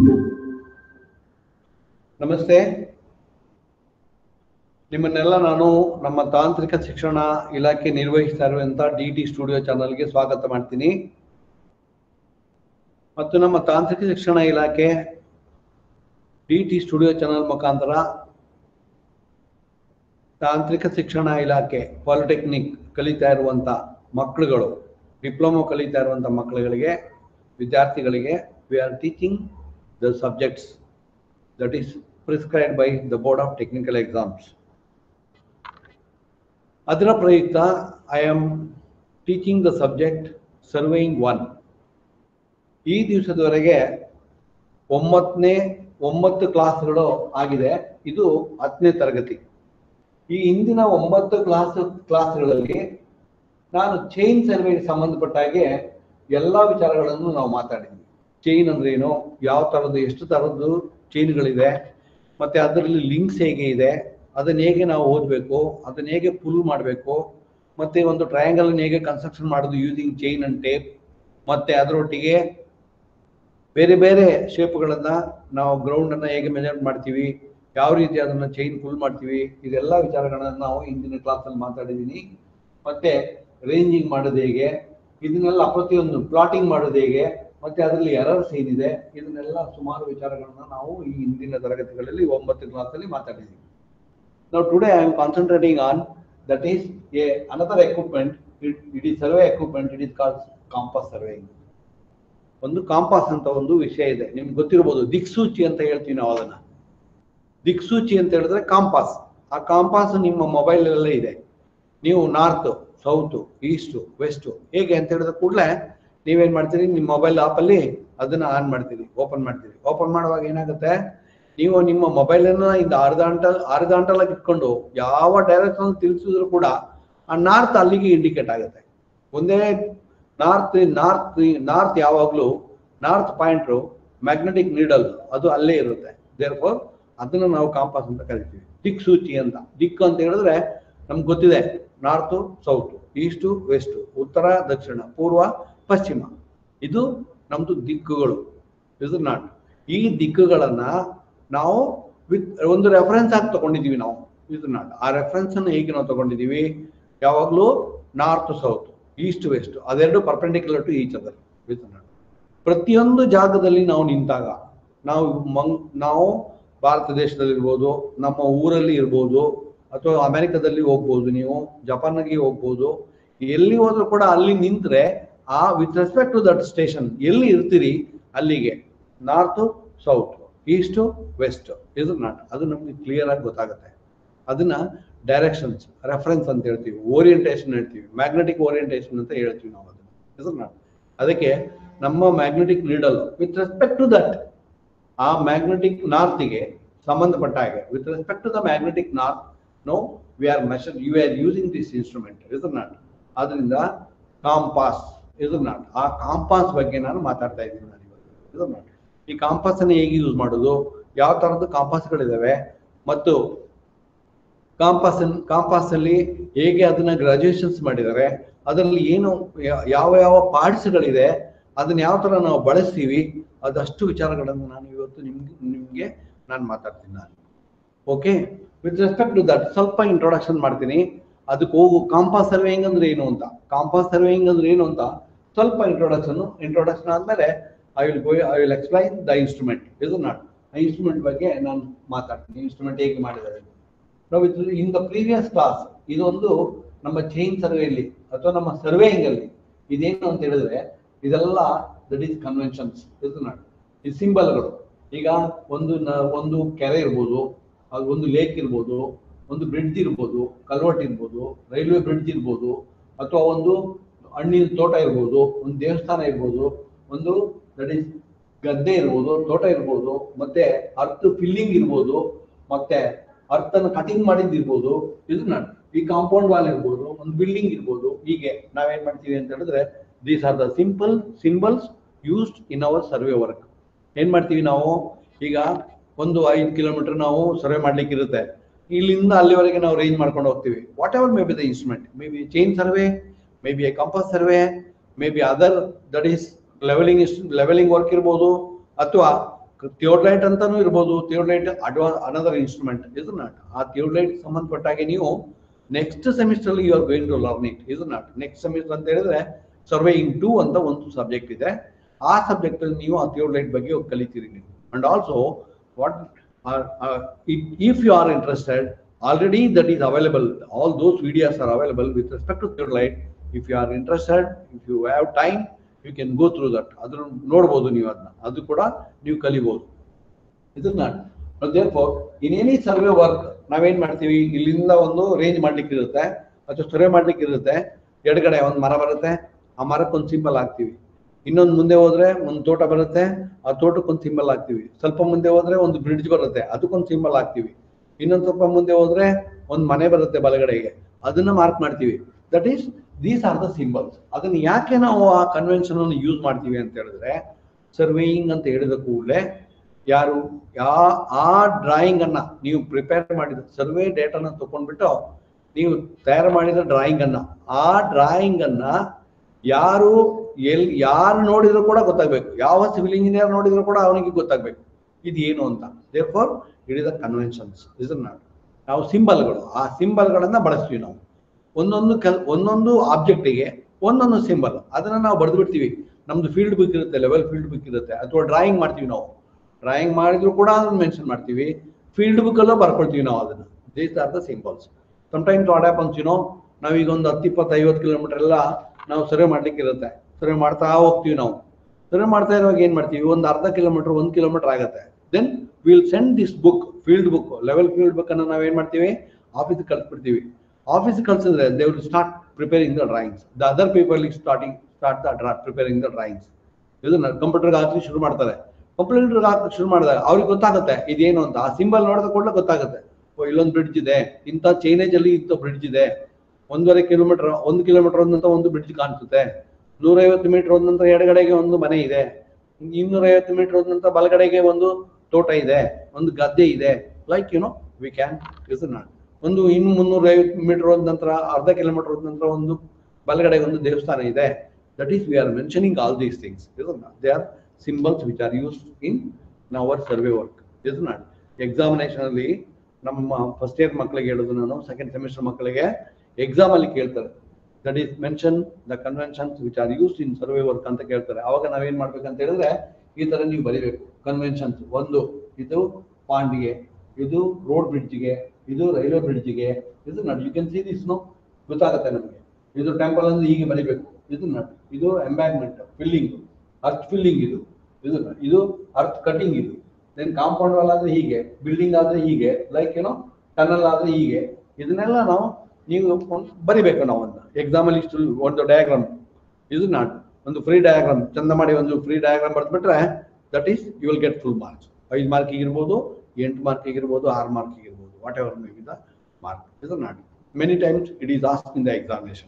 ನಮಸ್ತೆ ನಿಮ್ಮನ್ನೆಲ್ಲ ನಾನು ನಮ್ಮ ತಾಂತ್ರಿಕ ಶಿಕ್ಷಣ ಇಲಾಖೆ ನಿರ್ವಹಿಸ್ತಾ ಇರುವಂತ ಡಿ ಟಿ ಸ್ಟುಡಿಯೋ ಚಾನಲ್ಗೆ ಸ್ವಾಗತ ಮಾಡ್ತೀನಿ ಮತ್ತು ನಮ್ಮ ತಾಂತ್ರಿಕ ಶಿಕ್ಷಣ ಇಲಾಖೆ ಡಿ ಟಿ ಸ್ಟುಡಿಯೋ ಚಾನಲ್ ಮುಖಾಂತರ ತಾಂತ್ರಿಕ ಶಿಕ್ಷಣ ಇಲಾಖೆ ಪಾಲಿಟೆಕ್ನಿಕ್ ಕಲಿತಾ ಇರುವಂತ ಮಕ್ಕಳುಗಳು ಡಿಪ್ಲೊಮೊ ಕಲಿತಾ ಇರುವಂತ ಮಕ್ಕಳುಗಳಿಗೆ ವಿದ್ಯಾರ್ಥಿಗಳಿಗೆ we are teaching the subjects that is prescribed by the Board of Technical Exams. ಅದರ ಪ್ರಯುಕ್ತ I am teaching the subject surveying one ಈ ದಿವಸದವರೆಗೆ ಒಂಬತ್ತನೇ ಒಂಬತ್ತು ಕ್ಲಾಸ್ಗಳು ಆಗಿದೆ ಇದು ಹತ್ತನೇ ತರಗತಿ ಈ ಹಿಂದಿನ ಒಂಬತ್ತು ಕ್ಲಾಸ್ ಕ್ಲಾಸ್ಗಳಲ್ಲಿ ನಾನು ಚೈನ್ ಸರ್ವೆಗೆ ಸಂಬಂಧಪಟ್ಟ ಹಾಗೆ ಎಲ್ಲ ವಿಚಾರಗಳನ್ನು ನಾವು ಮಾತಾಡಿದ್ವಿ ಚೈನ್ ಅಂದ್ರೆ ಏನು ಯಾವ ಥರದ್ದು ಎಷ್ಟು ಥರದ್ದು ಚೈನ್ಗಳಿದೆ ಮತ್ತೆ ಅದರಲ್ಲಿ ಲಿಂಕ್ಸ್ ಹೇಗೆ ಇದೆ ಅದನ್ನ ಹೇಗೆ ನಾವು ಓದಬೇಕು ಅದನ್ನ ಹೇಗೆ ಪುಲ್ ಮಾಡಬೇಕು ಮತ್ತೆ ಒಂದು ಟ್ರಯಾಂಗಲ್ ಹೇಗೆ ಕನ್ಸ್ಟ್ರಕ್ಷನ್ ಮಾಡೋದು ಯೂಸಿಂಗ್ ಚೈನ್ ಅಂಡ್ ಟೇಪ್ ಮತ್ತೆ ಅದರೊಟ್ಟಿಗೆ ಬೇರೆ ಬೇರೆ ಶೇಪ್ಗಳನ್ನ ನಾವು ಗ್ರೌಂಡ್ ಅನ್ನ ಹೇಗೆ ಮೆಜರ್ ಮಾಡ್ತೀವಿ ಯಾವ ರೀತಿ ಅದನ್ನ ಚೈನ್ ಫುಲ್ ಮಾಡ್ತೀವಿ ಇದೆಲ್ಲ ವಿಚಾರಗಳನ್ನ ನಾವು ಇಂದಿನ ಕ್ಲಾಸಲ್ಲಿ ಮಾತಾಡಿದ್ದೀನಿ ಮತ್ತೆ ರೇಂಜಿಂಗ್ ಮಾಡೋದು ಹೇಗೆ ಇದನ್ನೆಲ್ಲ ಪ್ರತಿಯೊಂದು ಪ್ಲಾಟಿಂಗ್ ಮಾಡೋದು ಹೇಗೆ ಮತ್ತೆ ಅದರಲ್ಲಿ ಎರರ್ಸ್ ಏನಿದೆ ಇದನ್ನೆಲ್ಲ ಸುಮಾರು ವಿಚಾರಗಳನ್ನ ನಾವು ಈ ಹಿಂದಿನ ತರಗತಿಗಳಲ್ಲಿ ಒಂಬತ್ತು ಕ್ಲಾಸಲ್ಲಿ ಮಾತಾಡಿದ್ದೀವಿ ನಾವು today I am concentrating on that is a another equipment it is survey equipment it is call compass surveying ಒಂದು ಕಾಂಪಾಸ್ ಅಂತ ಒಂದು ವಿಷಯ ಇದೆ ನಿಮ್ಗೆ ಗೊತ್ತಿರ್ಬೋದು ದಿಕ್ಸೂಚಿ ಅಂತ ಹೇಳ್ತೀವಿ ನಾವು ಅದನ್ನ ದಿಕ್ಸೂಚಿ ಅಂತ ಹೇಳಿದ್ರೆ ಕಾಂಪಾಸ್ ಆ ಕಾಂಪಾಸ್ ನಿಮ್ಮ ಮೊಬೈಲ್ ಅಲ್ಲೇ ಇದೆ ನೀವು ನಾರ್ತ್ ಸೌತ್ ಈಸ್ಟ್ ವೆಸ್ಟ್ ಹೇಗೆ ಅಂತ ಹೇಳಿದ ಕೂಡಲೇ ನೀವೇನ್ ಮಾಡ್ತೀರಿ ನಿಮ್ಮ ಮೊಬೈಲ್ ಆಪಲ್ಲಿ ಅದನ್ನ ಆನ್ ಮಾಡ್ತೀರಿ ಓಪನ್ ಮಾಡ್ತೀರಿ ಓಪನ್ ಮಾಡುವಾಗ ಏನಾಗುತ್ತೆ ನೀವು ನಿಮ್ಮ ಮೊಬೈಲ್ ಅನ್ನ ಇಂದ ಆರ್ದಾಂಟಲ್ ಆರ್ದಾಂಟಲ್ ಆಗಿ ಇಟ್ಕೊಂಡು ಯಾವ ಡೈರೆಕ್ಷನ್ ತಿಳಿಸಿದ್ರು ಕೂಡ ಆ ನಾರ್ತ್ ಅಲ್ಲಿಗೆ ಇಂಡಿಕೇಟ್ ಆಗುತ್ತೆ ಒಂದೇ ನಾರ್ತ್ ನಾರ್ತ್ ನಾರ್ತ್ ಯಾವಾಗಲೂ ನಾರ್ತ್ ಪಾಯಿಂಟ್ ಮ್ಯಾಗ್ನೆಟಿಕ್ ನೀಡಲ್ ಅದು ಅಲ್ಲೇ ಇರುತ್ತೆ ದೇರ್ ಫೋರ್ ಅದನ್ನ ನಾವು ಕಾಂಪಾಸ್ ಅಂತ ಕರಿತೀವಿ ದಿಕ್ ಸೂಚಿ ಅಂತ ದಿಕ್ಕು ಅಂತ ಹೇಳಿದ್ರೆ ನಮ್ಗೆ ಗೊತ್ತಿದೆ ನಾರ್ತ್ ಸೌತ್ ಈಸ್ಟು ವೆಸ್ಟ್ ಉತ್ತರ ದಕ್ಷಿಣ ಪೂರ್ವ ಪಶ್ಚಿಮ ಇದು ನಮ್ದು ದಿಕ್ಕುಗಳು ಇದು ನಾಟ್ ಈ ದಿಕ್ಕುಗಳನ್ನ ನಾವು ವಿತ್ ಒಂದು ರೆಫರೆನ್ಸ್ ಆಗಿ ತಗೊಂಡಿದೀವಿ ನಾವು ಇದು ನಾಟ್ ಆ ರೆಫರೆನ್ಸ್ ಅನ್ನು ಹೇಗೆ ನಾವು ತಗೊಂಡಿದೀವಿ ಯಾವಾಗಲೂ ನಾರ್ತ್ ಸೌತ್ ಈಸ್ಟ್ ವೆಸ್ಟ್ ಅದೆರಡು perpendicular to each other with not ಪ್ರತಿಯೊಂದು ಜಾಗದಲ್ಲಿ ನಾವು ನಿಂತಾಗ ನಾವು ಮಂಗ್ ನಾವು ಭಾರತ ದೇಶದಲ್ಲಿ ಇರ್ಬೋದು ನಮ್ಮ ಊರಲ್ಲಿ ಇರ್ಬೋದು ಅಥವಾ ಅಮೆರಿಕದಲ್ಲಿ ಹೋಗ್ಬೋದು ನೀವು ಜಪಾನ್ಗೆ ಹೋಗ್ಬೋದು ಎಲ್ಲಿ ಹೋದ್ರೂ ಕೂಡ ಅಲ್ಲಿ ನಿಂತ್ರೆ ಆ with respect to that station ಎಲ್ಲಿ ಇರ್ತೀರಿ ಅಲ್ಲಿಗೆ ನಾರ್ತ್ ಸೌತ್ ಈಸ್ಟ್ ವೆಸ್ಟ್ ಇದು ನಾಟ್ ಅದು ನಮ್ಗೆ ಕ್ಲಿಯರ್ ಆಗಿ ಗೊತ್ತಾಗುತ್ತೆ ಅದನ್ನ ಡೈರೆಕ್ಷನ್ಸ್ ರೆಫರೆನ್ಸ್ ಅಂತ ಹೇಳ್ತೀವಿ ಓರಿಯಂಟೇಷನ್ ಹೇಳ್ತೀವಿ ಮ್ಯಾಗ್ನೆಟಿಕ್ ಓರಿಯಂಟೇಷನ್ ಅಂತ ಹೇಳ್ತೀವಿ ನಾವು ಅದನ್ನ ಇದು ನಾಟ್ ಅದಕ್ಕೆ ನಮ್ಮ magnetic needle with respect to that ಆ ಮ್ಯಾಗ್ನೆಟಿಕ್ ನಾರ್ತ್ಗೆ ಸಂಬಂಧಪಟ್ಟ ಹಾಗೆ with respect to the magnetic north no we are measure you are using this instrument ಇದು ನಾಟ್ ಆದ್ರಿಂದ ಕಾಂಪಾಸ್ ಇದು ನಾಟ್ ಆ ಕಾಂಪಾಸ್ ಬಗ್ಗೆ ನಾನು ಮಾತಾಡ್ತಾ ಇದ್ದೀನಿ ನಾನು ಇವತ್ತು ಇದು ನಾಟ್ ಈ ಕಾಂಪಾಸ್ ಅನ್ನು ಹೇಗೆ ಯೂಸ್ ಮಾಡೋದು ಯಾವ ತರದ್ದು ಕಾಂಪಾಸ್ಗಳಿದಾವೆ ಮತ್ತು ಕಾಂಪಾಸ್ ಕಾಂಪಾಸ್ ಅಲ್ಲಿ ಹೇಗೆ ಅದನ್ನ ಗ್ರಾಜುಯೇಷನ್ಸ್ ಮಾಡಿದ್ದಾರೆ ಅದರಲ್ಲಿ ಏನು ಯಾ- ಯಾವ ಯಾವ ಪಾರ್ಟ್ಸ್ಗಳಿದೆ ಅದನ್ನ ಯಾವ ತರ ನಾವು ಬಳಸ್ತೀವಿ ಅದಷ್ಟು ವಿಚಾರಗಳನ್ನು ನಾನು ಇವತ್ತು ನಿಮ್ಗೆ ನಿಮ್ಗೆ ನಾನು ಮಾತಾಡ್ತೀನಿ ನಾನು okay with respect to that ಸ್ವಲ್ಪ ಇಂಟ್ರೊಡಕ್ಷನ್ ಮಾಡ್ತೀನಿ ಅದಕ್ಕೆ ಹೋಗು ಕಾಂಪಾಸ್ ಸರ್ವೇಯಿಂಗ್ ಅಂದ್ರೆ ಏನು ಅಂತ ಕಾಂಪಾಸ್ ಸರ್ವೇಯಿಂಗ್ ಅಂದ್ರೆ ಏನು ಅಂತ ಸ್ವಲ್ಪ ಇಂಟ್ರೊಡಕ್ಷನ್ ಇಂಟ್ರೊಡಕ್ಷನ್ ಆದ್ಮೇಲೆ I will go I will explain the instrument ಇದು ನಾಟ್ ಆ ಇನ್ಸ್ಟ್ರೂಮೆಂಟ್ ಬಗ್ಗೆ ನಾನು ಮಾತಾಡ್ತೀನಿ ಇನ್ಸ್ಟ್ರೂಮೆಂಟ್ ಹೇಗೆ ಮಾಡಿದ್ದಾರೆ ನಾವು ಇದು ಇನ್ ದ ಪ್ರೀವಿಯಸ್ ಕ್ಲಾಸ್ ಇದೊಂದು ನಮ್ಮ ಚೈನ್ ಸರ್ವೆಯಲ್ಲಿ ಅಥವಾ ನಮ್ಮ ಸರ್ವೇಯಿಂಗ್ ಅಲ್ಲಿ ಇದೇನು ಅಂತ ಹೇಳಿದ್ರೆ ಇದೆಲ್ಲ ದಟ್ ಈಸ್ ಕನ್ವೆನ್ಷನ್ಸ್ ಇದು ನಾಟ್ ಈ ಸಿಂಬಲ್ಗಳು ಈಗ ಒಂದು ನ- ಒಂದು ಕೆರೆ ಇರ್ಬೋದು ಅದು ಒಂದು ಲೇಕ್ ಇರ್ಬೋದು ಒಂದು ಬ್ರಿಡ್ಜ್ ಇರ್ಬೋದು ಕಲ್ವರ್ಟ್ ಇರ್ಬೋದು ರೈಲ್ವೆ ಬ್ರಿಡ್ಜ್ ಇರ್ಬೋದು ಅಥವಾ ಒಂದು ಹಣ್ಣಿನ ತೋಟ ಇರ್ಬೋದು ಒಂದು ದೇವಸ್ಥಾನ ಇರ್ಬೋದು ಒಂದು ದಟ್ ಈಸ್ ಗದ್ದೆ ಇರ್ಬೋದು ತೋಟ ಇರ್ಬೋದು ಮತ್ತೆ ಅರ್ತ್ ಫಿಲ್ಲಿಂಗ್ ಇರ್ಬೋದು ಮತ್ತೆ ಅರ್ಥನ ಕಟಿಂಗ್ ಮಾಡಿದ್ದು ಇರ್ಬೋದು ಇದು ನಾಟ್ ಈ ಕಾಂಪೌಂಡ್ ವಾಲ್ ಇರ್ಬೋದು ಒಂದು ಬಿಲ್ಡಿಂಗ್ ಇರ್ಬೋದು ಹೀಗೆ ನಾವೇನ್ ಮಾಡ್ತೀವಿ ಅಂತ ಹೇಳಿದ್ರೆ these are the simple symbols used in our survey work ಏನ್ ಮಾಡ್ತೀವಿ ನಾವು ಈಗ ಒಂದು ಐದು ಕಿಲೋಮೀಟರ್ ನಾವು ಸರ್ವೆ ಮಾಡ್ಲಿಕ್ಕೆ ಇರುತ್ತೆ ಇಲ್ಲಿಂದ ಅಲ್ಲಿವರೆಗೆ ನಾವು ರೇಂಜ್ ಮಾಡ್ಕೊಂಡು ಹೋಗ್ತೀವಿ whatever may be the instrument may be chain survey may be a compass survey may be other that is levelling levelling work ಇರ್ಬೋದು ಅಥವಾ ಥಿಯೋಡ್ಲೈಟ್ ಅಂತಾನೂ ಇರ್ಬೋದು ಥಿಯೋಡ್ಲೈಟ್ ಅಡ್ವಾ ಅನದರ್ ಇನ್ಸ್ಟ್ರೂಮೆಂಟ್ ಇದು ನಾಟ್ ಆ ಥಿಯೋಡ್ಲೈಟ್ ಸಂಬಂಧಪಟ್ಟಾಗೆ ನೀವು next semester you are going to learn it ಇದು ನಾಟ್ ನೆಕ್ಸ್ಟ್ ಸೆಮಿಸ್ಟರ್ ಅಂತ ಹೇಳಿದ್ರೆ ಸರ್ವೇಯಿಂಗ್ ಟೂ ಅಂತ ಒಂದು ಸಬ್ಜೆಕ್ಟ್ ಇದೆ ಆ ಸಬ್ಜೆಕ್ಟ್ ಅಲ್ಲಿ ನೀವು ಆ ಥಿಯೋಡ್ಲೈಟ್ ಬಗ್ಗೆ ಕಲಿತೀರಿ ನೀವು and also what if you are interested already that is available all those videos are available with respect to theodolite if you are interested if you have time you can go through that ಅದ್ರ ನೋಡ್ಬೋದು ನೀವು ಅದನ್ನ ಅದು ಕೂಡ ನೀವು ಕಲಿಬಹುದು ಇದನ್ನ in any survey work ನಾವೇನ್ ಮಾಡ್ತೀವಿ ಇಲ್ಲಿಂದ ಒಂದು ರೇಂಜ್ ಮಾಡ್ಲಿಕ್ಕೆ ಇರುತ್ತೆ ಅಥವಾ ಸರ್ವೆ ಮಾಡ್ಲಿಕ್ಕೆ ಇರುತ್ತೆ ಎಡಗಡೆ ಒಂದು ಮರ ಬರುತ್ತೆ ಆ ಮರಕ್ಕೆ ಒಂದು ಸಿಂಬಲ್ ಹಾಕ್ತಿವಿ ಇನ್ನೊಂದು ಮುಂದೆ ಹೋದ್ರೆ ಒಂದು ತೋಟ ಬರುತ್ತೆ ಆ ತೋಟಕ್ಕೆ ಒಂದು ಸಿಂಬಲ್ ಹಾಕ್ತಿವಿ ಸ್ವಲ್ಪ ಮುಂದೆ ಹೋದ್ರೆ ಒಂದು ಬ್ರಿಡ್ಜ್ ಬರುತ್ತೆ ಅದಕ್ಕೊಂದು ಸಿಂಬಲ್ ಹಾಕ್ತಿವಿ ಇನ್ನೊಂದು ಸ್ವಲ್ಪ ಮುಂದೆ ಹೋದ್ರೆ ಒಂದು ಮನೆ ಬರುತ್ತೆ ಬಲಗಡೆಗೆ ಅದನ್ನ ಮಾರ್ಕ್ ಮಾಡ್ತೀವಿ that is these are the symbols ಅದನ್ನ ಯಾಕೆ ನಾವು ಆ ಕನ್ವೆನ್ಷನ್ ಅನ್ನು ಯೂಸ್ ಮಾಡ್ತೀವಿ ಅಂತ ಹೇಳಿದ್ರೆ ಸರ್ವೇಯಿಂಗ್ ಅಂತ ಹೇಳಿದ ಕೂಡಲೇ ಯಾರು ಯಾ ಆ ಡ್ರಾಯಿಂಗ್ ಅನ್ನ ನೀವು ಪ್ರಿಪೇರ್ ಮಾಡಿದ ಸರ್ವೆ ಡೇಟಾನ ತಗೊಂಡ್ಬಿಟ್ಟು ನೀವು ತಯಾರು ಮಾಡಿದ ಡ್ರಾಯಿಂಗ್ ಅನ್ನ ಆ ಡ್ರಾಯಿಂಗ್ ಅನ್ನ ಯಾರು ಎಲ್ ಯಾರು ನೋಡಿದ್ರು ಕೂಡ ಗೊತ್ತಾಗ್ಬೇಕು ಯಾವ ಸಿವಿಲ್ ಇಂಜಿನಿಯರ್ ನೋಡಿದ್ರು ಕೂಡ ಅವನಿಗೆ ಗೊತ್ತಾಗ್ಬೇಕು ಇದು ಏನು ಅಂತ therefore it is the conventions is not ನಾವು ಸಿಂಬಲ್ಗಳು ಆ ಸಿಂಬಲ್ಗಳನ್ನ ಬಳಸ್ತೀವಿ ನಾವು ಒಂದೊಂದು ಕೆಲ್ ಒಂದೊಂದು ಆಬ್ಜೆಕ್ಟಿಗೆ ಒಂದೊಂದು ಸಿಂಬಲ್ ಅದನ್ನ ನಾವು ಬರೆದು ಬಿಡ್ತೀವಿ ನಮ್ದು ಫೀಲ್ಡ್ ಬುಕ್ ಇರುತ್ತೆ ಲೆವೆಲ್ ಫೀಲ್ಡ್ ಬುಕ್ ಇರುತ್ತೆ ಅಥವಾ ಡ್ರಾಯಿಂಗ್ ಮಾಡ್ತೀವಿ ನಾವು ಡ್ರಾಯಿಂಗ್ ಮಾಡಿದ್ರು ಕೂಡ ಅದನ್ನ ಮೆನ್ಷನ್ ಮಾಡ್ತೀವಿ ಫೀಲ್ಡ್ ಬುಕ್ ಅಲ್ಲೂ ಬರ್ಕೊಳ್ತೀವಿ ನಾವು ಅದನ್ನ these are the symbols sometimes what happens you know ನಾವೀಗ ಒಂದು ಹತ್ತು ಇಪ್ಪತ್ತು ಐವತ್ತು ಕಿಲೋಮೀಟರ್ ಎಲ್ಲ ನಾವು ಸರ್ವೆ ಮಾಡ್ಲಿಕ್ಕೆ ಇರುತ್ತೆ ಸರ್ವೆ ಮಾಡ್ತಾ ಹೋಗ್ತೀವಿ ನಾವು ಸರ್ವೆ ಮಾಡ್ತಾ ಇರುವಾಗ ಏನ್ ಮಾಡ್ತೀವಿ ಒಂದು ಅರ್ಧ ಕಿಲೋಮೀಟರ್ ಒಂದು ಕಿಲೋಮೀಟರ್ ಆಗುತ್ತೆ then will send this book field book level field book ಅನ್ನ ನಾವೇನ್ ಮಾಡ್ತೀವಿ ಆಫೀಸ್ ಕಳ್ಸ್ಬಿಡ್ತೀವಿ ಆಫೀಸ್ ಕಳ್ಸಿದ್ರೆ they will start preparing the drawings the other people starting start the preparing the drawings ಇದನ್ನ ಕಂಪ್ಯೂಟರ್ಗೆ ಹಾಕಿ ಶುರು ಮಾಡ್ತಾರೆ ಕಂಪ್ಯೂಟರ್ಗೆ ಹಾಕಿ ಶುರು ಮಾಡಿದಾಗ ಅವ್ರಿಗೆ ಗೊತ್ತಾಗುತ್ತೆ ಇದೇನು ಅಂತ ಆ ಸಿಂಬಲ್ ನೋಡಿದ ಕೂಡಲೇ ಗೊತ್ತಾಗುತ್ತೆ ಓ ಇಲ್ಲೊಂದು ಬ್ರಿಡ್ಜ್ ಇದೆ ಇಂಥ ಚೈನೇಜ್ ಅಲ್ಲಿ ಇಂಥ ಬ್ರಿಡ್ಜ್ ಇದೆ ಒಂದೂವರೆ ಕಿಲೋಮೀಟರ್ ಒಂದು ಕಿಲೋಮೀಟರ್ ಒಂದಂತ ಒಂದು ಬ್ರಿಡ್ಜ್ ಕಾಣಿಸುತ್ತೆ ನೂರೈವತ್ತು ಮೀಟರ್ ಒಂದಂತ ಎಡಗಡೆಗೆ ಒಂದು ಮನೆ ಇದೆ ಇನ್ನೂರೈವತ್ತು ಮೀಟರ್ ಒಂದಂತ ಬಲಗಡೆಗೆ ಒಂದು ತೋಟ ಇದೆ ಒಂದು ಗದ್ದೆ ಇದೆ like you know we can is not ಒಂದು ಇನ್ನು ಮುನ್ನೂರೈವತ್ತು ಮೀಟರ್ ಹೋದ ನಂತರ ಅರ್ಧ ಕಿಲೋಮೀಟರ್ ಹೋದ ನಂತರ ಒಂದು ಬಲಗಡೆಗೆ ಒಂದು ದೇವಸ್ಥಾನ ಇದೆ that is we are mentioning all these things is they are symbols which are use in our survey work is not examination ಅಲ್ಲಿ ನಮ್ಮ ಫಸ್ಟ್ ಇಯರ್ ಮಕ್ಕಳಿಗೆ ಹೇಳೋದು ನಾನು ಸೆಕೆಂಡ್ ಸೆಮಿಸ್ಟರ್ ಮಕ್ಕಳಿಗೆ ಎಕ್ಸಾಮ್ ಅಲ್ಲಿ ಕೇಳ್ತಾರೆ that is mention the conventions which are used in survey work ಅಂತ ಕೇಳ್ತಾರೆ ಅವಾಗ ನಾವೇನ್ ಮಾಡ್ಬೇಕಂತ ಹೇಳಿದ್ರೆ ಈ ತರ ನೀವು ಬರಿಬೇಕು ಕನ್ವೆನ್ಷನ್ಸ್ ಒಂದು ಇದು ಪಾಂಡ್ಗೆ ಇದು ರೋಡ್ ಬ್ರಿಡ್ಜ್ಗೆ ಇದು ರೈಲ್ವೆ ಬ್ರಿಡ್ಜ್ಗೆ ಇದು nut you can see this no ಗೊತ್ತಾಗುತ್ತೆ ನಮಗೆ ಇದು ಟೆಂಪಲ್ ಅಂದ್ರೆ ಹೀಗೆ ಬರಿಬೇಕು ಇದು ನಟ್ ಇದು ಎಂಬ್ಯಾಗ್ಮೆಂಟ್ ಫಿಲ್ಲಿಂಗ್ ಅರ್ತ್ ಫಿಲ್ಲಿಂಗ್ ಇದು ಇದು nut. ಇದು ಅರ್ತ್ ಕಟಿಂಗ್ ಇದು ದೆನ್ ಕಾಂಪೌಂಡ್ ವಾಲ್ ಆದ್ರೆ ಹೀಗೆ ಬಿಲ್ಡಿಂಗ್ ಆದ್ರೆ ಹೀಗೆ ಲೈಕ್ ಏನೋ ಟನಲ್ ಆದ್ರೆ ಹೀಗೆ ಇದನ್ನೆಲ್ಲ ನಾವು ನೀವು ಒಂದ್ ಬರಿಬೇಕು ನಾವು ಅದನ್ನ ಎಕ್ಸಾಮ್ ಅಲ್ಲಿ ಇಷ್ಟು ಒಂದು ಡಯಾಗ್ರಾಮ್ ಇದು ನಾಟ್ ಒಂದು ಫ್ರೀ ಡಯಾಗ್ರಾಮ್ ಚಂದ ಮಾಡಿ ಒಂದು ಫ್ರೀ ಡಯಾಗ್ರಾಮ್ ಬರೆದ್ಬಿಟ್ರೆ that is you will get full marks ಐದು ಮಾರ್ಕ್ ಇರ್ಬೋದು ಎಂಟು ಮಾರ್ಕ್ ಇರ್ಬೋದು ಆರು ಮಾರ್ಕ್ ಇರ್ಬೋದು whatever may be the mark ಇದು not many times it is asked in the examination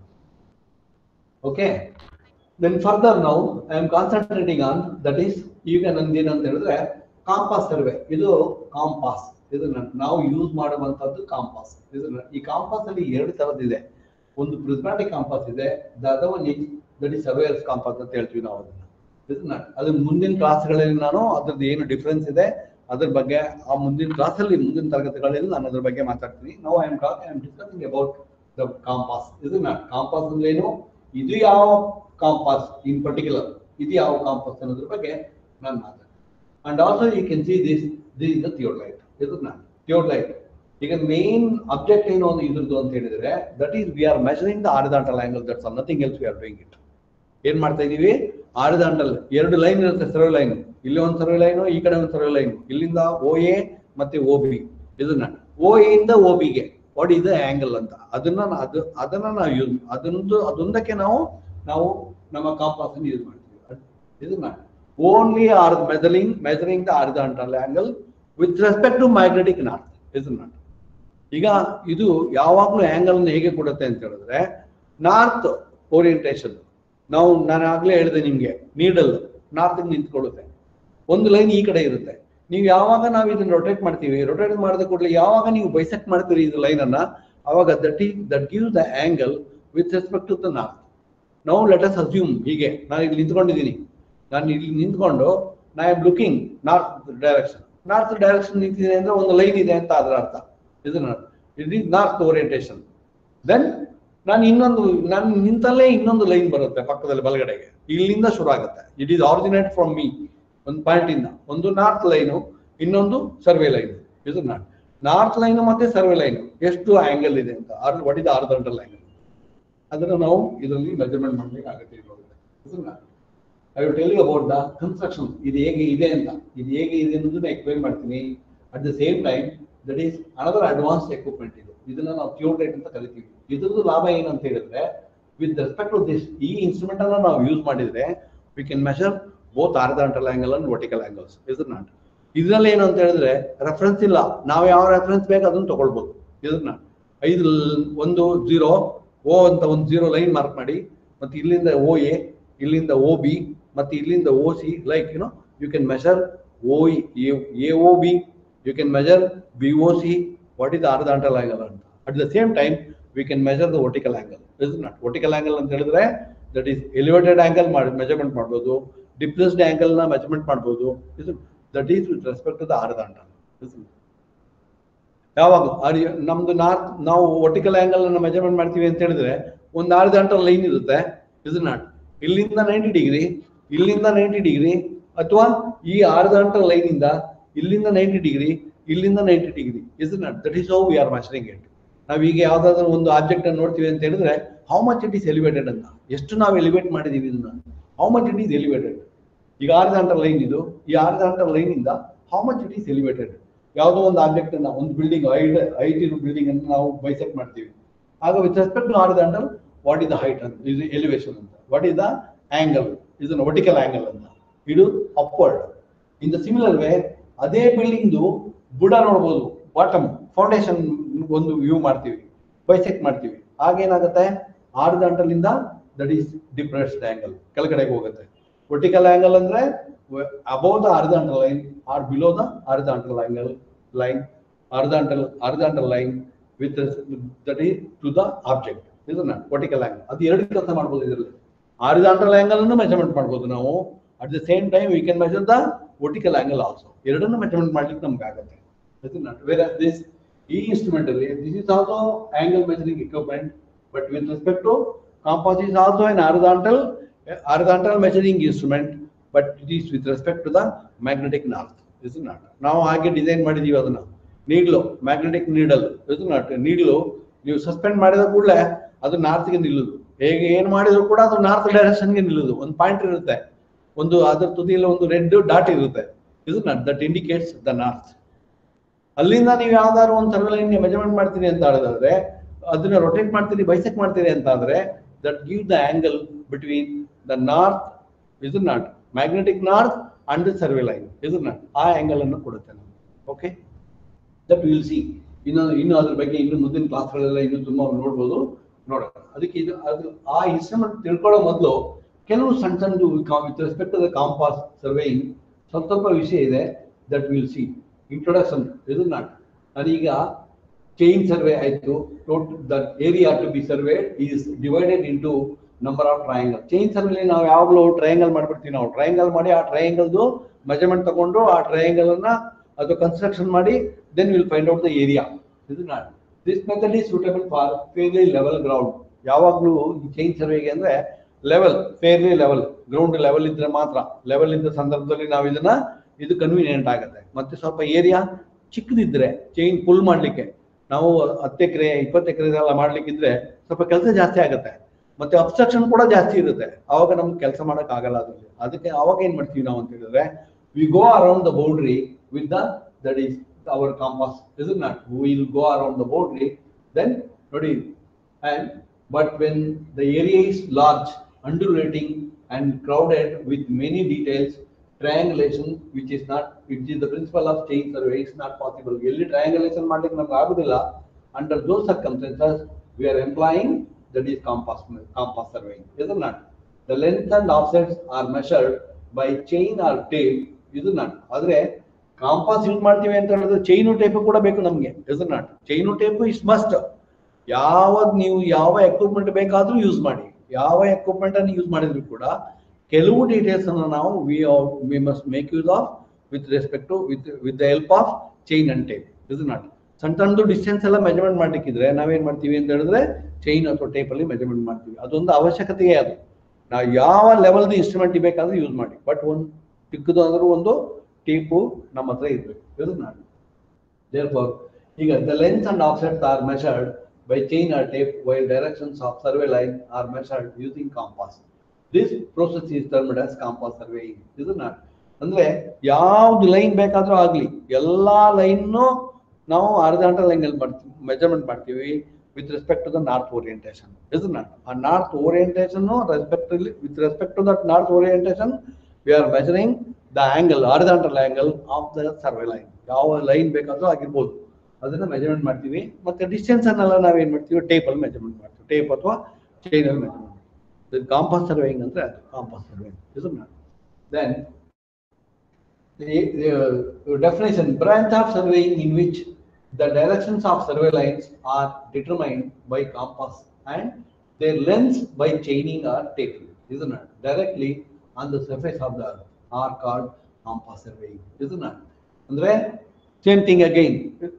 okay then further ನಾವು I am concentrating on that is ಈಗ ನಂದೇನು ಅಂತ ಹೇಳಿದ್ರೆ ಕಾಂಪಾಸ್ ಸರ್ವೆ ಇದು ಕಾಂಪಾಸ್ ಇದು ನ- ನಾವು ಯೂಸ್ ಮಾಡುವಂತದ್ದು ಕಾಂಪಾಸ್ ಇದು ನ- ಈ ಕಾಂಪಾಸ್ ಅಲ್ಲಿ ಎರಡು ತರದಿದೆ ಒಂದು ಪ್ರಿಸ್ಮ್ಯಾಟಿಕ್ ಕಾಂಪಾಸ್ ಇದೆ the other one is that is surveyor's compass ಅಂತ ಹೇಳ್ತೀವಿ ನಾವು ಅದನ್ನ ಇದು ನ- ಅದು ಮುಂದಿನ ಕ್ಲಾಸ್ಗಳಲ್ಲಿ ನಾನು ಅದ್ರದ್ದು ಏನು ಡಿಫ್ರೆನ್ಸ್ ಇದೆ ಅದ್ರ ಬಗ್ಗೆ ಆ ಮುಂದಿನ ಕ್ಲಾಸಲ್ಲಿ ಮುಂದಿನ ತರಗತಿಗಳಲ್ಲಿ ನಾನು ಅದ್ರ ಬಗ್ಗೆ ಮಾತಾಡ್ತೀನಿ ನಾವು I am I am discussing about the compass ಇದು ಕಾಂಪಾಸ್ ಅಂದ್ರೆ ಏನು ಇದು ಯಾವ ಕಾಂಪಾಸ್ ಇನ್ ಪರ್ಟಿಕ್ಯುಲರ್ ಇದು ಯಾವ ಕಾಂಪಾಸ್ ಅನ್ನೋದ್ರ ಬಗ್ಗೆ ನಾನು ಮಾತಾಡ್ತೀನಿ and also you can see this this is the theodolite ಇದು ನಾನು ಥಿಯೋಡ್ಲೈಟ್ ಈಗ ಮೇನ್ ಅಬ್ಜೆಕ್ಟ್ ಏನು ಒಂದು ಇದ್ರದ್ದು ಅಂತ ಹೇಳಿದ್ರೆ that is we are measuring the horizontal angle that's nothing else we are doing it ಏನ್ ಮಾಡ್ತಾ ಇದೀವಿ ಆರಿದಾಂಟಲ್ ಎರಡು ಲೈನ್ ಇರುತ್ತೆ ಸರ್ವೆ ಲೈನ್ ಇಲ್ಲಿ ಒಂದು ಸರ್ವೆ ಲೈನ್ ಈ ಕಡೆ ಒಂದು ಸರ್ವೆ ಲೈನ್ ಇಲ್ಲಿಂದ ಓ ಎ ಮತ್ತೆ ಓ ಬಿ ಇದನ್ನ ಓ ಎ ಇಂದ ಓ ಬಿಗೆ ವಾಟ್ ಇಸ್ ದ ಆಂಗಲ್ ಅಂತ ಅದನ್ನ ನಾ- ಅದು ಅದನ್ನ ನಾವು ಯೂಸ್ ಅದೊಂದು ಅದೊಂದಕ್ಕೆ ನಾವು ನಾವು ನಮ್ಮ ಕಾಂಪಾಸ್ ಅನ್ನು ಯೂಸ್ ಮಾಡ್ತೀವಿ ಅದ್- ಇದನ್ನ only are measuring measuring the horizontal angle with respect to magnetic north ಇದನ್ನ ಈಗ ಇದು ಯಾವಾಗ್ಲೂ ಆಂಗಲ್ ಹೇಗೆ ಕೊಡುತ್ತೆ ಅಂತ ಹೇಳಿದ್ರೆ ನಾರ್ತ್ ಓರಿಯಂಟೇಷನ್ ನಾವು ನಾನು ಆಗ್ಲೇ ಹೇಳಿದೆ ನಿಮ್ಗೆ ನೀಡಲ್ ನಾರ್ತ್ ನಿಂತ್ಕೊಳ್ಳುತ್ತೆ ಒಂದು ಲೈನ್ ಈ ಕಡೆ ಇರುತ್ತೆ ನೀವು ಯಾವಾಗ ನಾವು ಇದನ್ನ ರೊಟೇಟ್ ಮಾಡ್ತೀವಿ ರೊಟೇಟ್ ಮಾಡಿದ ಕೂಡಲೇ ಯಾವಾಗ ನೀವು ಬೈಸೆಕ್ಟ್ ಮಾಡ್ತೀರಿ ಇದು ಲೈನ್ ಅನ್ನ ಅವಾಗ that is that give the angle with respect to the north ನಾವು ಲೆಟ್ ಅಸ್ ಅಸ್ಯೂಮ್ ಹೀಗೆ ನಾನು ಇಲ್ಲಿ ನಿಂತ್ಕೊಂಡಿದ್ದೀನಿ ನಾನು ಇಲ್ಲಿ ನಿಂತ್ಕೊಂಡು ನಾ am looking north direction north direction ನಿಂತಿದೆ ಅಂದ್ರೆ ಒಂದು ಲೈನ್ ಇದೆ ಅಂತ ಅದರ ಅರ್ಥ ಇದನ್ನ it is north orientation then ನಾನು ಇನ್ನೊಂದು ನಾನು ನಿಂತಲ್ಲೇ ಇನ್ನೊಂದು ಲೈನ್ ಬರುತ್ತೆ ಪಕ್ಕದಲ್ಲಿ ಬಲಗಡೆಗೆ ಇಲ್ಲಿಂದ ಶುರು ಆಗುತ್ತೆ it is originate from me ಒಂದು ಪಾಯಿಂಟ್ ಇಂದ ಒಂದು ನಾರ್ತ್ ಲೈನು ಇನ್ನೊಂದು ಸರ್ವೆ ಲೈನ್ ಇದು ನಾಟ್ ನಾರ್ತ್ ಲೈನ್ ಮತ್ತೆ ಸರ್ವೆ ಲೈನ್ ಎಷ್ಟು ಆಂಗಲ್ ಇದೆ ಅಂತ or what is horizontal angle ಅದನ್ನ ನಾವು ಇದರಲ್ಲಿ ಮೆಜರ್ಮೆಂಟ್ ಮಾಡ್ಬೇಕಾಗುತ್ತೆ ಇದನ್ನ I will tell you about the construction ಇದು ಹೇಗೆ ಇದೆ ಅಂತ ಇದು ಹೇಗೆ ಇದೆ ಅನ್ನೋದನ್ನ ಎಕ್ಸ್ಪ್ಲೈನ್ ಮಾಡ್ತೀನಿ at the same time that is another advance equipment ಇದು ಇದನ್ನ ನಾವು ಥಿಯೋಟೇಟ್ ಅಂತ ಕರಿತೀವಿ ಇದ್ರದ್ದು ಲಾಭ ಏನಂತ ಹೇಳಿದ್ರೆ ವಿತ್ ರೆಸ್ಪೆಕ್ಟ್ ಟು ದಿಸ್ ಈ ಇನ್ಸ್ಟ್ರೂಮೆಂಟ್ ಅನ್ನ ನಾವು ಯೂಸ್ ಮಾಡಿದ್ರೆ we can measure both horizontal angle and vertical angles is not ಇದ್ರಲ್ಲಿ ಏನು ಅಂತ ಹೇಳಿದ್ರೆ ರೆಫರೆನ್ಸ್ ಇಲ್ಲ ನಾವು ಯಾವ ರೆಫರೆನ್ಸ್ ಬೇಕು ಅದನ್ನ ತಗೊಳ್ಬೋದು ಇದನ್ನ ಐದು ಲ್- ಒಂದು ಜೀರೋ ಓ ಅಂತ ಒಂದು ಜೀರೋ ಲೈನ್ ಮಾರ್ಕ್ ಮಾಡಿ ಮತ್ತೆ ಇಲ್ಲಿಂದ ಓ ಎ ಇಲ್ಲಿಂದ ಓ ಬಿ ಮತ್ತೆ ಇಲ್ಲಿಂದ O C like you know you can measure O A O B you can measure B O C what is horizontal angle ಅಂತ at the same time we can measure the vertical angle is not vertical angle ಅಂತ ಹೇಳಿದ್ರೆ that is elevated angle ಮಾಡಿ measurement ಮಾಡ್ಬೋದು depressed angle ನ measurement ಮಾಡ್ಬೋದು ಇದು that is with respect to the horizontal ಯಾವಾಗ ಆರ್- ನಮ್ದು ನಾರ್ತ್ ನಾವು ವರ್ಟಿಕಲ್ ಆಂಗಲ್ ಅನ್ನ ಮೆಜರ್ಮೆಂಟ್ ಮಾಡ್ತೀವಿ ಅಂತ ಹೇಳಿದ್ರೆ ಒಂದು ಆರ್ದಂಟಲ್ ಲೈನ್ ಇರುತ್ತೆ ಇಸ್ ನಾಟ್ ಇಲ್ಲಿಂದ ನೈಂಟಿ ಡಿಗ್ರಿ ಇಲ್ಲಿಂದ ನೈಂಟಿ ಡಿಗ್ರಿ ಅಥವಾ ಈ ಆರ್ದಂಟಲ್ ಲೈನ್ ಇಂದ ಇಲ್ಲಿಂದ ನೈಂಟಿ ಡಿಗ್ರಿ ಇಲ್ಲಿಂದ ninety degree is not that is how we are measuring it ನಾವೀಗ ಯಾವ್ದಾದ್ರು ಒಂದು ಆಬ್ಜೆಕ್ಟ್ ಅನ್ನು ನೋಡ್ತೀವಿ ಅಂತ ಹೇಳಿದ್ರೆ how much it is elevated ಅಂತ ಎಷ್ಟು ನಾವು ಎಲಿವೇಟ್ ಮಾಡಿದೀವಿ ಇದನ್ನ how much it is elevated ಈಗ ಆರ್ದಂಟಲ್ ಲೈನ್ ಇದು ಈ ಆರ್ದಂಟಲ್ ಲೈನ್ ಇಂದ how much it is elevated ಯಾವುದೋ ಒಂದು ಆಬ್ಜೆಕ್ಟ್ ಅನ್ನ ಒಂದು ಬಿಲ್ಡಿಂಗ್ ಐಟ್ ಐಟ್ ಇರೋ ಬಿಲ್ಡಿಂಗ್ ಅನ್ನು ನಾವು ಬೈಸೆಕ್ಟ್ ಮಾಡ್ತೀವಿ ಆಗ with respect to horizontal what is the height ಅಂತ ಇದು ಎಲಿವೇಶನ್ ಅಂತ ವಾಟ್ ಇಸ್ ದ ಆಂಗಲ್ ಇದನ್ನ ವರ್ಟಿಕಲ್ ಆಂಗಲ್ ಅಂತ ಇದು upward in the similar way ಅದೇ ಬಿಲ್ಡಿಂಗ್ದು ಬುಡ ನೋಡ್ಬೋದು ಬಾಟಮ್ ಫೌಂಡೇಶನ್ ಒಂದು ವ್ಯೂ ಮಾಡ್ತೀವಿ ಬೈಸೆಕ್ಟ್ ಮಾಡ್ತೀವಿ ಆಗೇನಾಗುತ್ತೆ ಆರ್ದಂಟಲ್ ಇಂದ ದಟ್ ಈಸ್ ಡಿಪ್ರೆಸ್ಡ್ ಆಂಗಲ್ ಕೆಳಗಡೆಗೆ ಹೋಗುತ್ತೆ ವರ್ಟಿಕಲ್ ಆಂಗಲ್ ಅಂದ್ರೆ above the horizontal line or below the horizontal angle line horizontal horizontal line with that is to the object ಇದನ್ನ ವರ್ಟಿಕಲ್ ಆಂಗಲ್ ಅದು ಎರಡು ಕೆಲಸ ಮಾಡ್ಬೋದು ಇದರಲ್ಲಿ ಆರಿದಾಂಟಲ್ ಆಂಗಲ್ ಅನ್ನು ಮೆಜರ್ಮೆಂಟ್ ಮಾಡ್ಬೋದು ನಾವು at the same time we can measure the vertical angle also ಎರಡನ್ನು ಮೆಜರ್ಮೆಂಟ್ ಮಾಡ್ಲಿಕ್ಕೆ ನಮ್ಗೆ ಆಗುತ್ತೆ ವೇರ್ ದಿಸ್ ಈ ಇನ್ಸ್ಟ್ರೂಮೆಂಟ್ ಅಲ್ಲಿ this is also angle measuring equipment but with respect to compass is also an horizontal horizontal measuring instrument but it is with respect to the magnetic north is not ನಾವು ಹಾಗೆ design ಮಾಡಿದೀವಿ ಅದನ್ನ needle magnetic needle ಇದು not needle ನೀವು suspend ಮಾಡಿದ ಕೂಡಲೇ ಅದು ನಾರ್ತ್ಗೆ ನಿಲ್ಲುದು ಹೇಗೆ ಏನ್ ಮಾಡಿದ್ರು ಕೂಡ ಅದು ನಾರ್ತ್ ಡೈರೆಕ್ಷನ್ಗೆ ನಿಲ್ಲುದು ಒಂದು ಪಾಯಿಂಟ್ ಇರುತ್ತೆ ಒಂದು ಅದರ ತುದಿಯಲ್ಲಿ ಒಂದು ರೆಡ್ ಡಾಟ್ ಇರುತ್ತೆ ಇದು not that indicates the north ಅಲ್ಲಿಂದ ನೀವು ಯಾವ್ದಾದ್ರು ಒಂದು ಸರ್ವೆ ಲೈನ್ ಮೆಜರ್ಮೆಂಟ್ ಮಾಡ್ತೀರಿ ಅಂತ ಹೇಳಿದ್ರೆ ಅದನ್ನ ರೊಟೇಟ್ ಮಾಡ್ತೀರಿ ಬೈಸೆಕ್ ಮಾಡ್ತೀರಿ ಅಂತ ಅಂದ್ರೆ that give the angle between the north ಇದು not magnetic north and survey line ಇದು ನಾಟ್ ಆ ಆಂಗಲ್ ಅನ್ನು ಕೊಡುತ್ತೆ ನಮ್ಗೆ ಓಕೆ ದಟ್ ವಿಲ್ ಸಿ ಇನ್ನು ಇನ್ನು ಅದ್ರ ಬಗ್ಗೆ ಇನ್ನು ಮುಂದಿನ ಕ್ಲಾಸ್ಗಳೆಲ್ಲ ಇನ್ನು ತುಂಬಾ ನೋಡ್ಬೋದು ನೋಡೋಣ ಅದಕ್ಕೆ ಇದು ಅದು ಆ ಇನ್ಸ್ಟ್ರೂಮೆಂಟ್ ತಿಳ್ಕೊಳ್ಳೋ ಮೊದಲು ಕೆಲವು ಸಣ್ಣ ಸಣ್ಣದು with respect the compass surveying ಸ್ವಲ್ಪ ಸ್ವಲ್ಪ ವಿಷಯ ಇದೆ ದಟ್ ವಿಲ್ ಸಿ ಇಂಟ್ರೊಡಕ್ಷನ್ ಇದು ನಾಟ್ ನಾನೀಗ ಚೈನ್ ಸರ್ವೆ ಆಯ್ತು the area to be survey is divided into number of triangle chain survey ನಾವು ಯಾವಾಗಲೂ ಟ್ರಯಾಂಗಲ್ ಮಾಡ್ಬಿಡ್ತೀವಿ ನಾವು ಟ್ರಯಾಂಗಲ್ ಮಾಡಿ ಆ ಟ್ರಯಾಂಗಲ್ದು ಮೆಜರ್ಮೆಂಟ್ ತಗೊಂಡು ಆ ಟ್ರಯಾಂಗಲ್ ಅನ್ನ ಅದು ಕನ್ಸ್ಟ್ರಕ್ಷನ್ ಮಾಡಿ then will find out the area ಇದು not this method is suitable for fairly level ground ಯಾವಾಗಲೂ ಈ ಚೈನ್ ಸರ್ವೆಗೆ ಅಂದ್ರೆ level fairly level ground level ಇದ್ರೆ ಮಾತ್ರ ಲೆವೆಲ್ ಇದ್ದ ಸಂದರ್ಭದಲ್ಲಿ ನಾವು ಇದನ್ನ ಇದು ಕನ್ವೀನಿಯಂಟ್ ಆಗುತ್ತೆ ಮತ್ತೆ ಸ್ವಲ್ಪ ಏರಿಯಾ ಚಿಕ್ಕದಿದ್ರೆ ಚೈನ್ ಫುಲ್ ಮಾಡ್ಲಿಕ್ಕೆ ನಾವು ಹತ್ತು ಎಕರೆ ಇಪ್ಪತ್ತು ಎಕರೆ ಎಲ್ಲ ಮಾಡ್ಲಿಕ್ಕಿದ್ರೆ ಸ್ವಲ್ಪ ಕೆಲಸ ಜಾಸ್ತಿ ಆಗುತ್ತೆ ಮತ್ತೆ ಅಬ್ಸ್ಟ್ರಕ್ಷನ್ ಕೂಡ ಜಾಸ್ತಿ ಇರುತ್ತೆ ಅವಾಗ ನಮ್ಗೆ ಕೆಲಸ ಮಾಡಕ್ ಆಗಲ್ಲ ಅದ್ರಲ್ಲಿ ಅದಕ್ಕೆ ಅವಾಗ ಏನ್ ಮಾಡ್ತೀವಿ ನಾವು ಅಂತ ಹೇಳಿದ್ರೆ we go around the boundary with the that is our compass is not will go around the boundary then ನೋಡಿ and but when the area is large undulating and crowded with many details triangulation which is not which is the principle of chain survey is not possible ಎಲ್ಲಿ triangulation ಮಾಡ್ಲಿಕ್ಕೆ ನಮ್ಗೆ ಆಗುದಿಲ್ಲ under those circumstances we are employing that is compass compass surveying is it not the length and offsets are measured by chain or tape ಇದು not ಆದ್ರೆ compass use ಮಾಡ್ತೀವಿ ಅಂತ ಹೇಳಿದ್ರೆ chain tape ಕೂಡ ಬೇಕು ನಮ್ಗೆ is not chain tape is must ಯಾವಾಗ ನೀವು ಯಾವ ಎಕ್ವಿಪ್ಮೆಂಟ್ ಬೇಕಾದ್ರೂ ಯೂಸ್ ಮಾಡಿ ಯಾವ ಎಕ್ವಿಪ್ಮೆಂಟ್ ಅನ್ನು ಯೂಸ್ ಮಾಡಿದ್ರು ಕೂಡ ಕೆಲವು ಡೀಟೇಲ್ಸ್ ಅನ್ನು ನಾವು we we must make use of with respect to with with the help of chain and tape is not ಸಣ್ಣ ಸಣ್ಣದು ಡಿಸ್ಟೆನ್ಸ್ ಎಲ್ಲ ಮೆಜರ್ಮೆಂಟ್ ಮಾಡ್ಲಿಕ್ಕಿದ್ರೆ ನಾವೇನ್ ಮಾಡ್ತೀವಿ ಅಂತ ಹೇಳಿದ್ರೆ ಚೈನ್ ಅಥವಾ ಟೇಪ್ ಅಲ್ಲಿ ಮೆಜರ್ಮೆಂಟ್ ಮಾಡ್ತೀವಿ ಅದೊಂದು ಅವಶ್ಯಕತೆಯೇ ಅದು ನಾವು ಯಾವ ಲೆವೆಲ್ದು ಇನ್ಸ್ಟ್ರೂಮೆಂಟ್ ಬೇಕಾದ್ರೂ ಯೂಸ್ ಮಾಡಿ ಬಟ್ ಒಂದು ಚಿಕ್ಕದು ಅಂದ್ರೂ ಒಂದು ಟೇಪು ನಮ್ಮ ಹತ್ರ ಇರಬೇಕು ಇದು ನಾನು ದೇರ್ಫೋರ್ ಈಗ the lengths and offsets are measured by chain or tape while directions of survey line are measured using compass this process is termed as compass surveying ಇದು ನಾಟ್ ಅಂದ್ರೆ ಯಾವ್ದು ಲೈನ್ ಬೇಕಾದ್ರೂ ಆಗ್ಲಿ ಎಲ್ಲಾ ಲೈನ್ನು ನಾವು ಆರ್ದಾಂಟಲ್ ಲೈನ್ ಮಾಡ್ತೀವಿ ಮೆಜರ್ಮೆಂಟ್ ಮಾಡ್ತೀವಿ with respect to the north orientation ಇದು ನಾಟ್ ಆ north orientation respect with respect to that north orientation we are measuring the angle horizontal angle of the survey line ಯಾವ ಲೈನ್ ಬೇಕಾದ್ರೂ ಆಗಿರ್ಬೋದು ಅದನ್ನ measurement ಮಾಡ್ತೀವಿ ಮತ್ತೆ ಡಿಸ್ಟೆನ್ಸ್ ಅನ್ನೆಲ್ಲ ನಾವೇನ್ ಮಾಡ್ತೀವಿ ಟೇಪ್ ಅಲ್ಲಿ ಮೆಜರ್ಮೆಂಟ್ ಮಾಡ್ತೀವಿ ಟೇಪ್ ಅಥವಾ ಚೈನ್ ಅಲ್ಲಿ ಮೆಜರ್ಮೆಂಟ್ ಮಾಡ್ತೀವಿ ಕಾಂಪಾಸ್ ಸರ್ವೇಯಿಂಗ್ ಅಂದ್ರೆ ಅದು ಕಾಂಪಾಸ್ ಸರ್ವೇಯಿಂಗ್ ಇದು not then the, the definition branch of surveying in which the directions of survey lines are determined by compass and their lengths by chaining or taping is not directly on the surface of the earth are called compass surveying is not ಅಂದ್ರೆ same thing again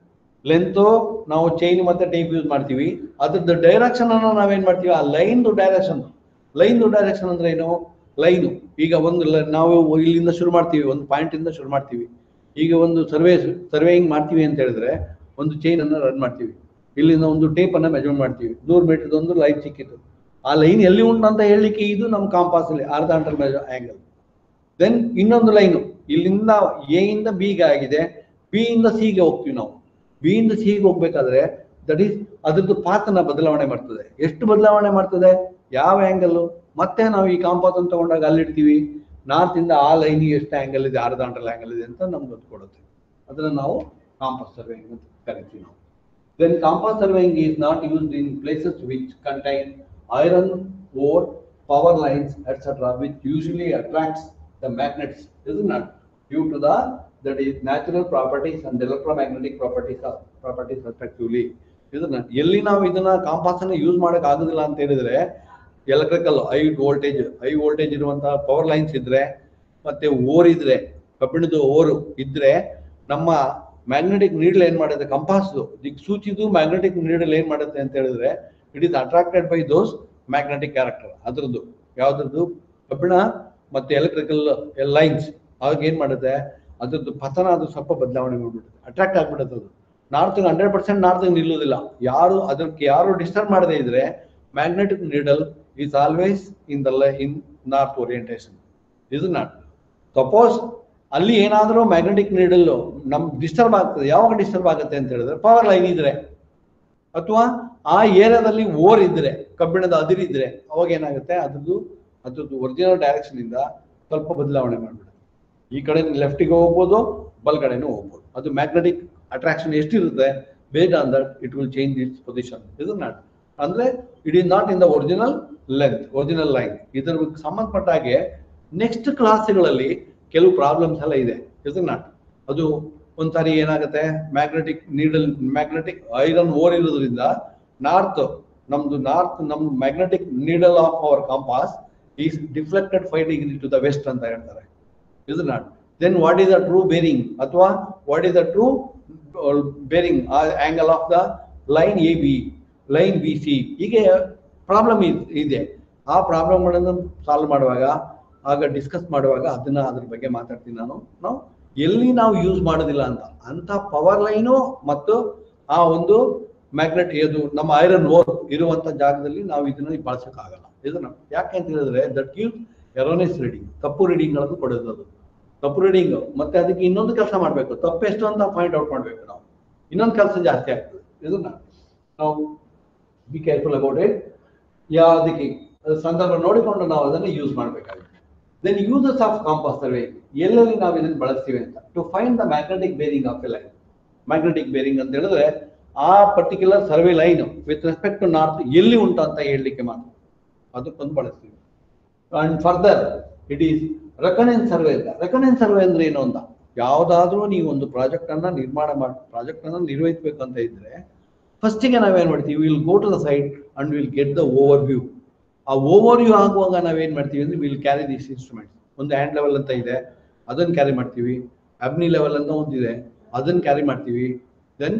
length ನಾವು chain ಮತ್ತೆ tape use ಮಾಡ್ತೀವಿ ಅದ್ರದ್ದು direction ಅನ್ನು ನಾವೇನ್ ಮಾಡ್ತೀವಿ ಆ line direction line direction ಅಂದ್ರೆ ಏನು ಲೈನು ಈಗ ಒಂದು ಲ- ನಾವು ಇಲ್ಲಿಂದ ಶುರು ಮಾಡ್ತೀವಿ ಒಂದು ಪಾಯಿಂಟ್ ಇಂದ ಶುರು ಮಾಡ್ತೀವಿ ಈಗ ಒಂದು ಸರ್ವೆ ಸರ್ವೇಯಿಂಗ್ ಮಾಡ್ತೀವಿ ಅಂತ ಹೇಳಿದ್ರೆ ಒಂದು ಚೈನ್ ಅನ್ನ ರನ್ ಮಾಡ್ತೀವಿ ಇಲ್ಲಿಂದ ಒಂದು ಟೇಪ್ ಅನ್ನ ಮೆಜರ್ ಮಾಡ್ತೀವಿ ನೂರು ಮೀಟರ್ ಒಂದು ಲೈನ್ ಸಿಕ್ಕಿತ್ತು ಆ ಲೈನ್ ಎಲ್ಲಿ ಉಂಟು ಅಂತ ಹೇಳಲಿಕ್ಕೆ ಇದು ನಮ್ಮ ಕಾಂಪಾಸ್ ಅಲ್ಲಿ ಆರ್ಧಾಂಟಲ್ ಮೆಜರ್ ಆಂಗಲ್ ದೆನ್ ಇನ್ನೊಂದು ಲೈನು ಇಲ್ಲಿಂದ ಎ ಇಂದ ಬಿಗೆ ಆಗಿದೆ ಬಿ ಇಂದ ಸಿಗೆ ಹೋಗ್ತೀವಿ ನಾವು ಬಿ ಇಂದ ಸಿಗೆ ಹೋಗ್ಬೇಕಾದ್ರೆ ದಟ್ ಈಸ್ ಅದ್ರದ್ದು ಪಾತನ ಬದಲಾವಣೆ ಮಾಡ್ತದೆ ಎಷ್ಟು ಬದಲಾವಣೆ ಮಾಡ್ತದೆ ಯಾವ ಆಂಗಲ್ ಮತ್ತೆ ನಾವು ಈ ಕಾಂಪಾಸ್ ಅಂತ ತಗೊಂಡಾಗ ಅಲ್ಲಿಡ್ತೀವಿ ನಾರ್ತ್ ಇಂದ ಆ ಲೈನಿಗೆ ಎಷ್ಟು ಆಂಗಲ್ ಇದೆ ಆರ್ಧಾಂಟಲ್ ಆಂಗಲ್ ಇದೆ ಅಂತ ನಮ್ಗೆ ಗೊತ್ತು ಕೊಡುತ್ತೆ ಅದನ್ನ ನಾವು ಕಾಂಪಾಸ್ ಸರ್ವೇಯಿಂಗ್ ಅಂತ ಕರಿತೀವಿ ನಾವು then compass surveying is not used in places which contain iron ore, power lines, etc., which usually attracts the magnets, is it not? Due to the that is natural properties and electromagnetic properties of properties respectively. ಇದನ್ನ ಎಲ್ಲಿ ನಾವು ಇದನ್ನ compass ಅನ್ನ use ಮಾಡಕ್ ಆಗುದಿಲ್ಲ ಅಂತ ಹೇಳಿದ್ರೆ electrical high voltage high voltage ಇರುವಂತಹ ಪವರ್ ಲೈನ್ಸ್ ಇದ್ರೆ ಮತ್ತೆ ಓರ್ ಇದ್ರೆ ಕಬ್ಬಿಣದ ಓರು ಇದ್ರೆ ನಮ್ಮ ಮ್ಯಾಗ್ನೆಟಿಕ್ ನೀಡಲ್ ಏನ್ ಮಾಡುತ್ತೆ ಕಂಪಾಸ್ ದಿಕ್ಸೂಚಿದು ಮ್ಯಾಗ್ನೆಟಿಕ್ ನೀಡಲ್ ಏನ್ ಮಾಡುತ್ತೆ ಅಂತ ಹೇಳಿದ್ರೆ it is attracted by those magnetic character ಅದ್ರದ್ದು ಯಾವ್ದ್ರದ್ದು ಕಬ್ಬಿಣ ಮತ್ತೆ ಎಲೆಕ್ಟ್ರಿಕಲ್ ಲೈನ್ಸ್ ಆಗ ಏನ್ ಮಾಡುತ್ತೆ ಅದ್ರದ್ದು ಪತನ ಅದು ಸ್ವಲ್ಪ ಬದಲಾವಣೆ ಮಾಡ್ಬಿಡುತ್ತೆ ಅಟ್ರಾಕ್ಟ್ ಆಗ್ಬಿಡುತ್ತೆ ಅದು ನಾರ್ತ್ ಹಂಡ್ರೆಡ್ ಪರ್ಸೆಂಟ್ ನಾರ್ತ್ ನಿಲ್ಲುವುದಿಲ್ಲ ಯಾರು ಅದಕ್ಕೆ ಯಾರು ಡಿಸ್ಟರ್ಬ್ ಮಾಡದೇ ಇದ್ರೆ magnetic needle is always in the in north orientation is not suppose ಅಲ್ಲಿ ಏನಾದರೂ ಮ್ಯಾಗ್ನೆಟಿಕ್ ನೀಡಲ್ ನಮ್ ಡಿಸ್ಟರ್ಬ್ ಆಗ್ತದೆ ಯಾವಾಗ ಡಿಸ್ಟರ್ಬ್ ಆಗುತ್ತೆ ಅಂತ ಹೇಳಿದ್ರೆ ಪವರ್ ಲೈನ್ ಇದ್ರೆ ಅಥವಾ ಆ ಏರಿಯಾದಲ್ಲಿ ಓರ್ ಇದ್ರೆ ಕಬ್ಬಿಣದ ಅದಿರಿದ್ರೆ ಅವಾಗ ಏನಾಗುತ್ತೆ ಅದ್ರದ್ದು ಅದ್ರದ್ದು ಒರಿಜಿನಲ್ ಡೈರೆಕ್ಷನ್ ಇಂದ ಸ್ವಲ್ಪ ಬದಲಾವಣೆ ಮಾಡ್ಬಿಡುತ್ತೆ ಈ ಕಡೆ ಲೆಫ್ಟಿಗೆ ಹೋಗ್ಬೋದು ಬಲ್ಗಡೆನೂ ಹೋಗ್ಬೋದು ಅದು ಮ್ಯಾಗ್ನೆಟಿಕ್ ಅಟ್ರಾಕ್ಷನ್ ಎಷ್ಟಿರುತ್ತೆ ಬೇಗ on that it will change its position ಇದು ನಾಟ್ ಅಂದ್ರೆ it is not in the original length original line ಇದರ ಸಂಬಂಧಪಟ್ಟ ಹಾಗೆ ನೆಕ್ಸ್ಟ್ ಕ್ಲಾಸ್ಗಳಲ್ಲಿ ಕೆಲವು ಪ್ರಾಬ್ಲಮ್ಸ್ ಎಲ್ಲ ಇದೆ ಇದು ನಾಟ್ ಅದು ಒಂದ್ಸಾರಿ ಏನಾಗುತ್ತೆ magnetic needle magnetic iron ore ಇರೋದ್ರಿಂದ ನಾರ್ತ್ ನಮ್ದು ನಾರ್ತ್ ನಮ್ magnetic needle of our compass is deflected five degree to the west ಅಂತ ಹೇಳ್ತಾರೆ ಇದು not then what is the true bearing ಅಥವಾ what is the true bearing angle of the line A B line B C ಹೀಗೆ problem ಇದೆ ಆ ಪ್ರಾಬ್ಲಮ್ಗಳನ್ನು solve ಮಾಡುವಾಗ ಆಗ discuss ಮಾಡುವಾಗ ಅದನ್ನ ಅದ್ರ ಬಗ್ಗೆ ಮಾತಾಡ್ತೀನಿ ನಾನು ನಾವು ಎಲ್ಲಿ ನಾವು ಯೂಸ್ ಮಾಡೋದಿಲ್ಲ ಅಂತ ಅಂತ ಪವರ್ ಲೈನು ಮತ್ತು ಆ ಒಂದು ಮ್ಯಾಗ್ನೆಟ್ ಇದು ನಮ್ಮ ಐರನ್ ಓರ್ ಇರುವಂತ ಜಾಗದಲ್ಲಿ ನಾವು ಇದನ್ನ ಬಳಸಕ್ಕಾಗಲ್ಲ ಇದನ್ನ ಯಾಕೆ ಅಂತ ಹೇಳಿದ್ರೆ ದಟ್ ಗಿವ್ ಎರೋನೆಸ್ ರೀಡಿಂಗ್ ತಪ್ಪು ರೀಡಿಂಗ್ ಗಳನ್ನು ಕೊಡೋದು ಅದು ತಪ್ಪು ರೀಡಿಂಗ್ ಮತ್ತೆ ಅದಕ್ಕೆ ಇನ್ನೊಂದು ಕೆಲಸ ಮಾಡ್ಬೇಕು ತಪ್ಪು ಎಷ್ಟು ಅಂತ ಪಾಯಿಂಟ್ ಔಟ್ ಮಾಡ್ಬೇಕು ನಾವು ಇನ್ನೊಂದು ಕೆಲಸ ಜಾಸ್ತಿ ಆಗ್ತದೆ ಇದನ್ನ ನಾವು ಬಿ ಕೇರ್ಫುಲ್ ಅಬೌಟ್ ಇಟ್ ಯಾವುದಕ್ಕೆ ಸಂದರ್ಭ ನೋಡಿಕೊಂಡು ನಾವು ಅದನ್ನು ಯೂಸ್ ಮಾಡಬೇಕಾಗುತ್ತೆ then uses of compass survey ಎಲ್ಲೆಲ್ಲಿ ನಾವು ಇದನ್ನು ಬಳಸ್ತೀವಿ ಅಂತ to find the magnetic bearing of a line magnetic bearing ಅಂತ ಹೇಳಿದ್ರೆ ಆ particular survey line with respect to north ಎಲ್ಲಿ ಉಂಟು ಅಂತ ಹೇಳಲಿಕ್ಕೆ ಮಾತ್ರ ಅದಕ್ಕೊಂದು ಬಳಸ್ತೀವಿ and further it is reconnaissance survey ಅಂತ ರೆಕನೆನ್ಸ್ ಸರ್ವೆ ಅಂದ್ರೆ ಏನು ಅಂತ ಯಾವುದಾದ್ರೂ ನೀವು ಒಂದು ಪ್ರಾಜೆಕ್ಟ್ ಅನ್ನ ನಿರ್ಮಾಣ ಮಾಡಿ ಪ್ರಾಜೆಕ್ಟ್ ಅನ್ನ ನಿರ್ವಹಿಸಬೇಕು ಅಂತ ಇದ್ರೆ ಫಸ್ಟಿಗೆ ನಾವೇನ್ ಮಾಡ್ತೀವಿ will go to the site and will get the overview ಆ ಓವರ್ ವ್ಯೂ ಆಗುವಾಗ ನಾವೇನ್ ಮಾಡ್ತೀವಿ ಅಂದ್ರೆ ವಿಲ್ ಕ್ಯಾರಿ ದಿಸ್ ಇನ್ಸ್ಟ್ರೂಮೆಂಟ್ ಒಂದು ಹ್ಯಾಂಡ್ ಲೆವೆಲ್ ಅಂತ ಇದೆ ಅದನ್ನ ಕ್ಯಾರಿ ಮಾಡ್ತೀವಿ ಅಬ್ನಿ ಲೆವೆಲ್ ಅಂತ ಒಂದಿದೆ ಅದನ್ನ ಕ್ಯಾರಿ ಮಾಡ್ತೀವಿ ದೆನ್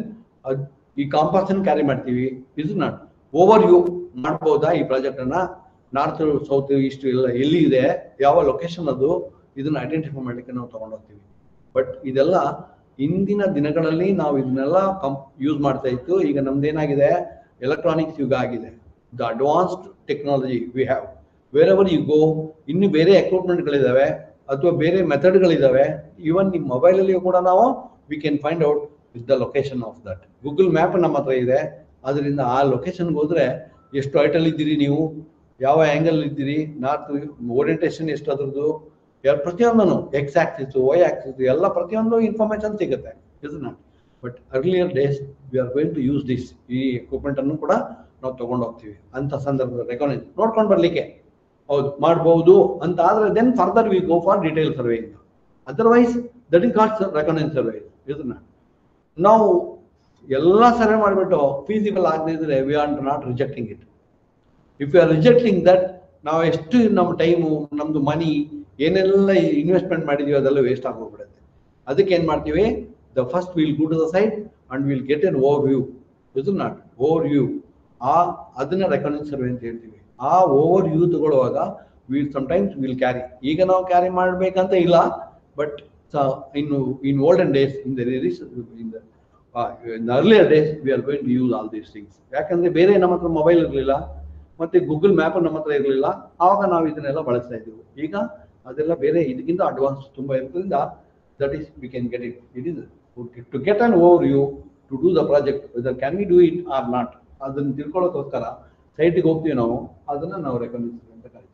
ಈ ಕಾಂಪಾಸ್ ಅನ್ನು ಕ್ಯಾರಿ ಮಾಡ್ತೀವಿ ಇದು ನಾಟ್ ಓವರ್ ವ್ಯೂ ಮಾಡ್ಬೋದಾ ಈ ಪ್ರಾಜೆಕ್ಟ್ ಅನ್ನ ನಾರ್ತ್ ಸೌತ್ ಈಸ್ಟ್ ಎಲ್ಲ ಎಲ್ಲಿ ಇದೆ ಯಾವ ಲೊಕೇಶನ್ ಅದು ಇದನ್ನ ಐಡೆಂಟಿಫೈ ಮಾಡ್ಲಿಕ್ಕೆ ನಾವು ತಗೊಂಡೋಗ್ತೀವಿ ಬಟ್ ಇದೆಲ್ಲ ಇಂದಿನ ದಿನಗಳಲ್ಲಿ ನಾವು ಇದನ್ನೆಲ್ಲ ಯೂಸ್ ಮಾಡ್ತಾ ಇತ್ತು ಈಗ ನಮ್ದೇನಾಗಿದೆ ಎಲೆಕ್ಟ್ರಾನಿಕ್ಸ್ ಯುಗ ಆಗಿದೆ the advanced technology we have wherever you go ಇನ್ನು ಬೇರೆ ಎಕ್ವಿಪ್ಮೆಂಟ್ಗಳಿದಾವೆ ಅಥವಾ ಬೇರೆ ಮೆಥಡ್ಗಳಿದಾವೆ ಈವನ್ ನಿಮ್ಮ ಮೊಬೈಲಲ್ಲಿ ಕೂಡ ನಾವು we can find out with the location of that Google map ನಮ್ಮ ಹತ್ರ ಇದೆ ಅದರಿಂದ ಆ ಲೊಕೇಶನ್ಗೆ ಹೋದ್ರೆ ಎಷ್ಟು ಹೈಟಲ್ಲಿ ಇದ್ದೀರಿ ನೀವು ಯಾವ ಆಂಗಲ್ ಇದ್ದೀರಿ ನಾರ್ತ್ ಓರಿಯಂಟೇಷನ್ ಎಷ್ಟು ಅದ್ರದ್ದು ಎಲ್ಲ ಪ್ರತಿಯೊಂದನ್ನು ಎಕ್ಸ್ ಆಕ್ಸಿಸ್ ವೈ ಆಕ್ಸಿಸ್ ಎಲ್ಲ ಪ್ರತಿಯೊಂದು ಇನ್ಫಾರ್ಮೇಶನ್ ಸಿಗುತ್ತೆ ಇದನ್ನ but earlier days we are going to use this ಈ ಎಕ್ವಿಪ್ಮೆಂಟ್ ಅನ್ನು ಕೂಡ ನಾವು ತಗೊಂಡು ಹೋಗ್ತೀವಿ ಅಂತ ಸಂದರ್ಭದಲ್ಲಿ ರೆಕಗ್ನೈಸ್ ನೋಡ್ಕೊಂಡು ಬರ್ಲಿಕ್ಕೆ ಹೌದು ಮಾಡಬಹುದು ಅಂತ ಆದ್ರೆ then further we go for detail survey otherwise that is called recognise survey ಇದನ್ನ ನಾವು ಎಲ್ಲ ಸರ್ವೆ ಮಾಡಿಬಿಟ್ಟು ಫೀಸಿಬಲ್ ಆಗದೆ ಇದ್ರೆ we are not rejecting it if you are rejecting that ನಾವು ಎಷ್ಟು ನಮ್ಮ ಟೈಮು ನಮ್ದು ಮನಿ ಏನೆಲ್ಲ ಇನ್ವೆಸ್ಟ್ಮೆಂಟ್ ಮಾಡಿದೀವಿ ಅದೆಲ್ಲ ವೇಸ್ಟ್ ಆಗೋಗ್ಬಿಡುತ್ತೆ ಅದಕ್ಕೆ ಏನ್ ಮಾಡ್ತೀವಿ the first will go to the side and will get an overview is not overview ಆ ಅದನ್ನ ರೆಕಗ್ನೈಸ್ ಸರ್ವೆ ಅಂತ ಹೇಳ್ತೀವಿ ಆ ಓವರ್ ವ್ಯೂ ತಗೊಳ್ಳುವಾಗ ವಿಲ್ ಟೈಮ್ಸ್ ವಿಲ್ ಕ್ಯಾರಿ ಈಗ ನಾವು ಕ್ಯಾರಿ ಮಾಡ್ಬೇಕಂತ ಇಲ್ಲ ಬಟ್ ಇನ್ನು in olden days in the in the in earlier days we are going to use all these things ಯಾಕಂದ್ರೆ ಬೇರೆ ನಮ್ಮ ಹತ್ರ ಮೊಬೈಲ್ ಇರಲಿಲ್ಲ ಮತ್ತೆ ಗೂಗಲ್ ಮ್ಯಾಪ್ ನಮ್ಮ ಹತ್ರ ಇರಲಿಲ್ಲ ಆವಾಗ ನಾವು ಇದನ್ನೆಲ್ಲ ಬಳಸ್ತಾ ಇದ್ದೀವಿ ಈಗ ಅದೆಲ್ಲ ಬೇರೆ ಇದಕ್ಕಿಂತ ಅಡ್ವಾನ್ಸ್ ತುಂಬಾ ಇರೋದ್ರಿಂದ that is we can get it it is to get an over you to do the project whether can we do it or not ಅದನ್ನ ತಿಳ್ಕೊಳ್ಳೋಕ್ಕೋಸ್ಕರ ಸೈಟ್ಗೆ ಹೋಗ್ತೀವಿ ನಾವು ಅದನ್ನ ನಾವು ರೆಕಗ್ನೈಸ್ ಅಂತ ಕರಿತೀವಿ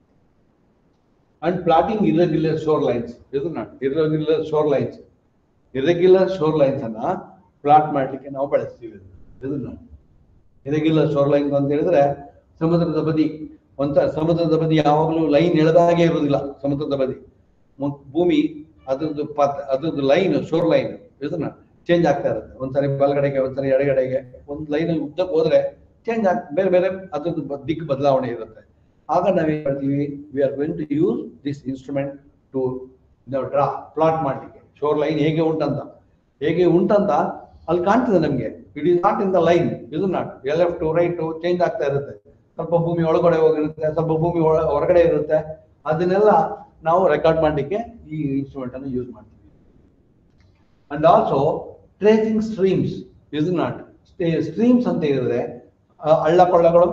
and plotting irregular shore lines ಇದು not irregular shore lines irregular shore lines ಅನ್ನ ಪ್ಲಾಟ್ ಮಾಡ್ಲಿಕ್ಕೆ ನಾವು ಬಳಸ್ತೀವಿ ಇದನ್ನ ಇರೆಗ್ಯುಲರ್ ಶೋರ್ ಲೈನ್ ಅಂತ ಹೇಳಿದ್ರೆ ಸಮುದ್ರದ ಬದಿ ಒಂಥ ಸಮುದ್ರದ ಬದಿ ಯಾವಾಗಲೂ ಲೈನ್ ಎಳೆದಾಗೆ ಇರುವುದಿಲ್ಲ ಸಮುದ್ರದ ಬದಿ ಮು- ಭೂಮಿ ಅದ್ರದ್ದು ಪತ್ ಅದ್ರದ್ದು ಲೈನ್ ಶೋರ್ ಲೈನ್ ಇದನ್ನ ಚೇಂಜ್ ಆಗ್ತಾ ಇರುತ್ತೆ ಒಂದ್ಸರಿ ಬಲಗಡೆಗೆ ಒಂದ್ಸರಿ ಎಡಗಡೆಗೆ ಒಂದು ಲೈನ್ ಉದ್ದಕ್ಕೆ ಹೋದ್ರೆ ಚೇಂಜ್ ಆಗ್ ಬೇರೆ ಬೇರೆ ಅದ್ರದ್ದು ಬ- ದಿಕ್ಕು ಬದಲಾವಣೆ ಇರುತ್ತೆ ಆಗ ನಾವೇನ್ ಮಾಡ್ತೀವಿ we are going to use this instrument to draw plot ಮಾಡ್ಲಿಕ್ಕೆ ಶೋರ್ ಲೈನ್ ಹೇಗೆ ಉಂಟಂತ ಹೇಗೆ ಉಂಟಂತ ಅಲ್ಲಿ ಕಾಣ್ತದೆ ನಮ್ಗೆ it is not in the line ಇದು not left to right change ಆಗ್ತಾ ಇರುತ್ತೆ ಸ್ವಲ್ಪ ಭೂಮಿ ಒಳಗಡೆ ಹೋಗಿರುತ್ತೆ ಸ್ವಲ್ಪ ಭೂಮಿ ಒಳ- ಹೊರಗಡೆ ಇರುತ್ತೆ ಅದನ್ನೆಲ್ಲ ನಾವು ರೆಕಾರ್ಡ್ ಮಾಡ್ಲಿಕ್ಕೆ ಈ ಇನ್ಸ್ಟ್ರೂಮೆಂಟ್ ಅನ್ನು ಯೂಸ್ ಮಾಡ್ತೀವಿ and also tracing streams is not streams ಅಂತ ಹೇಳಿದ್ರೆ ಆ, ಹಳ್ಳ ಕೊಳ್ಳಗಳು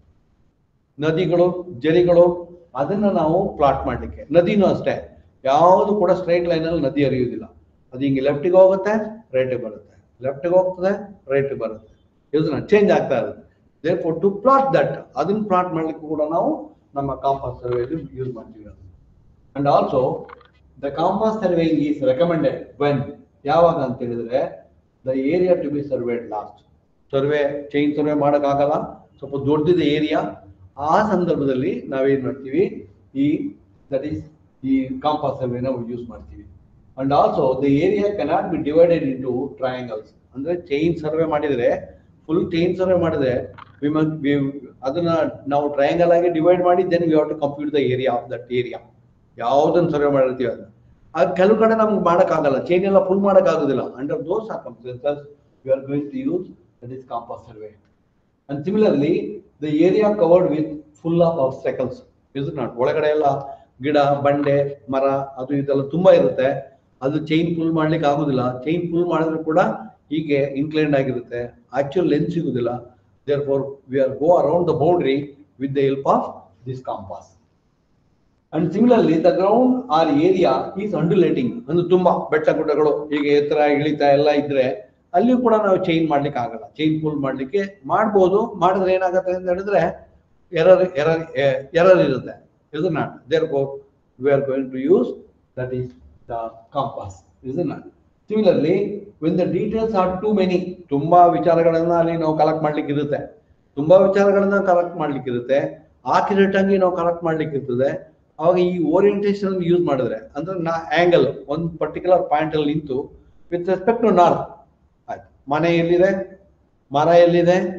ನದಿಗಳು ಜರಿಗಳು ಅದನ್ನ ನಾವು ಪ್ಲಾಟ್ ಮಾಡ್ಲಿಕ್ಕೆ ನದಿನೂ ಅಷ್ಟೇ ಯಾವುದು ಕೂಡ ಸ್ಟ್ರೈಟ್ ಲೈನ್ ಅಲ್ಲಿ ನದಿ ಹರಿಯುವುದಿಲ್ಲ ಅದು ಹಿಂಗೆ ಲೆಫ್ಟಿಗೆ ಹೋಗುತ್ತೆ ರೈಟಿಗೆ ಬರುತ್ತೆ ಲೆಫ್ಟಿಗೆ ಹೋಗ್ತದೆ ರೈಟಿಗೆ ಬರುತ್ತೆ ಇದನ್ನ ಚೇಂಜ್ ಆಗ್ತಾ ಇರುತ್ತೆ therefore to plot that ಅದನ್ನ ಪ್ಲಾಟ್ ಮಾಡ್ಲಿಕ್ಕೆ ಕೂಡ ನಾವು ನಮ್ಮ ಕಾಂಪಾಸ್ ಸರ್ವೆಯಲ್ಲಿ ಯೂಸ್ ಮಾಡ್ತೀವಿ and also the compass surveying is recommended when ಯಾವಾಗ ಅಂತ ಹೇಳಿದ್ರೆ the area to be surveyed last survey chain survey ಮಾಡೋಕ್ಕಾಗಲ್ಲ ಸ್ವಲ್ಪ ದೊಡ್ಡದಿದೆ ಏರಿಯಾ ಆ ಸಂದರ್ಭದಲ್ಲಿ ನಾವೇನ್ ಮಾಡ್ತೀವಿ ಈ ದಟ್ ಈಸ್ ಈ ಕಾಂಪಾಸ್ ಸರ್ವೆನ ಯೂಸ್ ಮಾಡ್ತೀವಿ and also the area cannot be divided into triangles ಅಂದ್ರೆ ಚೈನ್ ಸರ್ವೆ ಮಾಡಿದ್ರೆ ಫುಲ್ ಚೈನ್ ಸರ್ವೆ ಮಾಡಿದ್ರೆ we must we- ಅದನ್ನ ನಾವು ಟ್ರಯಾಂಗಲ್ ಆಗಿ ಡಿವೈಡ್ ಮಾಡಿ then we have to compute the area of that area ಯಾವ್ದನ್ನ ಸರ್ವೆ ಮಾಡಿರ್ತೀವಿ ಅದನ್ನ ಅದು ಕೆಲವು ಕಡೆ ನಮ್ಗೆ ಮಾಡಕ್ಕಾಗಲ್ಲ ಚೈನ್ ಎಲ್ಲ ಫುಲ್ ಮಾಡೋಕ್ಕಾಗೋದಿಲ್ಲ under those circumstances we are going to use that is compass survey and similarly the area covered with full of obstacles is not ಒಳಗಡೆ ಎಲ್ಲ ಗಿಡ ಬಂಡೆ ಮರ ಅದು ಇದೆಲ್ಲ ತುಂಬಾ ಇರುತ್ತೆ ಅದು ಚೈನ್ ಫುಲ್ ಮಾಡ್ಲಿಕ್ಕೆ ಆಗುದಿಲ್ಲ ಚೈನ್ ಫುಲ್ ಮಾಡಿದ್ರು ಕೂಡ ಹೀಗೆ ಇನ್ಕ್ಲೈನ್ಡ್ ಆಗಿರುತ್ತೆ ಆಕ್ಚುಲ್ ಲೆನ್ಸ್ ಸಿಗುದಿಲ್ಲ therefore we are go around the boundary with the help of this compass and similarly the ground or area is undulating ಅಂದ್ರೆ ತುಂಬಾ ಬೆಟ್ಟ ಗುಡ್ಡಗಳು ಹೀಗೆ ಎತ್ತರ ಇಳಿತ ಎಲ್ಲ ಇದ್ರೆ ಅಲ್ಲಿಯೂ ಕೂಡ ನಾವು ಚೈನ್ ಮಾಡ್ಲಿಕ್ಕೆ ಆಗಲ್ಲ ಚೈನ್ ಫುಲ್ ಮಾಡ್ಲಿಕ್ಕೆ ಮಾಡ್ಬೋದು ಮಾಡಿದ್ರೆ ಏನಾಗುತ್ತೆ ಅಂತ ಹೇಳಿದ್ರೆ ಎರರ್ ಎರರ್ ಎರರ್ ಇರುತ್ತೆ ಇದು not therefore we are going to use that is the compass is not similarly when the details are too many ತುಂಬಾ ವಿಚಾರಗಳನ್ನ ಅಲ್ಲಿ ನಾವು ಕಲೆಕ್ಟ್ ಮಾಡ್ಲಿಕ್ಕೆ ಇರುತ್ತೆ ತುಂಬಾ ವಿಚಾರಗಳನ್ನ ಕಲೆಕ್ಟ್ ಮಾಡ್ಲಿಕ್ಕೆ ಇರುತ್ತೆ ಆಕ್ಯುರೇಟ್ ಆಗಿ ನಾವು ಕಲೆಕ್ಟ್ ಮಾಡ್ಲಿಕ್ಕೆ ಇರ್ತದೆ ಅವಾಗ ಈ ಓರಿಯಂಟೇಷನ್ ಯೂಸ್ ಮಾಡಿದ್ರೆ ಅಂದ್ರೆ ನಾ ಆಂಗಲ್ ಒಂದು ಪರ್ಟಿಕ್ಯುಲರ್ ಪಾಯಿಂಟ್ ಅಲ್ಲಿ ನಿಂತು ವಿತ್ ರೆಸ್ಪೆಕ್ಟ್ ಟು ನಾರ್ತ್ ಆಯ್ತು ಮನೆ ಎಲ್ಲಿದೆ ಮರ ಎಲ್ಲಿದೆ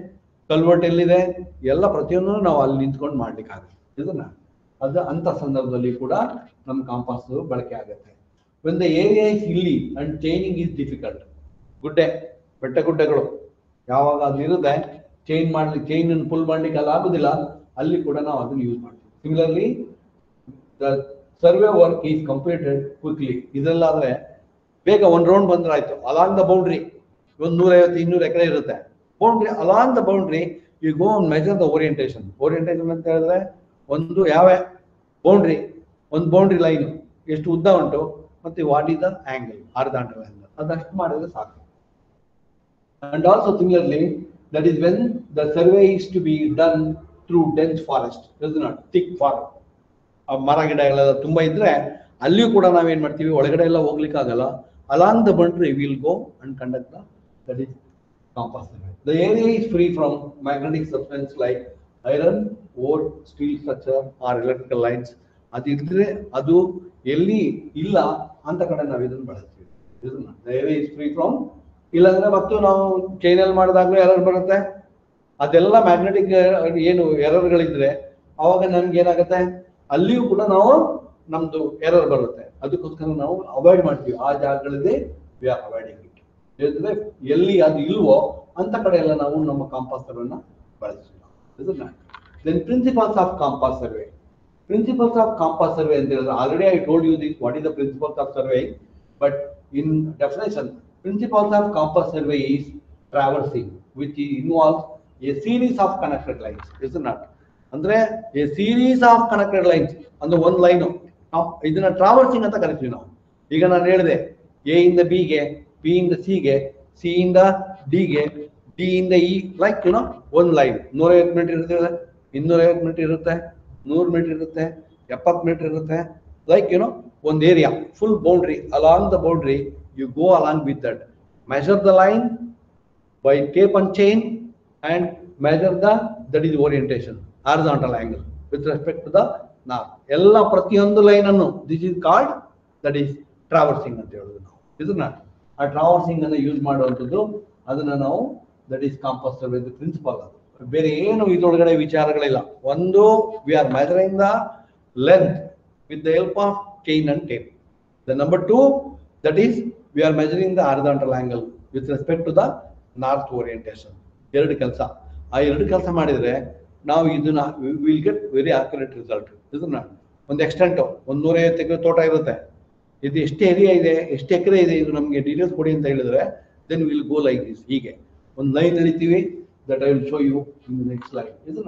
ಕಲ್ವರ್ಟ್ ಎಲ್ಲಿದೆ ಎಲ್ಲ ಪ್ರತಿಯೊಂದು ನಾವು ಅಲ್ಲಿ ನಿಂತ್ಕೊಂಡು ಮಾಡ್ಲಿಕ್ಕಾಗುತ್ತೆ ಇದನ್ನ ಅದು ಅಂತ ಸಂದರ್ಭದಲ್ಲಿ ಕೂಡ ನಮ್ಮ ಕಾಂಪಾಸ್ ಬಳಕೆ ಆಗುತ್ತೆ when the area is hilly and chaining is difficult ಗುಡ್ಡೆ ಬೆಟ್ಟ ಗುಡ್ಡೆಗಳು ಯಾವಾಗ ಅದು ಇರುತ್ತೆ ಚೈನ್ ಮಾಡ್ಲಿ ಚೈನ್ ಅನ್ನು ಪುಲ್ ಮಾಡ್ಲಿಕ್ಕೆ ಅಲ್ಲಿ ಆಗುದಿಲ್ಲ ಅಲ್ಲಿ ಕೂಡ ನಾವು ಅದನ್ನು ಯೂಸ್ ಮಾಡ್ತೀವಿ similarly the survey work is completed quickly ಇದರಲ್ಲಾದ್ರೆ ಬೇಗ ಒಂದು ರೌಂಡ್ ಬಂದ್ರೆ ಆಯ್ತು ಅಲಾಂಗ್ ದ ಬೌಂಡ್ರಿ ಒಂದು ನೂರೈವತ್ತು ಇನ್ನೂರು ಎಕರೆ ಇರುತ್ತೆ boundary along the boundary you go measure the orientation orientation ಅಂತ ಹೇಳಿದ್ರೆ ಒಂದು ಯಾವ ಬೌಂಡ್ರಿ ಒಂದು ಬೌಂಡ್ರಿ ಲೈನ್ ಎಷ್ಟು ಉದ್ದ ಉಂಟು ಮತ್ತೆ what is the angle horizontal angle ಅದಷ್ಟು ಮಾಡಿದ್ರೆ ಸಾಕು and also similarly that is when the survey is to be done through dense forest is not thick forest ಆ ಮರ ಗಿಡಗಳೆಲ್ಲ ತುಂಬಾ ಇದ್ರೆ ಅಲ್ಲಿಯೂ ಕೂಡ ನಾವೇನ್ ಮಾಡ್ತೀವಿ ಒಳಗಡೆ ಎಲ್ಲ ಹೋಗ್ಲಿಕ್ಕೆ ಆಗಲ್ಲ along the boundary will go and conduct the that is compass the area is free from magnetic substance like iron or steel structure or electrical lines ಅದಿದ್ರೆ ಅದು ಎಲ್ಲಿ ಇಲ್ಲ ಅಂತ ಕಡೆ ನಾವು ಇದನ್ನ ಬಳಸ್ತೀವಿ ಇದನ್ನ the area is free from ಇಲ್ಲಾಂದ್ರೆ ಮತ್ತು ನಾವು ಚೈನಲ್ಲಿ ಮಾಡಿದಾಗ್ಲೂ ಎರರ್ ಬರುತ್ತೆ ಅದೆಲ್ಲ ಮ್ಯಾಗ್ನೆಟಿಕ್ ಏನು ಎರರ್ಗಳಿದ್ರೆ ಅವಾಗ ನಮ್ಗೆ ಏನಾಗುತ್ತೆ ಅಲ್ಲಿಯೂ ಕೂಡ ನಾವು ನಮ್ದು ಎರರ್ ಬರುತ್ತೆ ಅದಕ್ಕೋಸ್ಕರ ನಾವು ಅವಾಯ್ಡ್ ಮಾಡ್ತೀವಿ ಆ ಜಾಗಗಳಲ್ಲಿ ವಿ ಆರ್ ಅವಾಯ್ಡಿಂಗ್ ಇಟ್ ಅಂದ್ರೆ ಎಲ್ಲಿ ಅದು ಇಲ್ವೋ ಅಂತ ಕಡೆ ಎಲ್ಲ ನಾವು ನಮ್ಮ ಕಾಂಪಾಸ್ ಸರ್ವೆನ ಬಳಸ್ತೀವಿ ಇದನ್ನ then principles of compass survey principles of compass survey ಅಂತ ಹೇಳಿದ್ರೆ already I told you this what is the principles of survey but in definition principles of compass survey is traversing which involves a series of connected lines is not ಅಂದ್ರೆ a series of connected lines ಅಂದ್ರೆ ಒಂದು line ಇದನ್ನ traversing ಅಂತ ಕರಿತೀವಿ ನಾವು ಈಗ ನಾನು ಹೇಳಿದೆ ಎ ಇಂದ ಬಿಗೆ ಬಿ ಇಂದ ಸಿಗೆ ಸಿ ಇಂದ ಡಿಗೆ ಡಿ ಇಂದ ಇ ಲೈಕ್ ಯುನೋ ಒಂದು ಲೈನ್ ನೂರೈವತ್ತು ಮೀಟರ್ ಇರುತ್ತೆ ಇನ್ನೂರೈವತ್ತು ಮೀಟರ್ ಇರುತ್ತೆ ನೂರು ಮೀಟರ್ ಇರುತ್ತೆ ಎಪ್ಪತ್ತು ಮೀಟರ್ ಇರುತ್ತೆ ಲೈಕ್ ಯುನೋ ಒಂದು area full boundary along the boundary you go along with that measure the line by tape and chain and measure the that is orientation horizontal angle with respect to the north ಎಲ್ಲ ಪ್ರತಿಯೊಂದು line ಅನ್ನು this is called that is traversing ಅಂತ ಹೇಳುದು ನಾವು ಇದನ್ನ ಆ traversing ಅನ್ನು use ಮಾಡುವಂಥದ್ದು ಅದನ್ನ ನಾವು that is compass with principle ಅದು ಬೇರೆ ಏನು ಇದ್ರೊಳಗಡೆ ವಿಚಾರಗಳಿಲ್ಲ ಒಂದು we are measuring the length with the help of chain and tape the number two that is we are measuring the horizontal angle with respect to the north orientation ಎರಡು ಕೆಲಸ ಆ ಎರಡು ಕೆಲಸ ಮಾಡಿದ್ರೆ ನಾವು ಇದನ್ನ will get very accurate result ಇದನ್ನ ಒಂದು ಎಕ್ಸ್ಟೆಂಟ್ ಒಂದು ನೂರೈವತ್ತು ಎಕರೆ ತೋಟ ಇರುತ್ತೆ ಇದು ಎಷ್ಟು ಏರಿಯಾ ಇದೆ ಎಷ್ಟು ಎಕರೆ ಇದೆ ಇದು ನಮಗೆ ಡೀಟೇಲ್ಸ್ ಕೊಡಿ ಅಂತ ಹೇಳಿದ್ರೆ then will go like this ಹೀಗೆ ಒಂದು ಲೈನ್ ಎಳಿತೀವಿ that I will show you in next line ಇದನ್ನ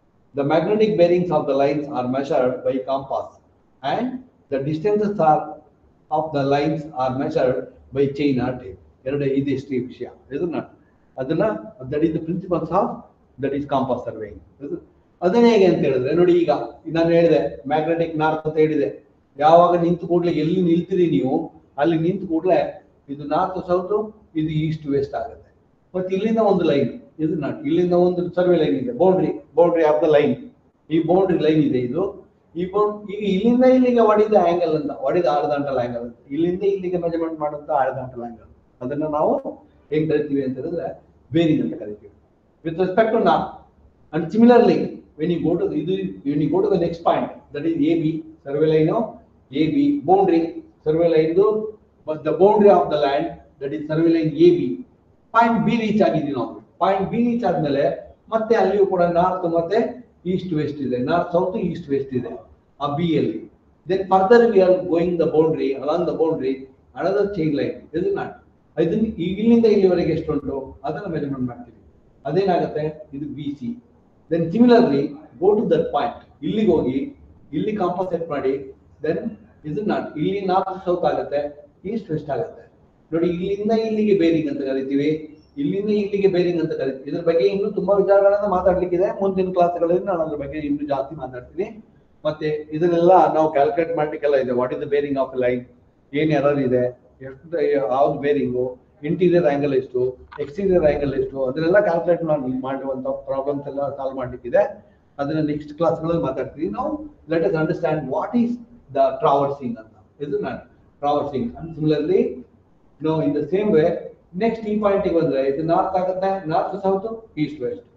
the magnetic bearings of the lines are measured by compass and the distances are of the lines are measured by chain or tape ಎರಡು ಇದಿಷ್ಟು ವಿಷಯ ಇದನ್ನ ಅದನ್ನ that is the principles of that is compass surveying ಅದನ್ನ ಹೇಗೆ ಅಂತ ಹೇಳಿದ್ರೆ ನೋಡಿ ಈಗ ನಾನು ಹೇಳಿದೆ ಮ್ಯಾಗ್ನೆಟಿಕ್ ನಾರ್ತ್ ಅಂತ ಹೇಳಿದೆ ಯಾವಾಗ ನಿಂತು ಕೂಡಲೇ ಎಲ್ಲಿ ನಿಲ್ತೀರಿ ನೀವು ಅಲ್ಲಿ ನಿಂತು ಕೂಡಲೇ ಇದು ನಾರ್ತ್ ಸೌತ್ ಇದು ಈಸ್ಟ್ ವೆಸ್ಟ್ ಆಗುತ್ತೆ ಮತ್ತೆ ಇಲ್ಲಿಂದ ಒಂದು ಲೈನ್ ಇದು ನಾಟ್ ಇಲ್ಲಿಂದ ಒಂದು ಸರ್ವೆ ಲೈನ್ ಇದೆ boundary boundary of the line ಈ ಬೌಂಡ್ರಿ ಲೈನ್ ಇದೆ ಇದು ಈ ಬೌಂಡ್ ಈಗ ಇಲ್ಲಿಂದ ಇಲ್ಲಿಗೆ ಹೊಡಿದ ಆಂಗಲ್ ಅಂತ ಹೊಡಿದ ಆರ್ದಾಂಟಲ್ ಆಂಗಲ್ ಅಂತ ಇಲ್ಲಿಂದ ಇಲ್ಲಿಗೆ ಮೆಜರ್ಮೆಂಟ್ ಮಾಡುವಂತ ಆರ್ದಾಂಟಲ್ ಆಂಗಲ್ ಅದನ್ನ ನಾವು ಹೆಂಗ್ ಕರಿತೀವಿ ಅಂತ ಹೇಳಿದ್ರೆ ಬೇರಿಂಗ್ ಅಂತ ಕರಿತೀವಿ with respect to north and similarly when you go to ಇದು when you go to the next point that is A B survey line A B boundary survey ಲೈನ್ದು the boundary of the land that is survey line A B point B reach ಆಗಿದ್ದೀವಿ ನಾವು point B reach ಆದ್ಮೇಲೆ ಮತ್ತೆ ಅಲ್ಲಿಯೂ ಕೂಡ north ಮತ್ತೆ east west ಇದೆ north south east west ಇದೆ ಆ ಬಿ ಅಲ್ಲಿ then further we are going the boundary along the boundary another chain line ಇದು ನಾಟ್ ಇದನ್ನ ಈ- ಇಲ್ಲಿಂದ ಇಲ್ಲಿವರೆಗೆ ಎಷ್ಟುಂಟು ಅದನ್ನ ಮೆಜರ್ಮೆಂಟ್ ಮಾಡ್ತೀವಿ ಅದೇನಾಗುತ್ತೆ ಇದು B C then similarly go to that point ಇಲ್ಲಿಗೆ ಹೋಗಿ ಇಲ್ಲಿ ಕಾಂಪನ್ಸೇಟ್ ಮಾಡಿ ದೆನ್ ಇದು ನಾಟ್ ಇಲ್ಲಿ ನಾರ್ತ್ ಸೌತ್ ಆಗುತ್ತೆ ಈಸ್ಟ್ ವೆಸ್ಟ್ ಆಗುತ್ತೆ ನೋಡಿ ಇಲ್ಲಿಂದ ಇಲ್ಲಿಗೆ ಬೇರಿಂಗ್ ಅಂತ ಕರಿತೀವಿ ಇಲ್ಲಿಂದ ಇಲ್ಲಿಗೆ ಬೇರಿಂಗ್ ಅಂತ ಕರಿತೀವಿ ಇದ್ರ ಬಗ್ಗೆ ಇನ್ನೂ ತುಂಬಾ ವಿಚಾರಗಳನ್ನ ಮಾತಾಡ್ಲಿಕ್ಕಿದೆ ಮುಂದಿನ ಕ್ಲಾಸ್ಗಳಲ್ಲಿ ನಾನು ಅದ್ರ ಬಗ್ಗೆ ಇನ್ನೂ ಜಾಸ್ತಿ ಮಾತಾಡ್ತೀನಿ ಮತ್ತೆ ಇದನ್ನೆಲ್ಲ ನಾವು ಕ್ಯಾಲ್ಕುಲೇಟ್ ಮಾಡ್ಲಿಕ್ಕೆಲ್ಲ ಇದೆ what is the bearing of line ಏನ್ ಎರರ್ ಇದೆ ಎಷ್ಟು ಯಾವ್ದು ಬೇರಿಂಗು ಇಂಟೀರಿಯರ್ ಆಂಗಲ್ ಎಷ್ಟು ಎಕ್ಸ್ಟೀರಿಯರ್ ಆಂಗಲ್ ಎಷ್ಟು ಅದನ್ನೆಲ್ಲ ಕ್ಯಾಲ್ಕುಲೇಟ್ ಮಾಡಿ ಮಾಡುವಂತ ಪ್ರಾಬ್ಲಮ್ಸ್ ಎಲ್ಲ ಸಾಲ್ವ್ ಮಾಡ್ಲಿಕ್ಕಿದೆ ಅದನ್ನ ನೆಕ್ಸ್ಟ್ ಕ್ಲಾಸ್ಗಳಲ್ಲಿ ಮಾತಾಡ್ತೀವಿ ನಾವು let us understand what is the traversing ಅಂತ ಇದು ನಾನು traversing and similarly no in the same way next ಈ ಪಾಯಿಂಟಿಗೆ ಬಂದ್ರೆ ಇದು ನಾರ್ತ್ ಆಗುತ್ತೆ ನಾರ್ತ್ ಸೌತ್ ಈಸ್ಟ್ ವೆಸ್ಟ್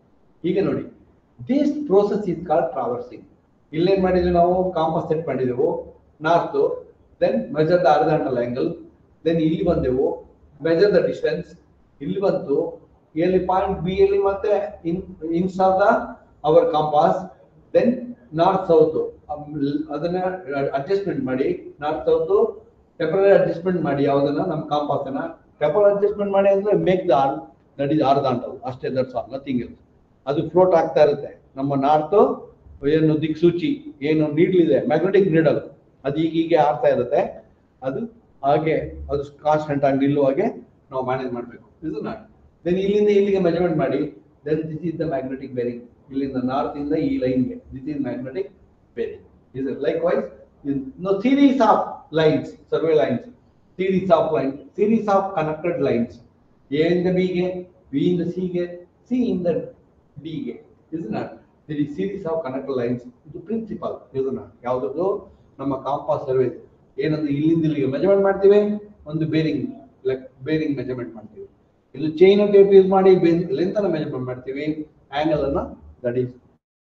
ಈಗ ನೋಡಿ this process is called traversing ಇಲ್ಲೇನ್ ಮಾಡಿದ್ವಿ ನಾವು ಕಾಂಪಸ್ ಸೆಟ್ ಮಾಡಿದೆವು north then measure the horizontal angle then ಇಲ್ಲಿ ಬಂದೆವು ಮೆಜರ್ ದ ಡಿಸ್ಟೆನ್ಸ್ ಇಲ್ಲಿ ಬಂತು ಎಲ್ಲಿ ಪಾಯಿಂಟ್ ಬಿ ಅಲ್ಲಿ ಮತ್ತೆ ಇನ್ ಇನ್ಸ್ of the our compass then north south ಅದನ್ನ ಅಡ್ಜಸ್ಟ್ಮೆಂಟ್ ಮಾಡಿ ನಾರ್ತ್ ಸೌತ್ ಟೆಂಪರರಿ ಅಡ್ಜಸ್ಟ್ಮೆಂಟ್ ಮಾಡಿ ಯಾವ್ದನ್ನ ನಮ್ಮ ಕಾಂಪಾಸ್ ಅನ್ನ ಟೆಂಪರರಿ ಅಡ್ಜಸ್ಟ್ಮೆಂಟ್ ಮಾಡಿ ಅಂದ್ರೆ ಮೇಕ್ ದ ಆರ್ ದಟ್ ಇಸ್ ಆರ್ದಾಂಟಲ್ ಅಷ್ಟೇ ದಟ್ಸ್ ಆಲ್ ನಥಿಂಗ್ ಎಲ್ಸ್ ಅದು ಫ್ಲೋಟ್ ಆಗ್ತಾ ಇರುತ್ತೆ ನಮ್ಮ ನಾರ್ತ್ ಏನು ದಿಕ್ಸೂಚಿ ಏನು ನೀಡ್ಲ್ ಇದೆ ಮ್ಯಾಗ್ನೆಟಿಕ್ ನೀಡಲ್ ಅದು ಈಗ ಹೀಗೆ ಆಡ್ತಾ ಇರುತ್ತೆ ಅದು ಹಾಗೆ ಅದು ಕಾನ್ಸ್ಟೆಂಟ್ ಆಗಿ ನಿಲ್ಲುವಾಗೆ ನಾವು ಮ್ಯಾನೇಜ್ ಮಾಡಬೇಕು ಇದು ನಾಟ್ ದೆನ್ ಇಲ್ಲಿಂದ ಇಲ್ಲಿಗೆ ಮೆಜರ್ಮೆಂಟ್ ಮಾಡಿ then this is the magnetic bearing ಇಲ್ಲಿಂದ ನಾರ್ತ್ ಇಂದ ಈ ಲೈನ್ಗೆ this is magnetic bearing is it likewise in no series of lines survey lines series of lines series of connected lines a ಇಂದ b ಗೆ b ಇಂದ c ಗೆ c ಇಂದ d ಗೆ is not there is series of connected lines ಇದು principle is not ಯಾವ್ದು ನಮ್ಮ compass survey ಏನಂದ್ರೆ ಇಲ್ಲಿಂದ ಇಲ್ಲಿಗೆ ಮೆಜರ್ಮೆಂಟ್ ಮಾಡ್ತೀವಿ ಒಂದು ಬೇರಿಂಗ್ ಲೈಕ್ ಬೇರಿಂಗ್ ಮೆಜರ್ಮೆಂಟ್ ಮಾಡ್ತೀವಿ ಇದು ಚೈನ್ ಟೇಪ್ ಯೂಸ್ ಮಾಡಿ ಲೆಂತ್ ಅನ್ನ ಮೆಜರ್ಮೆಂಟ್ ಮಾಡ್ತೀವಿ ಆಂಗಲ್ ಅನ್ನ ದಟ್ ಈಸ್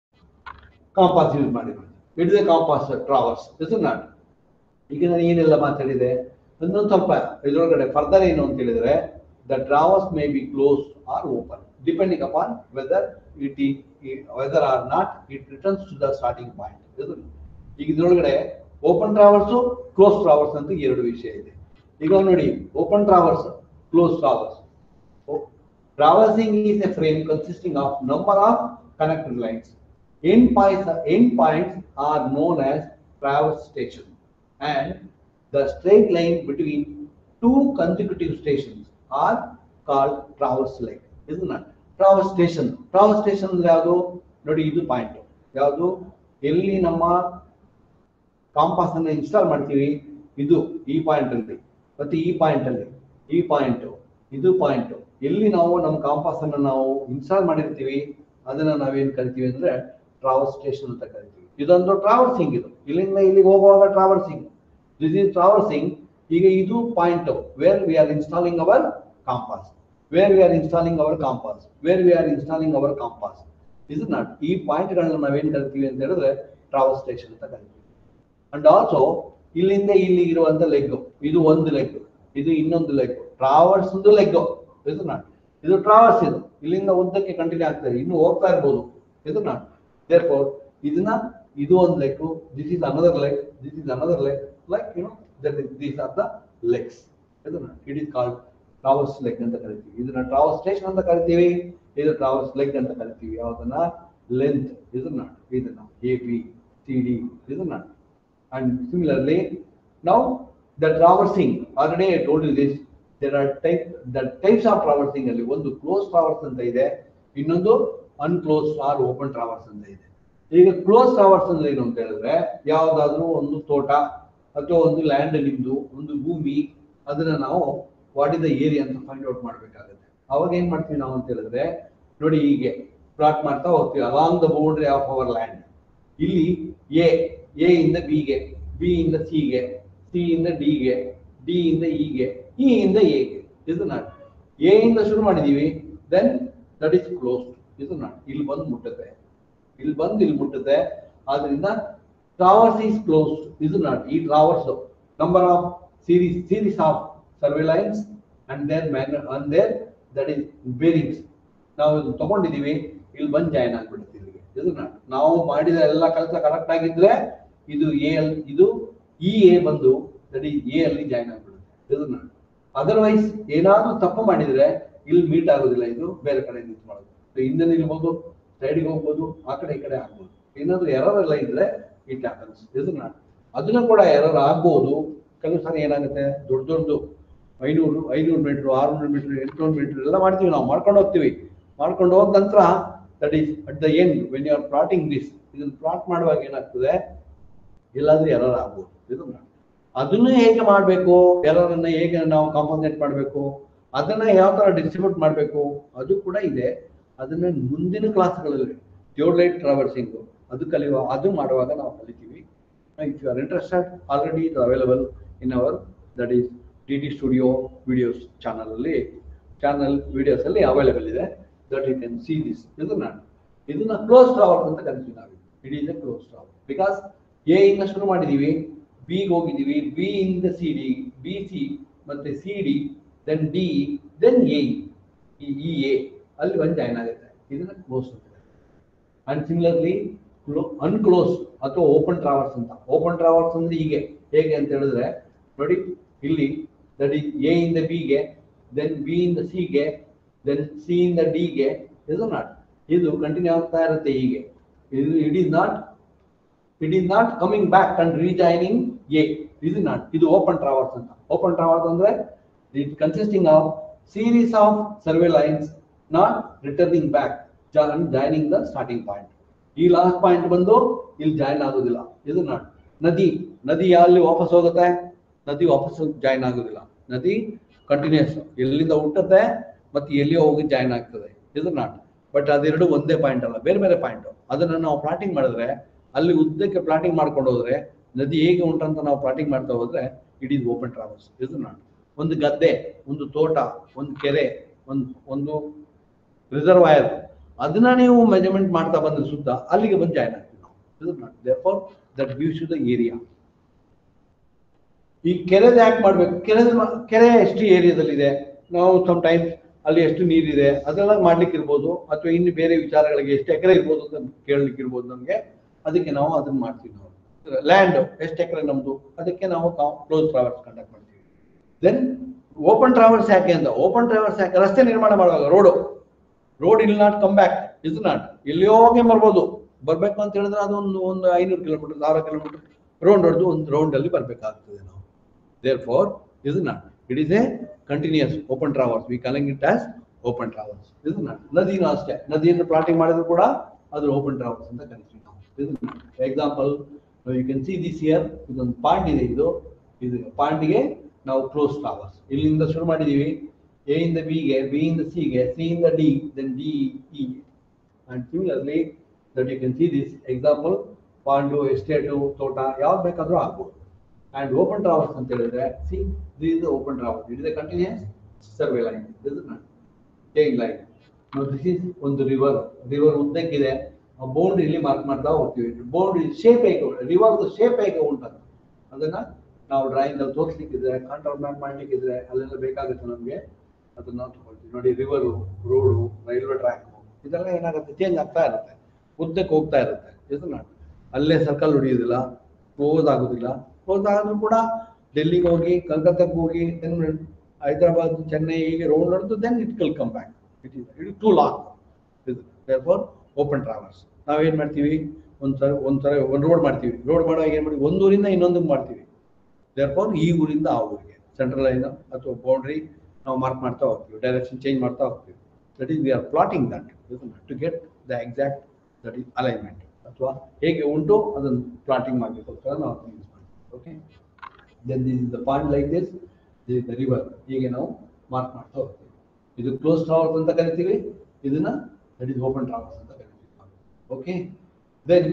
ಕಾಂಪಾಸ್ ಯೂಸ್ ಮಾಡಿ it is a compass traverse is not ಈಗ ನಾನು ಏನೆಲ್ಲ ಮಾತಾಡಿದೆ ಇನ್ನೊಂದು ಸ್ವಲ್ಪ ಇದರೊಳಗಡೆ ಫರ್ದರ್ ಏನು ಅಂತ ಹೇಳಿದ್ರೆ the traverse may be close or open depending upon whether it whether or not it returns to the starting point ಇದು ಈಗ ಇದ್ರೊಳಗಡೆ ಓಪನ್ ಟ್ರಾವರ್ಸ್ ಕ್ಲೋಸ್ ಟ್ರಾವರ್ಸ್ ಅಂತ ಎರಡು ವಿಷಯ ಇದೆ ಈಗ ನೋಡಿ open traverse close traverse Traversing is a frame consisting of number of connected lines. End points, end points are known as traverse station and the straight line between two consecutive stations are called traverse leg. Isn't it? Traverse station. Traverse station ಅಂದ್ರೆ ಯಾವುದು ನೋಡಿ ಇದು point ಯಾವುದು ಎಲ್ಲಿ ನಮ್ಮ compass ಅನ್ನ install ಮಾಡ್ತೀವಿ ಇದು ಈ ಪಾಯಿಂಟ್ ಅಲ್ಲಿ ಮತ್ತೆ ಈ ಪಾಯಿಂಟ್ ಅಲ್ಲಿ ಈ ಪಾಯಿಂಟ್ ಇದು ಪಾಯಿಂಟ್ ಎಲ್ಲಿ ನಾವು ನಮ್ಮ ಕಾಂಪಾಸ್ ಅನ್ನ ನಾವು ಇನ್ಸ್ಟಾಲ್ ಮಾಡಿರ್ತೀವಿ ಅದನ್ನ ನಾವೇನ್ ಕರಿತೀವಿ ಅಂದ್ರೆ ಟ್ರಾವರ್ಸ್ ಸ್ಟೇಷನ್ ಅಂತ ಕರಿತೀವಿ ಇದೊಂದು ಟ್ರಾವರ್ಸಿಂಗ್ ಇದು ಇಲ್ಲಿಂದ ಇಲ್ಲಿಗೆ ಹೋಗುವಾಗ ಟ್ರಾವರ್ಸಿಂಗ್ ದಿಸ್ ಇಸ್ ಟ್ರಾವರ್ಸಿಂಗ್ ಈಗ ಇದು point where we are installing our compass where we are installing our compass where we are installing our compass is not ಈ ಪಾಯಿಂಟ್ ಗಳನ್ನ ನಾವೇನ್ ಕರಿತೀವಿ ಅಂತ ಹೇಳಿದ್ರೆ ಟ್ರಾವರ್ಸ್ ಸ್ಟೇಷನ್ ಅಂತ ಕರಿತೀವಿ ಅಂಡ್ ಆಲ್ಸೋ ಇಲ್ಲಿಂದ ಇಲ್ಲಿ ಇರುವಂತ ಲೆಗ್ ಇದು ಒಂದು ಲೆಗ್ ಇದು ಇನ್ನೊಂದು ಲೆಗ್ ಟ್ರಾವರ್ಸ್ ಒಂದು ಲೆಗ್ ಇದು ನಾಟ್ ಇದು ಟ್ರಾವರ್ಸ್ ಇದು ಇಲ್ಲಿಂದ ಉದ್ದಕ್ಕೆ ಕಂಟಿನ್ಯೂ ಆಗ್ತದೆ ಇನ್ನು ಹೋಗ್ತಾ ಇರ್ಬೋದು ಇದು ನಾಟ್ ದೇರ್ ಫೋರ್ ಇದನ್ನ ಇದು ಒಂದು leg this is another leg this is another leg like you know that is these are the legs ಇದು not it is called traverse leg ಅಂತ ಕರಿತೀವಿ ಇದನ್ನ ಟ್ರಾವರ್ಸ್ ಸ್ಟೇಷನ್ ಅಂತ ಕರಿತೀವಿ ಇದು ಟ್ರಾವರ್ಸ್ ಲೆಗ್ ಅಂತ ಕರಿತೀವಿ ಯಾವ್ದನ್ನ ಲೆಂತ್ ಇದು ನಾಟ್ ಇದನ್ನ ಎ ಬಿ ಸಿ ಡಿ ಇದು not And similarly, now the traversing, already I told you this, there are type, the types of traversing ಅಲ್ಲಿ ಒಂದು ಕ್ಲೋಸ್ ಟ್ರಾವರ್ಸ್ ಅಂತ ಇದೆ ಇನ್ನೊಂದು ಅನ್ಕ್ಲೋಸ್ ಆರ್ ಓಪನ್ ಟ್ರಾವರ್ಸ್ ಅಂತ ಇದೆ ಈಗ ಕ್ಲೋಸ್ ಟ್ರಾವರ್ಸ್ ಅಂದ್ರೆ ಏನು ಅಂತ ಹೇಳಿದ್ರೆ ಯಾವ್ದಾದ್ರು ಒಂದು ತೋಟ ಅಥವಾ ಒಂದು ಲ್ಯಾಂಡ್ ನಿಮ್ದು ಒಂದು ಭೂಮಿ ಅದನ್ನ ನಾವು ವಾಟ್ ಇಸ್ ದ ಏರಿಯಾ ಅಂತ ಫೈಂಡ್ ಔಟ್ ಮಾಡ್ಬೇಕಾಗುತ್ತೆ ಅವಾಗ ಏನ್ ಮಾಡ್ತೀವಿ ನಾವು ಅಂತ ಹೇಳಿದ್ರೆ ನೋಡಿ ಹೀಗೆ ಪ್ಲಾಟ್ ಮಾಡ್ತಾ ಹೋಗ್ತೀವಿ along the boundary of our land ಇಲ್ಲಿ ಎ ಎ ಇಂದ ಬಿಗೆ ಬಿ ಇಂದ ಸಿಗೆ ಸಿ ಇಂದ ಡಿಗೆ ಡಿ ಇಂದ ಇಗೆ ಇ ಇಂದ ಎಗೆ ಇದು ನಾಟ್ ಎ ಇಂದ ಶುರು ಮಾಡಿದೀವಿ ದೆನ್ ದಟ್ ಇಸ್ ಕ್ಲೋಸ್ ಇದು ನಾಟ್ ಇಲ್ಲಿ ಬಂದು ಮುಟ್ಟುತ್ತೆ ಇಲ್ಲಿ ಬಂದು ಇಲ್ಲಿ ಮುಟ್ಟುತ್ತೆ ಆದ್ರಿಂದ ಟ್ರಾವರ್ಸ್ ಈಸ್ ಕ್ಲೋಸ್ ಇದು ನಾಟ್ ಈ traverse number of series series of survey lines and their ಮ್ಯಾಗ್ನ and their that is bearings ನಾವು ಇದು ತಗೊಂಡಿದೀವಿ ಇಲ್ಲಿ ಬಂದು ಜಾಯ್ನ್ ಆಗ್ಬಿಡುತ್ತೆ ಇಲ್ಲಿಗೆ ಇದು ನಾಟ್ ನಾವು ಮಾಡಿದ ಎಲ್ಲ ಕೆಲಸ ಕರೆಕ್ಟ್ ಆಗಿದ್ರೆ ಇದು ಎ ಅಲ್ಲಿ ಇದು ಈ ಎ ಬಂದು ದಟ್ ಈಸ್ ಎ ಅಲ್ಲಿ ಜಾಯ್ನ್ ಆಗ್ಬಿಡುತ್ತೆ ಇದು ನಾಟ್ ಅದರ್ವೈಸ್ ಏನಾದ್ರೂ ತಪ್ಪು ಮಾಡಿದ್ರೆ ಇಲ್ಲಿ ಮೀಟ್ ಆಗೋದಿಲ್ಲ ಇದು ಬೇರೆ ಕಡೆ ನಿಂತು ಮಾಡೋದು So ಹಿಂದೆ ನಿಲ್ಬೋದು ಸೈಡ್ಗೆ ಹೋಗ್ಬೋದು ಆ ಕಡೆ ಈ ಕಡೆ ಆಗ್ಬೋದು ಏನಾದ್ರೂ ಎರರ್ ಎಲ್ಲ ಇದ್ರೆ ಇಟ್ ಹ್ಯಾಪನ್ಸ್ ಇದು ನಾಟ್ ಅದನ್ನ ಕೂಡ ಎರರ್ ಆಗ್ಬೋದು ಕೆಲವು ಸರಿ ಏನಾಗುತ್ತೆ ದೊಡ್ಡ ದೊಡ್ಡದು ಐನೂರು ಐನೂರು ಮೀಟ್ರ್ ಆರ್ನೂರು ಮೀಟ್ರ್ ಎಂಟುನೂರು ಮೀಟ್ರ್ ಎಲ್ಲ ಮಾಡ್ತೀವಿ ನಾವು ಮಾಡ್ಕೊಂಡು ಹೋಗ್ತೀವಿ ಮಾಡ್ಕೊಂಡು ಹೋದ ನಂತರ that is at the end when you are plotting this ಇದನ್ನ ಪ್ಲಾಟ್ ಮಾಡುವಾಗ ಏನಾಗ್ತದೆ ಎಲ್ಲಾದ್ರೂ ಎರರ್ ಆಗ್ಬೋದು ಇದು ನಾಟ್ ಅದನ್ನ ಹೇಗೆ ಮಾಡಬೇಕು ಎರರನ್ನ ಹೇಗೆ ನಾವು ಕಾಂಪನ್ಸೇಟ್ ಮಾಡಬೇಕು ಅದನ್ನ ಯಾವ ತರ ಡಿಸ್ಟ್ರಿಬ್ಯೂಟ್ ಮಾಡಬೇಕು ಅದು ಕೂಡ ಇದೆ ಅದನ್ನ ಮುಂದಿನ ಕ್ಲಾಸ್ಗಳಲ್ಲಿ ಥಿಯೋಡ್ಲೈಟ್ ಟ್ರಾವರ್ಸಿಂಗ್ ಅದು ಕಲಿಯುವ ಅದು ಮಾಡುವಾಗ ನಾವು ಕಲಿತೀವಿ if you are interested already ಇದು available in our that is D D studio videos channel ಅಲ್ಲಿ ಚಾನಲ್ ವಿಡಿಯೋಸ್ ಅಲ್ಲಿ ಅವೈಲೇಬಲ್ ಇದೆ that you can see this ಇದು ನಾನು ಇದನ್ನ ಕ್ಲೋಸ್ ಟ್ರಾವರ್ಸ್ ಅಂತ ಕರಿತೀವಿ ನಾವು it is a close traverse because A ಇಂದ ಶುರು ಮಾಡಿದೀವಿ ಬಿಗೆ ಹೋಗಿದೀವಿ ಬಿ ಇಂದ ಸಿ ಡಿ ಬಿ ಸಿ ಮತ್ತೆ C D then D then A ಈ ಎ ಅಲ್ಲಿ ಒಂದು ಜಾಯ್ನ್ ಆಗುತ್ತೆ ಇದನ್ನ ಕ್ಲೋಸ್ ಅಂತ ಅಂಡ್ ಸಿಮಿಲರ್ಲಿ ಅನ್ಕ್ಲೋಸ್ ಅಥವಾ ಓಪನ್ ಟ್ರಾವರ್ಸ್ ಅಂತ ಓಪನ್ ಟ್ರಾವರ್ಸ್ ಅಂದ್ರೆ ಹೀಗೆ ಹೇಗೆ ಅಂತ ಹೇಳಿದ್ರೆ ನೋಡಿ ಇಲ್ಲಿ ದಟ್ ಇಸ್ ಎ ಇಂದ ಬಿಗೆ ದೆನ್ ಬಿ ಇಂದ ಸಿಗೆ ದೆನ್ ಸಿ ಇಂದ ಡಿಗೆ ಇದು ನಾಟ್ ಇದು ಕಂಟಿನ್ಯೂ ಆಗ್ತಾ ಇರುತ್ತೆ ಹೀಗೆ ಇದು it is not it is not coming back and rejoining A ಇದು ನಾಟ್ ಇದು ಓಪನ್ ಟ್ರಾವರ್ಸ್ ಅಂತ ಓಪನ್ ಟ್ರಾವರ್ಸ್ ಅಂದ್ರೆ it consisting of series of survey lines not returning back joining the starting point ಈ last point ಬಂದು ಇಲ್ಲಿ join ಆಗೋದಿಲ್ಲ ಇದು not ನದಿ ನದಿ ಅಲ್ಲಿ ವಾಪಸ್ ಹೋಗುತ್ತೆ ನದಿ ವಾಪಸ್ ಜಾಯ್ನ್ ಆಗೋದಿಲ್ಲ ನದಿ ಕಂಟಿನ್ಯೂಸ್ ಎಲ್ಲಿಂದ ಹುಟ್ಟುತ್ತೆ ಮತ್ತೆ ಎಲ್ಲಿಯೋ ಹೋಗಿ ಜಾಯ್ನ್ ಆಗ್ತದೆ ಇದು ನಾಟ್ ಬಟ್ ಅದೆರಡು ಒಂದೇ ಪಾಯಿಂಟ್ ಅಲ್ಲ ಬೇರೆ ಬೇರೆ ಪಾಯಿಂಟ್ ಅದನ್ನ ನಾವು ಪ್ಲಾಟಿಂಗ್ ಮಾಡಿದ್ರೆ ಅಲ್ಲಿ ಉದ್ದಕ್ಕೆ ಪ್ಲಾಟಿಂಗ್ ಮಾಡ್ಕೊಂಡು ಹೋದ್ರೆ ನದಿ ಹೇಗೆ ಉಂಟಂತ ನಾವು ಪ್ಲಾಟಿಂಗ್ ಮಾಡ್ತಾ ಹೋದ್ರೆ ಇಟ್ ಈಸ್ ಓಪನ್ ಟ್ರಾವೆಲ್ಸ್ ಇದು ನಾಟ್ ಒಂದು ಗದ್ದೆ ಒಂದು ತೋಟ ಒಂದು ಕೆರೆ ಒಂದು ಒಂದು ರಿಸರ್ವಾಯರ್ ಅದನ್ನ ನೀವು ಮೆಜರ್ಮೆಂಟ್ ಮಾಡ್ತಾ ಬಂದ್ರೆ ಸುತ್ತ ಅಲ್ಲಿಗೆ ಬಂದು ಜಾಯ್ನ್ ಆಗ್ತೀವಿ ನಾವು ಇದು not therefore that gives you the area ಈ ಕೆರೆದ ಯಾಕೆ ಮಾಡ್ಬೇಕು ಕೆರೆ ಕೆರೆ ಎಷ್ಟು ಏರಿಯಾದಲ್ಲಿದೆ ನಾವು ಸಮ್ ಟೈಮ್ಸ್ ಅಲ್ಲಿ ಎಷ್ಟು ನೀರಿದೆ ಅದೆಲ್ಲ ಮಾಡ್ಲಿಕ್ಕೆ ಇರ್ಬೋದು ಅಥವಾ ಇನ್ನು ಬೇರೆ ವಿಚಾರಗಳಿಗೆ ಎಷ್ಟು ಎಕರೆ ಇರ್ಬೋದು ಅಂತ ಕೇಳಲಿಕ್ಕೆ ಇರ್ಬೋದು ನಮಗೆ ಅದಕ್ಕೆ ನಾವು ಅದನ್ನ ಮಾಡ್ತೀವಿ ನಾವು ಲ್ಯಾಂಡ್ ಎಷ್ಟು ಎಕರೆ ನಮ್ದು ಅದಕ್ಕೆ ನಾವು ಕ್ಲೋಸ್ ಟ್ರಾವೆಲ್ಸ್ ಕಂಡಕ್ಟ್ ಮಾಡ್ತೀವಿ ದೆನ್ ಓಪನ್ ಟ್ರಾವೆಲ್ಸ್ ಯಾಕೆ ಅಂತ ಓಪನ್ ಟ್ರಾವೆಲ್ಸ್ ಯಾಕೆ ರಸ್ತೆ ನಿರ್ಮಾಣ ಮಾಡುವಾಗ road road will not come back is not ಎಲ್ಲಿಯೋ ಹೋಗಿ ಬರ್ಬೋದು ಬರ್ಬೇಕು ಅಂತ ಹೇಳಿದ್ರೆ ಅದೊಂದು ಒಂದು ಐನೂರು ಕಿಲೋಮೀಟರ್ ಸಾವಿರ ಕಿಲೋಮೀಟರ್ ರೌಂಡ್ ಹೊಡೆದು ಒಂದು ರೌಂಡ್ ಅಲ್ಲಿ ಬರ್ಬೇಕಾಗ್ತದೆ ನಾವು therefore is not it is a continuous open travels we calling it as open travels is not ನದಿನೂ ಅಷ್ಟೇ ನದಿಯನ್ನು ಪ್ಲಾಟಿಂಗ್ ಮಾಡಿದ್ರು ಕೂಡ ಅದು ಓಪನ್ ಟ್ರಾವಲ್ಸ್ ಅಂತ ಕರಿತೀವಿ ನಾವು ಇದು example you can see this here ಇದೊಂದು ಪಾಂಡ್ ಇದೆ ಇದು ಇದು ಪಾಂಡ್ಗೆ ನಾವು ಕ್ಲೋಸ್ ಟ್ರಾವಲ್ಸ್ ಇಲ್ಲಿಂದ ಶುರು ಮಾಡಿದೀವಿ ಎ ಇಂದ ಬಿಗೆ ಬಿ ಇಂದ ಸಿಗೆ ಸಿ ಇಂದ D then D E and similarly that you can see this example pond estate ತೋಟ ಯಾವ್ದು ಬೇಕಾದ್ರೂ ಆಗ್ಬೋದು ಅಂಡ್ ಓಪನ್ ಟ್ರಾವಲ್ಸ್ ಅಂತ ಹೇಳಿದ್ರೆ see this is open travels it is a continuous survey line this is not take line this is ಒಂದು river river ಉದ್ದಕ್ಕಿದೆ ಆ ಬೌಂಡ್ರಿಲಿ ಮಾರ್ಕ್ ಮಾಡ್ತಾ ಹೋಗ್ತೀವಿ ಬೌಂಡ್ರಿ ಶೇಪ್ ಹೇಗೆ ರಿವರ್ದು ಶೇಪ್ ಹೇಗೆ ಉಂಟಂತ ಅದನ್ನ ನಾವು ಡ್ರಾಯಿಂಗ್ ಅಲ್ಲಿ ತೋರಿಸ್ಲಿಕ್ಕಿದ್ರೆ ಕಾಂಟ್ರೋಲ್ ಮ್ಯಾಪ್ ಮಾಡ್ಲಿಕ್ಕಿದ್ರೆ ಅಲ್ಲೆಲ್ಲ ಬೇಕಾಗುತ್ತೆ ನಮಗೆ ಅದನ್ನ ನಾವು ತಗೊಳ್ತೀವಿ ನೋಡಿ ರಿವರು ರೋಡು ರೈಲ್ವೆ ಟ್ರ್ಯಾಕ್ ಇದೆಲ್ಲ ಏನಾಗುತ್ತೆ ಚೇಂಜ್ ಆಗ್ತಾ ಇರುತ್ತೆ ಉದ್ದಕ್ಕೆ ಹೋಗ್ತಾ ಇರುತ್ತೆ ಇದು ನಾಟ್ ಅಲ್ಲೇ ಸರ್ಕಲ್ ಹೊಡಿಯೋದಿಲ್ಲ ಕ್ಲೋಸ್ ಆಗೋದಿಲ್ಲ ಕ್ಲೋಸ್ ಆದ್ರೂ ಕೂಡ ಡೆಲ್ಲಿಗೆ ಹೋಗಿ ಕಲ್ಕತ್ತಾಕ್ಕೆ ಹೋಗಿ ದೆನ್ ಹೈದರಾಬಾದ್ ಚೆನ್ನೈ ಹೀಗೆ ರೋಡ್ ಹೊಡೆದು then it could come back it is it too long ಇದು ಫಾರ್ ಓಪನ್ ಟ್ರಾವೆಲ್ಸ್ ನಾವೇನ್ ಮಾಡ್ತೀವಿ ಒಂದ್ಸಲ ಒಂದ್ಸಲ ಒಂದು ರೋಡ್ ಮಾಡ್ತೀವಿ ರೋಡ್ ಮಾಡುವಾಗ ಏನ್ ಮಾಡ್ತೀವಿ ಒಂದು ಊರಿಂದ ಇನ್ನೊಂದಕ್ಕೆ ಮಾಡ್ತೀವಿ ದೇರ್ಫೋರ್ ಈ ಊರಿಂದ ಆ ಊರಿಗೆ ಸೆಂಟ್ರಲ್ ಲೈನ್ ಅಥವಾ ಬೌಂಡ್ರಿ ನಾವು ಮಾರ್ಕ್ ಮಾಡ್ತಾ ಹೋಗ್ತೀವಿ ಡೈರೆಕ್ಷನ್ ಚೇಂಜ್ ಮಾಡ್ತಾ ಹೋಗ್ತೀವಿ that is we are plotting that to get the exact that is alignment ಅಥವಾ ಹೇಗೆ ಉಂಟು ಅದನ್ನು ಪ್ಲಾಟಿಂಗ್ ಮಾಡಲಿಕ್ಕೋಸ್ಕರ ನಾವು ಯೂಸ್ ಮಾಡ್ತೀವಿ okay then this is the point like this this is the river ಹೀಗೆ ನಾವು ಮಾರ್ಕ್ ಮಾಡ್ತಾ ಹೋಗ್ತೀವಿ ಇದು ಕ್ಲೋಸ್ ಟ್ರಾವಲ್ಸ್ ಅಂತ ಕರಿತೀವಿ ಇದನ್ನ ದಟ್ ಇಸ್ ಓಪನ್ ಟ್ರಾವಲ್ಸ್ ಅಂತ ಕರಿತೀವಿ okay then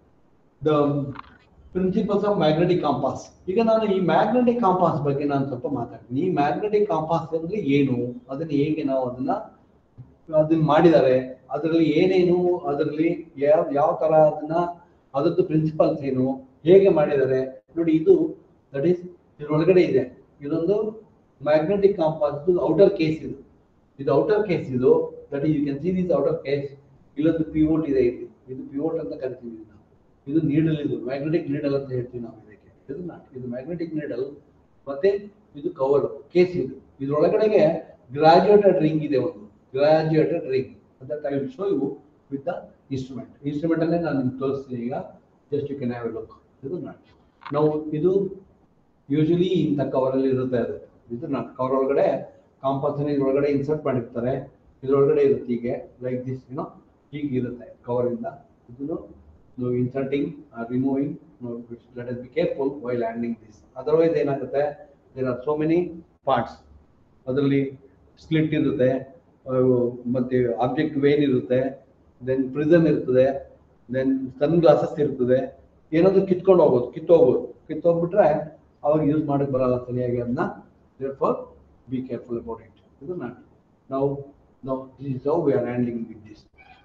the principles of magnetic compass ಈಗ ನಾನು ಈ ಮ್ಯಾಗ್ನೆಟಿಕ್ ಕಾಂಪಾಸ್ ಬಗ್ಗೆ ನಾನು ಸ್ವಲ್ಪ ಮಾತಾಡ್ತೀನಿ ಈ ಮ್ಯಾಗ್ನೆಟಿಕ್ ಕಾಂಪಾಸ್ ಅಂದ್ರೆ ಏನು ಅದನ್ನ ಹೇಗೆ ನಾವು ಅದನ್ನ ಅದನ್ನ ಮಾಡಿದ್ದಾರೆ ಅದರಲ್ಲಿ ಏನೇನು ಅದರಲ್ಲಿ ಯಾವ ಯಾವ ತರ ಅದನ್ನ ಅದರದ್ದು ಪ್ರಿನ್ಸಿಪಲ್ಸ್ ಏನು ಹೇಗೆ ಮಾಡಿದ್ದಾರೆ ನೋಡಿ ಇದು ದಟ್ ಈಸ್ ಇದ್ರೊಳಗಡೆ ಇದೆ ಇದೊಂದು ಮ್ಯಾಗ್ನೆಟಿಕ್ ಕಾಂಪಾಸ್ ಔಟರ್ ಕೇಸ್ ಇದು ಇದು ಔಟರ್ ಕೇಸ್ ಇದು that you can see this outer case ಇಲ್ಲೊಂದು ಪಿವೋಟ್ ಇದೆ ಇಲ್ಲಿ ಇದು ಪಿವೋಟ್ ಅಂತ ಕರಿತೀವಿ ನಾವು ಇದು ನೀಡಲ್ ಇದು ಮ್ಯಾಗ್ನೆಟಿಕ್ ನೀಡಲ್ ಅಂತ ಹೇಳ್ತೀವಿ ನಾವು ಇದಕ್ಕೆ ಇದು ನಾಟ್ ಇದು ಮ್ಯಾಗ್ನೆಟಿಕ್ ನೀಡಲ್ ಮತ್ತೆ ಇದು ಕವರ್ ಕೇಸ್ ಇದು ಇದ್ರೊಳಗಡೆಗೆ ಗ್ರಾಜುಯೇಟೆಡ್ ರಿಂಗ್ ಇದೆ ಒಂದು graduated ring that I will show you with the instrument instrument ಅಲ್ಲೇ ನಾನು ನಿಮ್ಗೆ ತೋರಿಸ್ತೀನಿ ಈಗ just you can have a look ಇದು ನಾಟ್ ನಾವು ಇದು ಯೂಶಲಿ ಇಂಥ ಕವರಲ್ಲಿ ಇರುತ್ತೆ ಅದು ಇದು ನಾಟ್ ಕವರ್ ಒಳಗಡೆ ಕಾಂಪಾಸನ್ ಇದ್ರೊಳಗಡೆ ಇನ್ಸರ್ಟ್ ಮಾಡಿರ್ತಾರೆ ಇದ್ರೊಳಗಡೆ ಇರುತ್ತೆ ಹೀಗೆ ಲೈಕ್ ದಿಸ್ ಏನೋ ಹೀಗೆ ಇರುತ್ತೆ ಕವರ್ ಇಂದ ಇದನ್ನು ನಾವು inserting removing let us be careful while handling this otherwise ಏನಾಗುತ್ತೆ there are so many parts ಅದರಲ್ಲಿ ಸ್ಲಿಟ್ ಇರುತ್ತೆ ಅವು ಮತ್ತೆ ಆಬ್ಜೆಕ್ಟ್ ವೇನ್ ಇರುತ್ತೆ ದೆನ್ ಪ್ರಿಸಮ್ ಇರ್ತದೆ ದೆನ್ ಸನ್ ಗ್ಲಾಸಸ್ ಇರ್ತದೆ ಏನಾದ್ರು ಕಿತ್ಕೊಂಡು ಹೋಗ್ಬೋದು ಕಿತ್ತೋಗ್ಬೋದು ಕಿತ್ತೋಗ್ಬಿಟ್ರೆ ಅವಾಗ ಯೂಸ್ ಮಾಡಕ್ ಬರಲ್ಲ ಸರಿಯಾಗಿ ಅದನ್ನ therefore be careful about it ಇದು ನಾಟ್ ನಾವು ನಾವು this is how we are handling with this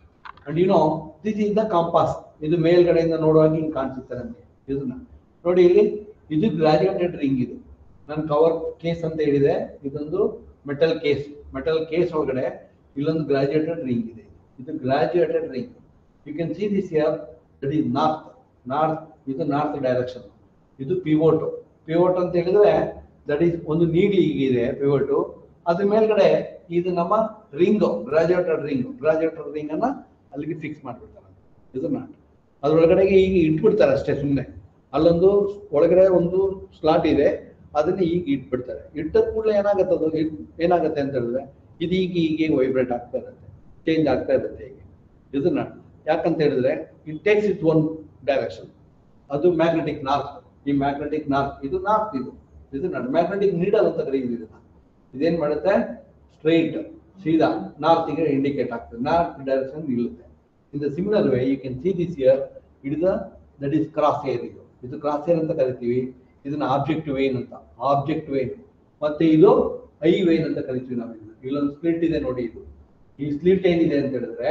and you know this is the compass ಇದು ಮೇಲ್ಗಡೆಯಿಂದ ನೋಡುವಾಗ ಹಿಂಗೆ ಕಾಣಿಸುತ್ತೆ ನಮಗೆ ಇದನ್ನ ನೋಡಿ ಇಲ್ಲಿ ಇದು ಗ್ರಾಜುಯೇಟೆಡ್ ರಿಂಗ್ ಇದು ನಾನು ಕವರ್ ಕೇಸ್ ಅಂತ ಹೇಳಿದೆ ಇದೊಂದು ಮೆಟಲ್ ಕೇಸ್ ಮೆಟಲ್ ಕೇಸ್ ಒಳಗಡೆ ಇಲ್ಲೊಂದು ಗ್ರಾಜುಯೇಟೆಡ್ ರಿಂಗ್ ಇದೆ ಇದು graduated ring you can see this here that is north north ಇದು ನಾರ್ತ್ ಡೈರೆಕ್ಷನ್ ಇದು ಪಿವೋಟ್ ಪಿವೋಟ್ ಅಂತ ಹೇಳಿದ್ರೆ ದಟ್ ಈಸ್ ಒಂದು ನೀಲಿ ಇದೆ ಪಿವೋಟ್ ಅದ್ರ ಮೇಲ್ಗಡೆ ಇದು ನಮ್ಮ ring graduated ring graduated ring ಅನ್ನ ಅಲ್ಲಿಗೆ ಫಿಕ್ಸ್ ಮಾಡ್ಬಿಡ್ತಾರೆ ಇದನ್ನ ಅದ್ರೊಳಗಡೆಗೆ ಈಗ ಇಟ್ಬಿಡ್ತಾರೆ ಅಷ್ಟೇ ಸುಮ್ಮನೆ ಅಲ್ಲೊಂದು ಒಳಗಡೆ ಒಂದು ಸ್ಲಾಟ್ ಇದೆ ಅದನ್ನ ಈಗ ಇಟ್ಬಿಡ್ತಾರೆ ಇಟ್ಟ ಕೂಡಲೇ ಏನಾಗತ್ತೆ ಅದು ಇದ್- ಏನಾಗತ್ತೆ ಅಂತ ಹೇಳಿದ್ರೆ ಇದು ಈಗ ಈಗ ವೈಬ್ರೇಟ್ ಆಗ್ತಾ ಇರುತ್ತೆ ಚೇಂಜ್ ಆಗ್ತಾ ಇರುತ್ತೆ ಹೀಗೆ ಇದನ್ನ ಯಾಕಂತ ಹೇಳಿದ್ರೆ it takes it own direction ಅದು ಮ್ಯಾಗ್ನೆಟಿಕ್ ನಾರ್ತ್ ಈ ಮ್ಯಾಗ್ನೆಟಿಕ್ ನಾರ್ತ್ ಇದು ನಾರ್ತ್ ಇದು ಇದು ಮ್ಯಾಗ್ನೆಟಿಕ್ ನೀಡಲ್ ಅಂತ ಕರೀತೀವಿ ಇದನ್ನ ಇದೇನ್ ಮಾಡುತ್ತೆ ಸ್ಟ್ರೈಟ್ ಸೀದಾ ನಾರ್ತಿಗೆ ಇಂಡಿಕೇಟ್ ಆಗ್ತದೆ ನಾರ್ತ್ ಡೈರೆಕ್ಷನ್ ನಿಲ್ಲುತ್ತೆ in the similar way you can see this here it the that is cross hair ಇದು ಇದು ಕ್ರಾಸ್ ಏರ್ ಅಂತ ಕರಿತೀವಿ ಇದನ್ನ ಆಬ್ಜೆಕ್ಟ್ ವೇನ್ ಅಂತ ಆಬ್ಜೆಕ್ಟ್ ವೇನ್ ಮತ್ತೆ ಇದು ಐ ವೇನ್ ಅಂತ ಕರಿತೀವಿ ನಾವು ಇದನ್ನ ಇಲ್ಲೊಂದು ಸ್ಪ್ಲಿಟ್ ಇದೆ ನೋಡಿ ಇದು ಈ ಸ್ಲಿಟ್ ಏನಿದೆ ಅಂತ ಹೇಳಿದ್ರೆ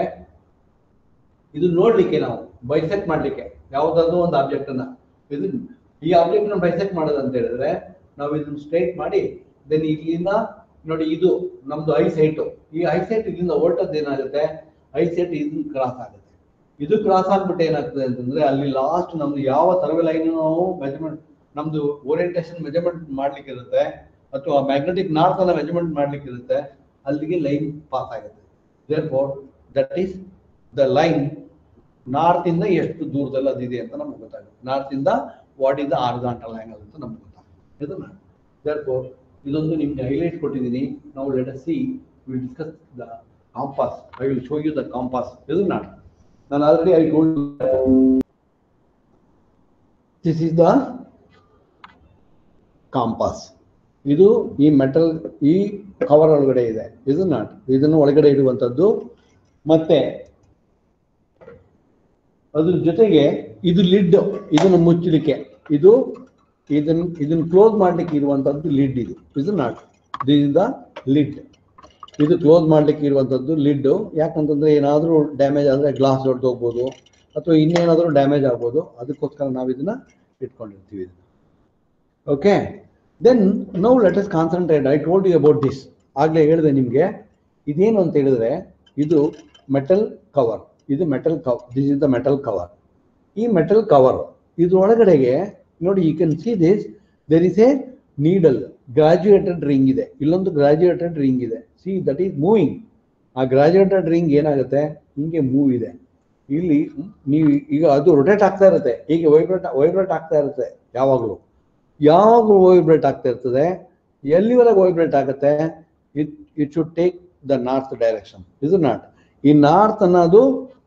ಇದು ನೋಡ್ಲಿಕ್ಕೆ ನಾವು ಬೈಸೆಕ್ಟ್ ಮಾಡ್ಲಿಕ್ಕೆ ಯಾವ್ದಾದ್ರು ಒಂದು ಆಬ್ಜೆಕ್ಟ್ ಅನ್ನ ಇದು ಈ ಆಬ್ಜೆಕ್ಟ್ ನ ಬೈಸೆಕ್ಟ್ ಮಾಡೋದು ಅಂತ ಹೇಳಿದ್ರೆ ನಾವು ಇದನ್ನ ಸ್ಟ್ರೈಟ್ ಮಾಡಿ ದೆನ್ ಇಲ್ಲಿಂದ ನೋಡಿ ಇದು ನಮ್ದು ಐ ಸೈಟ್ ಈ ಐ ಸೈಟ್ ಇಲ್ಲಿಂದ ಹೊರಟದ್ದು ಏನಾಗುತ್ತೆ ಐ ಸೈಟ್ ಇದನ್ನ ಕ್ರಾಸ್ ಆಗುತ್ತೆ ಇದು ಕ್ರಾಸ್ ಆಗ್ಬಿಟ್ಟು ಏನಾಗ್ತದೆ ಅಂತಂದ್ರೆ ಅಲ್ಲಿ ಲಾಸ್ಟ್ ನಮ್ದು ಯಾವ ಸರ್ವೆ ಲೈನ್ ನಾವು ಮೆಜರ್ಮೆಂಟ್ ನಮ್ದು ಓರಿಯಂಟೇಷನ್ ಮೆಜರ್ಮೆಂಟ್ ಮಾಡ್ಲಿಕ್ಕೆ ಇರುತ್ತೆ ಅಥವಾ ಮ್ಯಾಗ್ನೆಟಿಕ್ ನಾರ್ತ್ ಅನ್ನ ಮೆಜರ್ಮೆಂಟ್ ಮಾಡ್ಲಿಕ್ಕೆ ಇರುತ್ತೆ ಅಲ್ಲಿಗೆ ಲೈನ್ ಪಾಸ್ ಆಗುತ್ತೆ therefore that is the line north ಇಂದ ಎಷ್ಟು ದೂರದಲ್ಲಿ ಅದಿದೆ ಅಂತ ನಮ್ಗೆ ಗೊತ್ತಾಗುತ್ತೆ ನಾರ್ತ್ ಇಂದ what is the horizontal angle ಅಂತ ನಮ್ಗೆ ಗೊತ್ತಾಗುತ್ತೆ ಇದನ್ನ ದೇರ್ಫೋರ್ ಇದೊಂದು ನಿಮ್ಗೆ ಹೈಲೈಟ್ ಕೊಟ್ಟಿದ್ದೀನಿ ನಾವು let us see will discuss the compass I will show you the compass ಇದನ್ನ ನಾನು already I told this is the compass ಇದು ಈ ಮೆಟಲ್ ಈ ಕವರ್ ಒಳಗಡೆ ಇದೆ ಇದು ನಾಟ್ ಇದನ್ನು ಒಳಗಡೆ ಇಡುವಂಥದ್ದು ಮತ್ತೆ ಅದ್ರ ಜೊತೆಗೆ ಇದು ಲಿಡ್ ಇದನ್ನು ಮುಚ್ಚಲಿಕ್ಕೆ ಇದು ಇದನ್ನ ಇದನ್ನ ಕ್ಲೋಸ್ ಮಾಡ್ಲಿಕ್ಕೆ ಇರುವಂತದ್ದು ಲಿಡ್ ಇದು ಇದು not this is the lid ಇದು ಕ್ಲೋಸ್ ಮಾಡ್ಲಿಕ್ಕೆ ಇರುವಂತದ್ದು ಲಿಡ್ ಯಾಕಂತಂದ್ರೆ ಏನಾದರೂ ಡ್ಯಾಮೇಜ್ ಆದ್ರೆ ಗ್ಲಾಸ್ ಹೊಡೆದು ಹೋಗ್ಬೋದು ಅಥವಾ ಇನ್ನೇನಾದರೂ ಡ್ಯಾಮೇಜ್ ಆಗ್ಬೋದು ಅದಕ್ಕೋಸ್ಕರ ನಾವು ಇದನ್ನ ಇಟ್ಕೊಂಡಿರ್ತೀವಿ ಇದನ್ನ okay then now let us concentrate I told you about this ಆಗ್ಲೇ ಹೇಳಿದೆ ನಿಮಗೆ ಇದೇನು ಅಂತ ಹೇಳಿದ್ರೆ ಇದು ಮೆಟಲ್ ಕವರ್ ಇದು ಮೆಟಲ್ ಕವ್ this is the metal cover ಈ ಮೆಟಲ್ ಕವರ್ ಇದ್ರೊಳಗಡೆಗೆ ನೋಡಿ you can see this there is a needle graduated ring ಇದೆ ಇಲ್ಲೊಂದು ಗ್ರಾಜುಯೇಟೆಡ್ ರಿಂಗ್ ಇದೆ ಸಿ ದಟ್ ಈಸ್ ಮೂವಿಂಗ್ ಆ ಗ್ರಾಜುಯೇಟೆಡ್ ರಿಂಗ್ ಏನಾಗುತ್ತೆ ಹಿಂಗೆ ಮೂವ್ ಇದೆ ಇಲ್ಲಿ ನೀವು ಈಗ ಅದು ರೊಟೇಟ್ ಆಗ್ತಾ ಇರುತ್ತೆ ಹೀಗೆ ವೈಬ್ರೇಟ್ ವೈಬ್ರೇಟ್ ಆಗ್ತಾ ಇರುತ್ತೆ ಯಾವಾಗಲೂ ಯಾವಾಗ ವೈಬ್ರೇಟ್ ಆಗ್ತಾ ಇರ್ತದೆ ಎಲ್ಲಿವರೆಗೆ ವೈಬ್ರೇಟ್ ಆಗುತ್ತೆ it it should take the north direction ಇದು ನಾಟ್ ಈ ನಾರ್ತ್ ಅನ್ನೋದು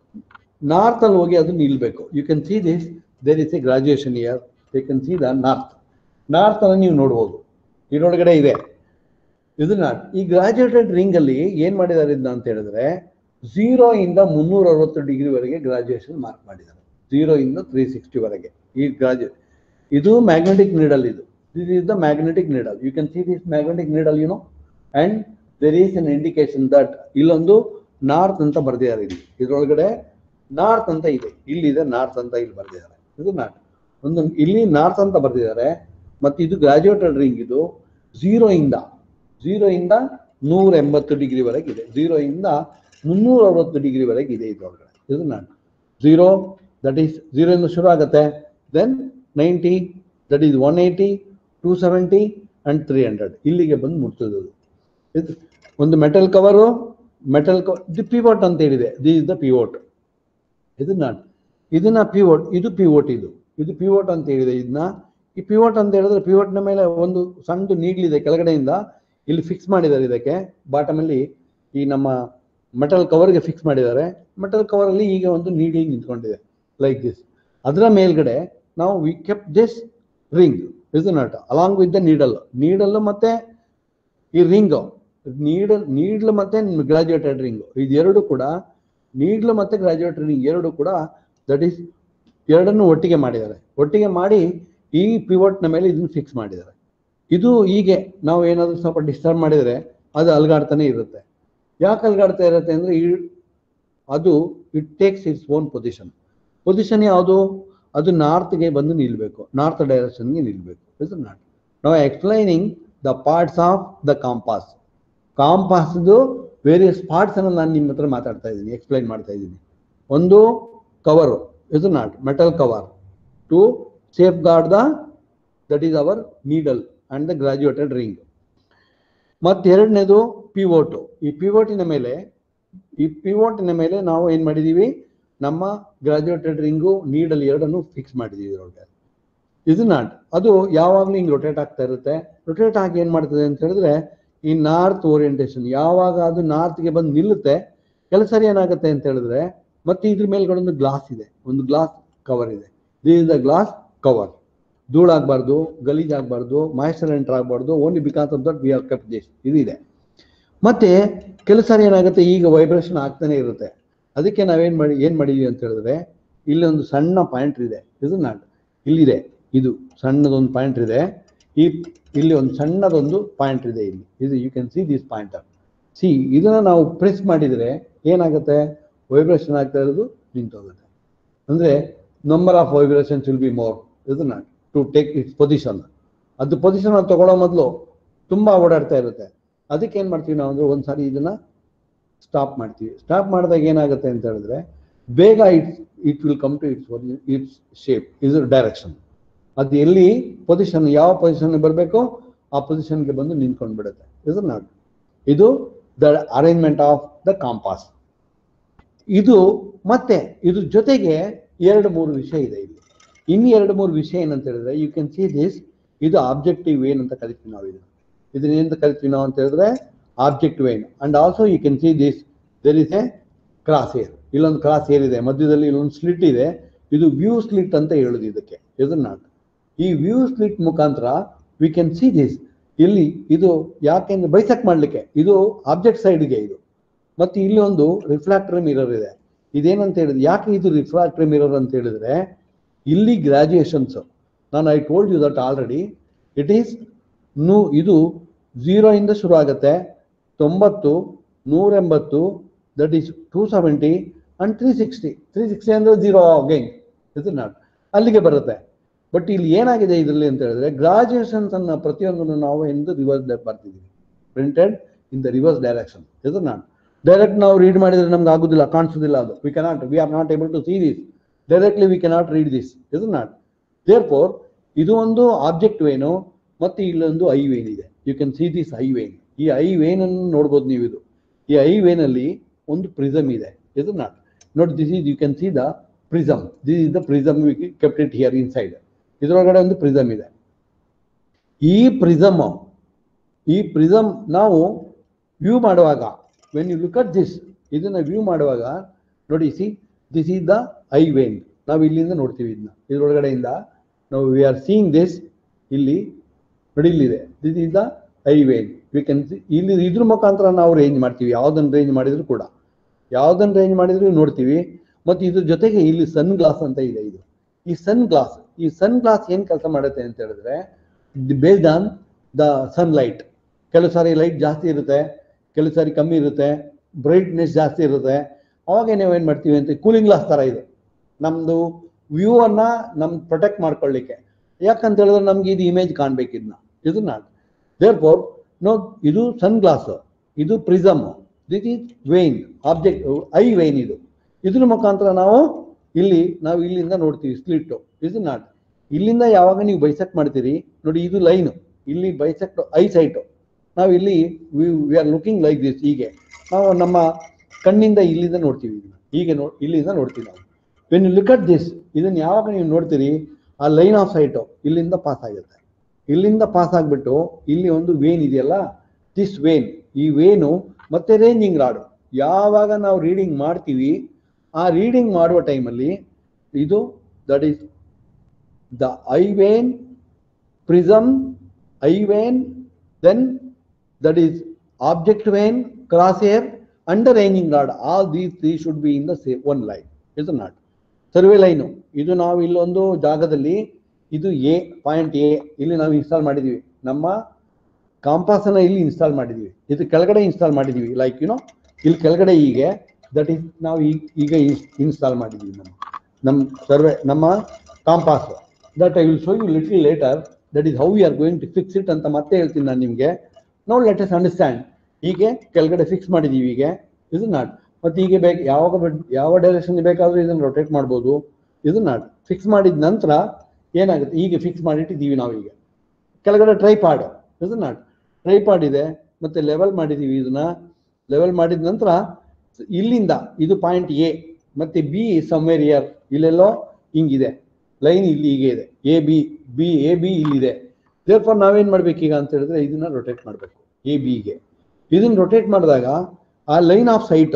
ನಾರ್ತ್ ಅಲ್ಲಿ ಹೋಗಿ ಅದು ನಿಲ್ಬೇಕು you can see this there is a graduation here they can see the north north ಅನ್ನ ನೀವು ನೋಡ್ಬೋದು ಇದರೊಳಗಡೆ ಇದೆ ಇದು ನಾಟ್ ಈ ಗ್ರಾಜುಯೇಟೆಡ್ ರಿಂಗ್ ಅಲ್ಲಿ ಏನ್ ಮಾಡಿದ್ದಾರೆ ಇದನ್ನ ಅಂತ ಹೇಳಿದ್ರೆ ಝೀರೋ ಇಂದ ಮುನ್ನೂರ ಅರವತ್ತು ಡಿಗ್ರಿ ವರೆಗೆ ಗ್ರಾಜುಯೇಷನ್ ಮಾರ್ಕ್ ಮಾಡಿದ್ದಾರೆ ಝೀರೋ ಇಂದ ತ್ರೀ ಸಿಕ್ಸ್ಟಿ ವರೆಗೆ ಈ ಗ್ರಾಜು ಇದು ಮ್ಯಾಗ್ನೆಟಿಕ್ ನೀಡಲ್ ಇದು this is the magnetic needle you can see this magnetic needle you know and there is an indication that ಇಲ್ಲೊಂದು ನಾರ್ತ್ ಅಂತ ಬರ್ದಿದ್ದಾರೆ ಇಲ್ಲಿ ಇದ್ರೊಳಗಡೆ ನಾರ್ತ್ ಅಂತ ಇದೆ ಇಲ್ಲಿದೆ ನಾರ್ತ್ ಅಂತ ಇಲ್ಲಿ ಬರ್ದಿದ್ದಾರೆ ಇದು ನಾರ್ತ್ ಒಂದು ಇಲ್ಲಿ ನಾರ್ತ್ ಅಂತ ಬರ್ದಿದ್ದಾರೆ ಮತ್ತು ಇದು ಗ್ರಾಜುಯೇಟೆಡ್ ರಿಂಗ್ ಇದು ಝೀರೋ ಇಂದ ಝೀರೋ ಇಂದ ನೂರ ಎಂಬತ್ತು ಡಿಗ್ರಿ ವರೆಗೆ ಇದೆ ಝೀರೋ ಇಂದ ಮುನ್ನೂರ ಅರವತ್ತು ಡಿಗ್ರಿ ವರೆಗೆ ಇದೆ ಇದ್ರೊಳಗಡೆ ಇದು not zero that is zero ಇಂದ ಶುರು ಆಗುತ್ತೆ then ninety that is one eighty two seventy and three hundred ಇಲ್ಲಿಗೆ ಬಂದು ಮುಟ್ತದೆ ಅದು ಇದು ಒಂದು ಮೆಟಲ್ ಕವರು ಮೆಟಲ್ ಕವರ್ ಇದು ಪಿವೋಟ್ ಅಂತ ಹೇಳಿದೆ ದಿ ಇಸ್ ದ ಪಿವೋಟ್ ಇದು ನಾಟ್ ಇದನ್ನ ಪಿವೋಟ್ ಇದು ಪಿವೋಟ್ ಇದು ಇದು ಪಿವೋಟ್ ಅಂತ ಹೇಳಿದೆ ಇದನ್ನ ಈ ಪಿವೋಟ್ ಅಂತ ಹೇಳಿದ್ರೆ ಪಿವೋಟ್ನ ಮೇಲೆ ಒಂದು ಸಣ್ಣದು ನೀಡ್ಲಿದೆ ಕೆಳಗಡೆಯಿಂದ ಇಲ್ಲಿ ಫಿಕ್ಸ್ ಮಾಡಿದ್ದಾರೆ ಇದಕ್ಕೆ ಬಾಟಮ್ ಅಲ್ಲಿ ಈ ನಮ್ಮ ಮೆಟಲ್ ಕವರ್ಗೆ ಫಿಕ್ಸ್ ಮಾಡಿದ್ದಾರೆ ಮೆಟಲ್ ಕವರ್ ಅಲ್ಲಿ ಈಗ ಒಂದು ನೀಡಿ ನಿಂತ್ಕೊಂಡಿದೆ ಲೈಕ್ ದಿಸ್ ಅದರ ಮೇಲ್ಗಡೆ ನಾವು we kept this ring is not along with the needle needle ಮತ್ತೆ ಈ ರಿಂಗ್ ನೀಡಲ್ ನೀಡ್ಲ್ ಮತ್ತೆ ಗ್ರಾಜುಯೇಟೆಡ್ ರಿಂಗ್ ಇದೆರಡು ಕೂಡ ನೀಡ್ಲ್ ಮತ್ತೆ ಗ್ರಾಜುಯೇಟೆಡ್ ರಿಂಗ್ ಎರಡು ಕೂಡ ದಟ್ ಈಸ್ ಎರಡನ್ನು ಒಟ್ಟಿಗೆ ಮಾಡಿದ್ದಾರೆ ಒಟ್ಟಿಗೆ ಮಾಡಿ ಈ ಪಿವೋಟ್ನ ಮೇಲೆ ಇದನ್ನು ಫಿಕ್ಸ್ ಮಾಡಿದ್ದಾರೆ ಇದು ಹೀಗೆ ನಾವು ಏನಾದರೂ ಸ್ವಲ್ಪ ಡಿಸ್ಟರ್ಬ್ ಮಾಡಿದರೆ ಅದು ಅಲ್ಗಾಡ್ತಾನೆ ಇರುತ್ತೆ ಯಾಕೆ ಅಲ್ಗಾಡ್ತಾ ಇರುತ್ತೆ ಅಂದ್ರೆ ಈ ಅದು it takes its own position position ಯಾವುದು ಅದು ನಾರ್ತ್ಗೆ ಬಂದು ನಿಲ್ಬೇಕು ನಾರ್ತ್ ಡೈರೆಕ್ಷನ್ಗೆ ನಿಲ್ಬೇಕು ಇಸ್ ನಾಟ್ ನಾವು explaining the parts of the compass ಕಾಂಪಾಸ್ದು ವೇರಿಯಸ್ ಪಾರ್ಟ್ಸ್ ಅನ್ನು ನಾನು ನಿಮ್ಮ ಹತ್ರ ಮಾತಾಡ್ತಾ ಇದ್ದೀನಿ ಎಕ್ಸ್ಪ್ಲೈನ್ ಮಾಡ್ತಾ ಇದ್ದೀನಿ ಒಂದು cover is not metal cover to safeguard the that is our needle and the graduated ring ಮತ್ತೆರಡನೇದು ಪಿವೋಟು ಈ ಪಿವೋಟಿನ ಮೇಲೆ ಈ ಪಿವೋಟಿನ ಮೇಲೆ ನಾವು ಏನು ಮಾಡಿದ್ದೀವಿ ನಮ್ಮ ಗ್ರಾಜುಯೇಟೆಡ್ ರಿಂಗು ನೀಡಲ್ ಎರಡನ್ನು ಫಿಕ್ಸ್ ಮಾಡಿದ್ದೀವಿ ಇದರೊಳಗೆ ಇದು ನಾಟ್ ಅದು ಯಾವಾಗಲೂ ಹಿಂಗೆ ರೊಟೇಟ್ ಆಗ್ತಾ ಇರುತ್ತೆ ರೊಟೇಟ್ ಆಗಿ ಏನು ಮಾಡ್ತದೆ ಅಂತ ಹೇಳಿದ್ರೆ ಈ ನಾರ್ತ್ ಓರಿಯೆಂಟೇಷನ್ ಯಾವಾಗ ಅದು ನಾರ್ತ್ಗೆ ಬಂದು ನಿಲ್ಲುತ್ತೆ ಕೆಲಸ ಸರಿ ಏನಾಗುತ್ತೆ ಅಂತ ಹೇಳಿದ್ರೆ ಮತ್ತೆ ಇದ್ರ ಮೇಲ್ಗಡೆ ಒಂದು ಗ್ಲಾಸ್ ಇದೆ ಒಂದು ಗ್ಲಾಸ್ ಕವರ್ ಇದೆ this is the glass cover ಧೂಳಾಗಬಾರ್ದು ಗಲೀಜಾಗಬಾರ್ದು ಮಾಯಿಶ್ಚರ್ ಎಂಟರ್ ಆಗಬಾರ್ದು only because of that we are kept this ಇದು ಇದೆ ಮತ್ತೆ ಕೆಲಸ ಸಾರಿ ಏನಾಗುತ್ತೆ ಈಗ ವೈಬ್ರೇಷನ್ ಆಗ್ತಾನೆ ಇರುತ್ತೆ ಅದಕ್ಕೆ ನಾವೇನ್ ಮಾಡಿ ಏನ್ ಮಾಡಿದೀವಿ ಅಂತ ಹೇಳಿದ್ರೆ ಇಲ್ಲಿ ಒಂದು ಸಣ್ಣ ಪಾಯಿಂಟ್ ಇದೆ ಇದು ನಾಟ್ ಇಲ್ಲಿದೆ ಇದು ಸಣ್ಣದೊಂದು ಪಾಯಿಂಟ್ ಇದೆ ಈ ಇಲ್ಲಿ ಒಂದು ಸಣ್ಣದೊಂದು ಪಾಯಿಂಟ್ ಇದೆ ಇಲ್ಲಿ ಇದು you can see this pointer see ಇದನ್ನ ನಾವು ಪ್ರೆಸ್ ಮಾಡಿದ್ರೆ ಏನಾಗುತ್ತೆ ವೈಬ್ರೇಷನ್ ಆಗ್ತಾ ಇರೋದು ನಿಂತೋಗುತ್ತೆ ಅಂದ್ರೆ number of vibrations will be more ಇದು not to take its position ಅದು ಪೊಸಿಷನ್ ಅದು ತಗೊಳ್ಳೋ ಮೊದಲು ತುಂಬಾ ಓಡಾಡ್ತಾ ಇರುತ್ತೆ ಅದಕ್ಕೆ ಏನ್ ಮಾಡ್ತೀವಿ ನಾವು ಅಂದ್ರೆ ಒಂದ್ಸಾರಿ ಇದನ್ನ ಸ್ಟಾಪ್ ಮಾಡ್ತೀವಿ ಸ್ಟಾಪ್ ಮಾಡಿದಾಗ ಏನಾಗುತ್ತೆ ಅಂತ ಹೇಳಿದ್ರೆ ಬೇಗ it's it will come to its its shape is direction ಅದು ಎಲ್ಲಿ ಪೊಸಿಷನ್ ಯಾವ ಪೊಸಿಷನ್ ಬರಬೇಕು ಆ ಪೊಸಿಷನ್ಗೆ ಬಂದು ನಿಂತ್ಕೊಂಡು ಬಿಡುತ್ತೆ ಇಸ್ ನಾಟ್ ಇದು the arrangement of the compass ಇದು ಮತ್ತೆ ಇದ್ರ ಜೊತೆಗೆ ಎರಡು ಮೂರು ವಿಷಯ ಇದೆ ಇಲ್ಲಿ ಇನ್ನು ಎರಡು ಮೂರು ವಿಷಯ ಏನಂತ ಹೇಳಿದ್ರೆ ಯು ಕ್ಯಾನ್ ಸಿ ದಿಸ್ ಇದು ಆಬ್ಜೆಕ್ಟಿವ್ ಏನ್ ಅಂತ ಕರಿತೀವಿ ನಾವು ಇದನ್ನ ಇದನ್ನ ಏನಂತ ಕರಿತೀವಿ ನಾವು ಅಂತ ಹೇಳಿದ್ರೆ objective vane and also you can see this there is a cross hair ಇಲ್ಲೊಂದು ಕ್ರಾಸ್ ಏರ್ ಇದೆ ಮಧ್ಯದಲ್ಲಿ ಇಲ್ಲೊಂದು ಸ್ಲಿಟ್ ಇದೆ ಇದು ವ್ಯೂ ಸ್ಲಿಟ್ ಅಂತ ಹೇಳುದು ಇದಕ್ಕೆ ಇದು ನಾಟ್ ಈ ವ್ಯೂ ಸ್ಲಿಟ್ ಮುಖಾಂತರ ವಿ ಕ್ಯಾನ್ ಸಿ ದಿಸ್ ಇಲ್ಲಿ ಇದು ಯಾಕೆಂದ್ರೆ ಬೈಸಕ್ ಮಾಡ್ಲಿಕ್ಕೆ ಇದು ಆಬ್ಜೆಕ್ಟ್ ಸೈಡ್ಗೆ ಇದು ಮತ್ತೆ ಇಲ್ಲಿ ಒಂದು ರಿಫ್ಲಾಕ್ಟರ್ ಮಿರರ್ ಇದೆ ಇದೇನಂತ ಹೇಳಿದ್ರೆ ಯಾಕೆ ಇದು ರಿಫ್ಲಾಕ್ಟರ್ ಮಿರರ್ ಅಂತ ಹೇಳಿದ್ರೆ ಇಲ್ಲಿ ಗ್ರಾಜುಯೇಷನ್ಸ್ ನಾನು I told you that already it is no ಇದು ಝೀರೋ ಇಂದ ಶುರು ಆಗುತ್ತೆ ತೊಂಬತ್ತು ನೂರ ಎಂಬತ್ತು that is two seventy and three sixty three sixty ಅಂದರೆ ಝೀರೋ ಅಗೈನ್ ಇದು ನಾಟ್ ಅಲ್ಲಿಗೆ ಬರುತ್ತೆ ಬಟ್ ಇಲ್ಲಿ ಏನಾಗಿದೆ ಇದರಲ್ಲಿ ಅಂತ ಹೇಳಿದ್ರೆ ಗ್ರಾಜುಯೇಷನ್ಸ್ ಅನ್ನ ಪ್ರತಿಯೊಂದನ್ನು ನಾವು ಎಂದು ರಿವರ್ಸ್ ಬರ್ತಿದ್ದೀವಿ printed in the reverse direction ಇದು ನಾಟ್ ಡೈರೆಕ್ಟ್ ನಾವು ರೀಡ್ ಮಾಡಿದ್ರೆ ನಮ್ಗೆ ಆಗುದಿಲ್ಲ ಕಾಣಿಸೋದಿಲ್ಲ ಅದು we cannot we are not able to see this directly we cannot read this ಇದು ನಾಟ್ ದೇರ್ ಫೋರ್ ಇದು ಒಂದು ಆಬ್ಜೆಕ್ಟ್ ವೇನು ಮತ್ತೆ ಇಲ್ಲೊಂದು ಐ ವೇನ್ ಇದೆ you can see this eye vane ಈ ಐ ವೇನ್ ಅನ್ನು ನೋಡ್ಬೋದು ನೀವು ಇದು ಈ ಐ ವೇನ್ ಅಲ್ಲಿ ಒಂದು ಪ್ರಿಸಮ್ ಇದೆ ಇದು ನಾಟ್ ನೋಡಿ this is you can see the prism this is the prism we kept it here inside ಇದರೊಳಗಡೆ ಒಂದು ಪ್ರಿಸಮ್ ಇದೆ ಈ ಪ್ರಿಸಮ್ ಈ ಪ್ರಿಸಮ್ ನಾವು ವ್ಯೂ ಮಾಡುವಾಗ when you look at this ಇದನ್ನ ವ್ಯೂ ಮಾಡುವಾಗ ನೋಡಿ see this is the eye vane ನಾವು ಇಲ್ಲಿಂದ ನೋಡ್ತೀವಿ ಇದನ್ನ ಇದ್ರೊಳಗಡೆಯಿಂದ ನಾವು ವಿ ಆರ್ ಸೀಯಿಂಗ್ ದಿಸ್ ಇಲ್ಲಿ ನೋಡಿ ಇಲ್ಲಿದೆ this is the eye vane we can ಇಲ್ಲಿ ಇದ್ರ ಮುಖಾಂತರ ನಾವು ರೇಂಜ್ ಮಾಡ್ತೀವಿ ಯಾವ್ದನ್ನ ರೇಂಜ್ ಮಾಡಿದ್ರು ಕೂಡ ಯಾವ್ದನ್ನ ರೇಂಜ್ ಮಾಡಿದ್ರು ನೋಡ್ತೀವಿ ಮತ್ತು ಇದ್ರ ಜೊತೆಗೆ ಇಲ್ಲಿ ಸನ್ ಗ್ಲಾಸ್ ಅಂತ ಇದೆ ಇದು ಈ ಸನ್ ಗ್ಲಾಸ್ ಈ ಸನ್ ಗ್ಲಾಸ್ ಏನ್ ಕೆಲಸ ಮಾಡುತ್ತೆ ಅಂತ ಹೇಳಿದ್ರೆ based on the sun light ಕೆಲವು ಸಾರಿ ಲೈಟ್ ಜಾಸ್ತಿ ಇರುತ್ತೆ ಕೆಲವು ಸಾರಿ ಕಮ್ಮಿ ಇರುತ್ತೆ ಬ್ರೈಟ್ನೆಸ್ ಜಾಸ್ತಿ ಇರುತ್ತೆ ಅವಾಗ ನಾವು ಏನ್ ಮಾಡ್ತೀವಿ ಅಂತ ಕೂಲಿಂಗ್ ಗ್ಲಾಸ್ ತರ ಇದು ನಮ್ದು ವ್ಯೂ ಅನ್ನ ನಮ್ ಪ್ರೊಟೆಕ್ಟ್ ಮಾಡ್ಕೊಳ್ಳಿಕ್ಕೆ ಯಾಕಂತ ಹೇಳಿದ್ರೆ ನಮ್ಗೆ ಇದು ಇಮೇಜ್ ಕಾಣ್ಬೇಕು ಇದನ್ನ ಇದು ನಾಟ್ ದೇರ್ ಫೋರ್ ನೋ ಇದು ಸನ್ ಗ್ಲಾಸ್ ಇದು prism this is vane object eye vane ಇದು ಇದ್ರ ಮುಖಾಂತರ ನಾವು ಇಲ್ಲಿ ನಾವು ಇಲ್ಲಿಂದ ನೋಡ್ತೀವಿ ಸ್ಲಿಟ್ ಇದು ನಾಟ್ ಇಲ್ಲಿಂದ ಯಾವಾಗ ನೀವು ಬೈಸೆಕ್ಟ್ ಮಾಡ್ತೀರಿ ನೋಡಿ ಇದು ಲೈನ್ ಇಲ್ಲಿ ಬೈಸೆಕ್ಟ್ ಐ ಸೈಟ್ ನಾವು ಇಲ್ಲಿ we are looking like this ಹೀಗೆ ನಾವು ನಮ್ಮ ಕಣ್ಣಿಂದ ಇಲ್ಲಿಂದ ನೋಡ್ತೀವಿ ಇದನ್ನ ಹೀಗೆ ನೋ ಇಲ್ಲಿಂದ ನೋಡ್ತೀವಿ ನಾವು when you look at this ಇದನ್ನ ಯಾವಾಗ ನೀವು ನೋಡ್ತೀರಿ ಆ ಲೈನ್ ಆಫ್ ಸೈಟು ಇಲ್ಲಿಂದ ಪಾಸ್ ಆಗುತ್ತೆ ಇಲ್ಲಿಂದ ಪಾಸ್ ಆಗಿಬಿಟ್ಟು ಇಲ್ಲಿ ಒಂದು ವೇನ್ ಇದೆಯಲ್ಲ ದಿಸ್ ವೇನ್ ಈ ವೇನು ಮತ್ತೆ ರೇಂಜಿಂಗ್ ರಾಡು ಯಾವಾಗ ನಾವು ರೀಡಿಂಗ್ ಮಾಡ್ತೀವಿ ಆ ರೀಡಿಂಗ್ ಮಾಡುವ ಟೈಮಲ್ಲಿ ಇದು that is the eye vane prism eye vane then that is object vane cross hair under ranging rod all these three should be in the same one line is not survey line ಇದು ನಾವು ಇಲ್ಲೊಂದು ಜಾಗದಲ್ಲಿ ಇದು A point A ಇಲ್ಲಿ ನಾವು install ಮಾಡಿದೀವಿ ನಮ್ಮ ಕಾಂಪಾಸನ್ನ ಇಲ್ಲಿ ಇನ್ಸ್ಟಾಲ್ ಮಾಡಿದೀವಿ ಇದು ಕೆಳಗಡೆ ಇನ್ಸ್ಟಾಲ್ ಮಾಡಿದೀವಿ ಲೈಕ್ ಯುನೋ ಇಲ್ಲಿ ಕೆಳಗಡೆ ಹೀಗೆ ದಟ್ ಈಸ್ ನಾವು ಈಗ ಈಗ ಇನ್ಸ್ಟಾಲ್ ಮಾಡಿದ್ದೀವಿ ನಮ್ಮ ನಮ್ಮ ಸರ್ವೆ ನಮ್ಮ compass that I will show you little later that is how you are going to fix it ಅಂತ ಮತ್ತೆ ಹೇಳ್ತೀನಿ ನಾನು ನಿಮಗೆ ನೋ ಲೆಟ್ ಎಸ್ ಅಂಡರ್ಸ್ಟ್ಯಾಂಡ್ ಹೀಗೆ ಕೆಳಗಡೆ ಫಿಕ್ಸ್ ಮಾಡಿದ್ದೀವಿ ಈಗ ಇದು ನಾಟ್ ಮತ್ತೆ ಹೀಗೆ ಬೇಕು ಯಾವಾಗ ಬೇಕ್- ಯಾವ ಡೈರೆಕ್ಷನ್ ಬೇಕಾದರೂ ಇದನ್ನು ರೊಟೇಟ್ ಮಾಡ್ಬೋದು ಇದು ನಾಟ್ ಫಿಕ್ಸ್ ಮಾಡಿದ ನಂತರ ಏನಾಗುತ್ತೆ ಹೀಗೆ ಫಿಕ್ಸ್ ಮಾಡಿಟ್ಟಿದ್ದೀವಿ ನಾವು ಈಗ ಕೆಳಗಡೆ ಟ್ರೈಪಾಡ್ ಇದು ನಾಟ್ ಟ್ರೈಪಾಡ್ ಇದೆ ಮತ್ತೆ ಲೆವೆಲ್ ಮಾಡಿದ್ದೀವಿ ಇದನ್ನ ಲೆವೆಲ್ ಮಾಡಿದ ನಂತರ ಇಲ್ಲಿಂದ ಇದು ಪಾಯಿಂಟ್ ಎ ಮತ್ತೆ ಬಿ ಸಮ್ವೇರ್ ಇಯರ್ ಇಲ್ಲೆಲ್ಲೋ ಹಿಂಗಿದೆ ಲೈನ್ ಇಲ್ಲಿ ಹೀಗೆ ಇದೆ A B B A B ಇಲ್ಲಿದೆ ದೇರ್ಫಾರ್ ನಾವೇನ್ ಮಾಡ್ಬೇಕು ಈಗ ಅಂತ ಹೇಳಿದ್ರೆ ಇದನ್ನ ರೊಟೇಟ್ ಮಾಡಬೇಕು ಎ ಬಿಗೆ ಇದನ್ನ ರೊಟೇಟ್ ಮಾಡಿದಾಗ ಆ ಲೈನ್ ಆಫ್ ಸೈಟ್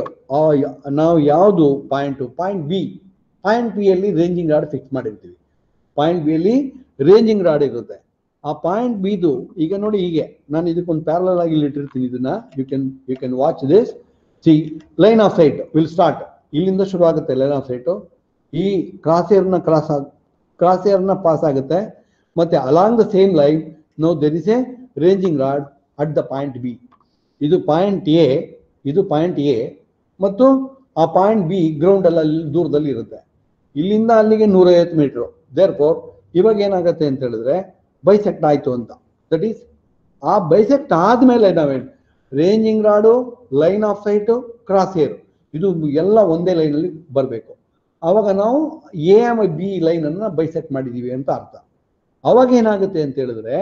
ನಾವು ಯಾವುದು point point B point B ಅಲ್ಲಿ ರೇಂಜಿಂಗ್ ರಾಡ್ ಫಿಕ್ಸ್ ಮಾಡಿರ್ತೀವಿ ಪಾಯಿಂಟ್ ಬಿ ಅಲ್ಲಿ ರೇಂಜಿಂಗ್ ರಾಡ್ ಇರುತ್ತೆ ಆ ಪಾಯಿಂಟ್ ಬಿದು ಈಗ ನೋಡಿ ಹೀಗೆ ನಾನು ಇದಕ್ಕೊಂದು ಪ್ಯಾರಲಲ್ ಆಗಿ ಇಲ್ಲಿ ಇಟ್ಟಿರ್ತೀನಿ ಇದನ್ನ you can you can watch this see line of sight will start ಇಲ್ಲಿಂದ ಶುರು ಆಗುತ್ತೆ ಲೈನ್ ಆಫ್ ಸೈಟು ಈ ಕ್ರಾಸ್ ನ ಕ್ರಾಸ್ ಕ್ರಾಸ್ ನ ಪಾಸ್ ಆಗುತ್ತೆ ಮತ್ತೆ along the same line no there is a ranging rod at the point B ಇದು point A ಇದು ಪಾಯಿಂಟ್ ಎ ಮತ್ತು ಆ ಪಾಯಿಂಟ್ ಬಿ ಗ್ರೌಂಡ್ ಅಲ್ಲ ಅಲ್ಲಿ ದೂರದಲ್ಲಿ ಇರುತ್ತೆ ಇಲ್ಲಿಂದ ಅಲ್ಲಿಗೆ ನೂರೈವತ್ತು ಮೀಟರ್ ದೇರ್ ಫೋರ್ ಇವಾಗ ಏನಾಗುತ್ತೆ ಅಂತ ಹೇಳಿದ್ರೆ ಬೈಸೆಕ್ಟ್ ಆಯ್ತು ಅಂತ ದಟ್ ಈಸ್ ಆ ಬೈಸೆಕ್ಟ್ ಆದ್ಮೇಲೆ ನಾವೇನು ranging rod line of sight cross hair ಇದು ಎಲ್ಲ ಒಂದೇ ಲೈನಲ್ಲಿ ಬರಬೇಕು ಅವಾಗ ನಾವು ಎ ಎಮ್ ಬಿ ಲೈನ್ ಅನ್ನ ಬೈಸೆಕ್ಟ್ ಮಾಡಿದೀವಿ ಅಂತ ಅರ್ಥ ಅವಾಗ ಏನಾಗುತ್ತೆ ಅಂತ ಹೇಳಿದ್ರೆ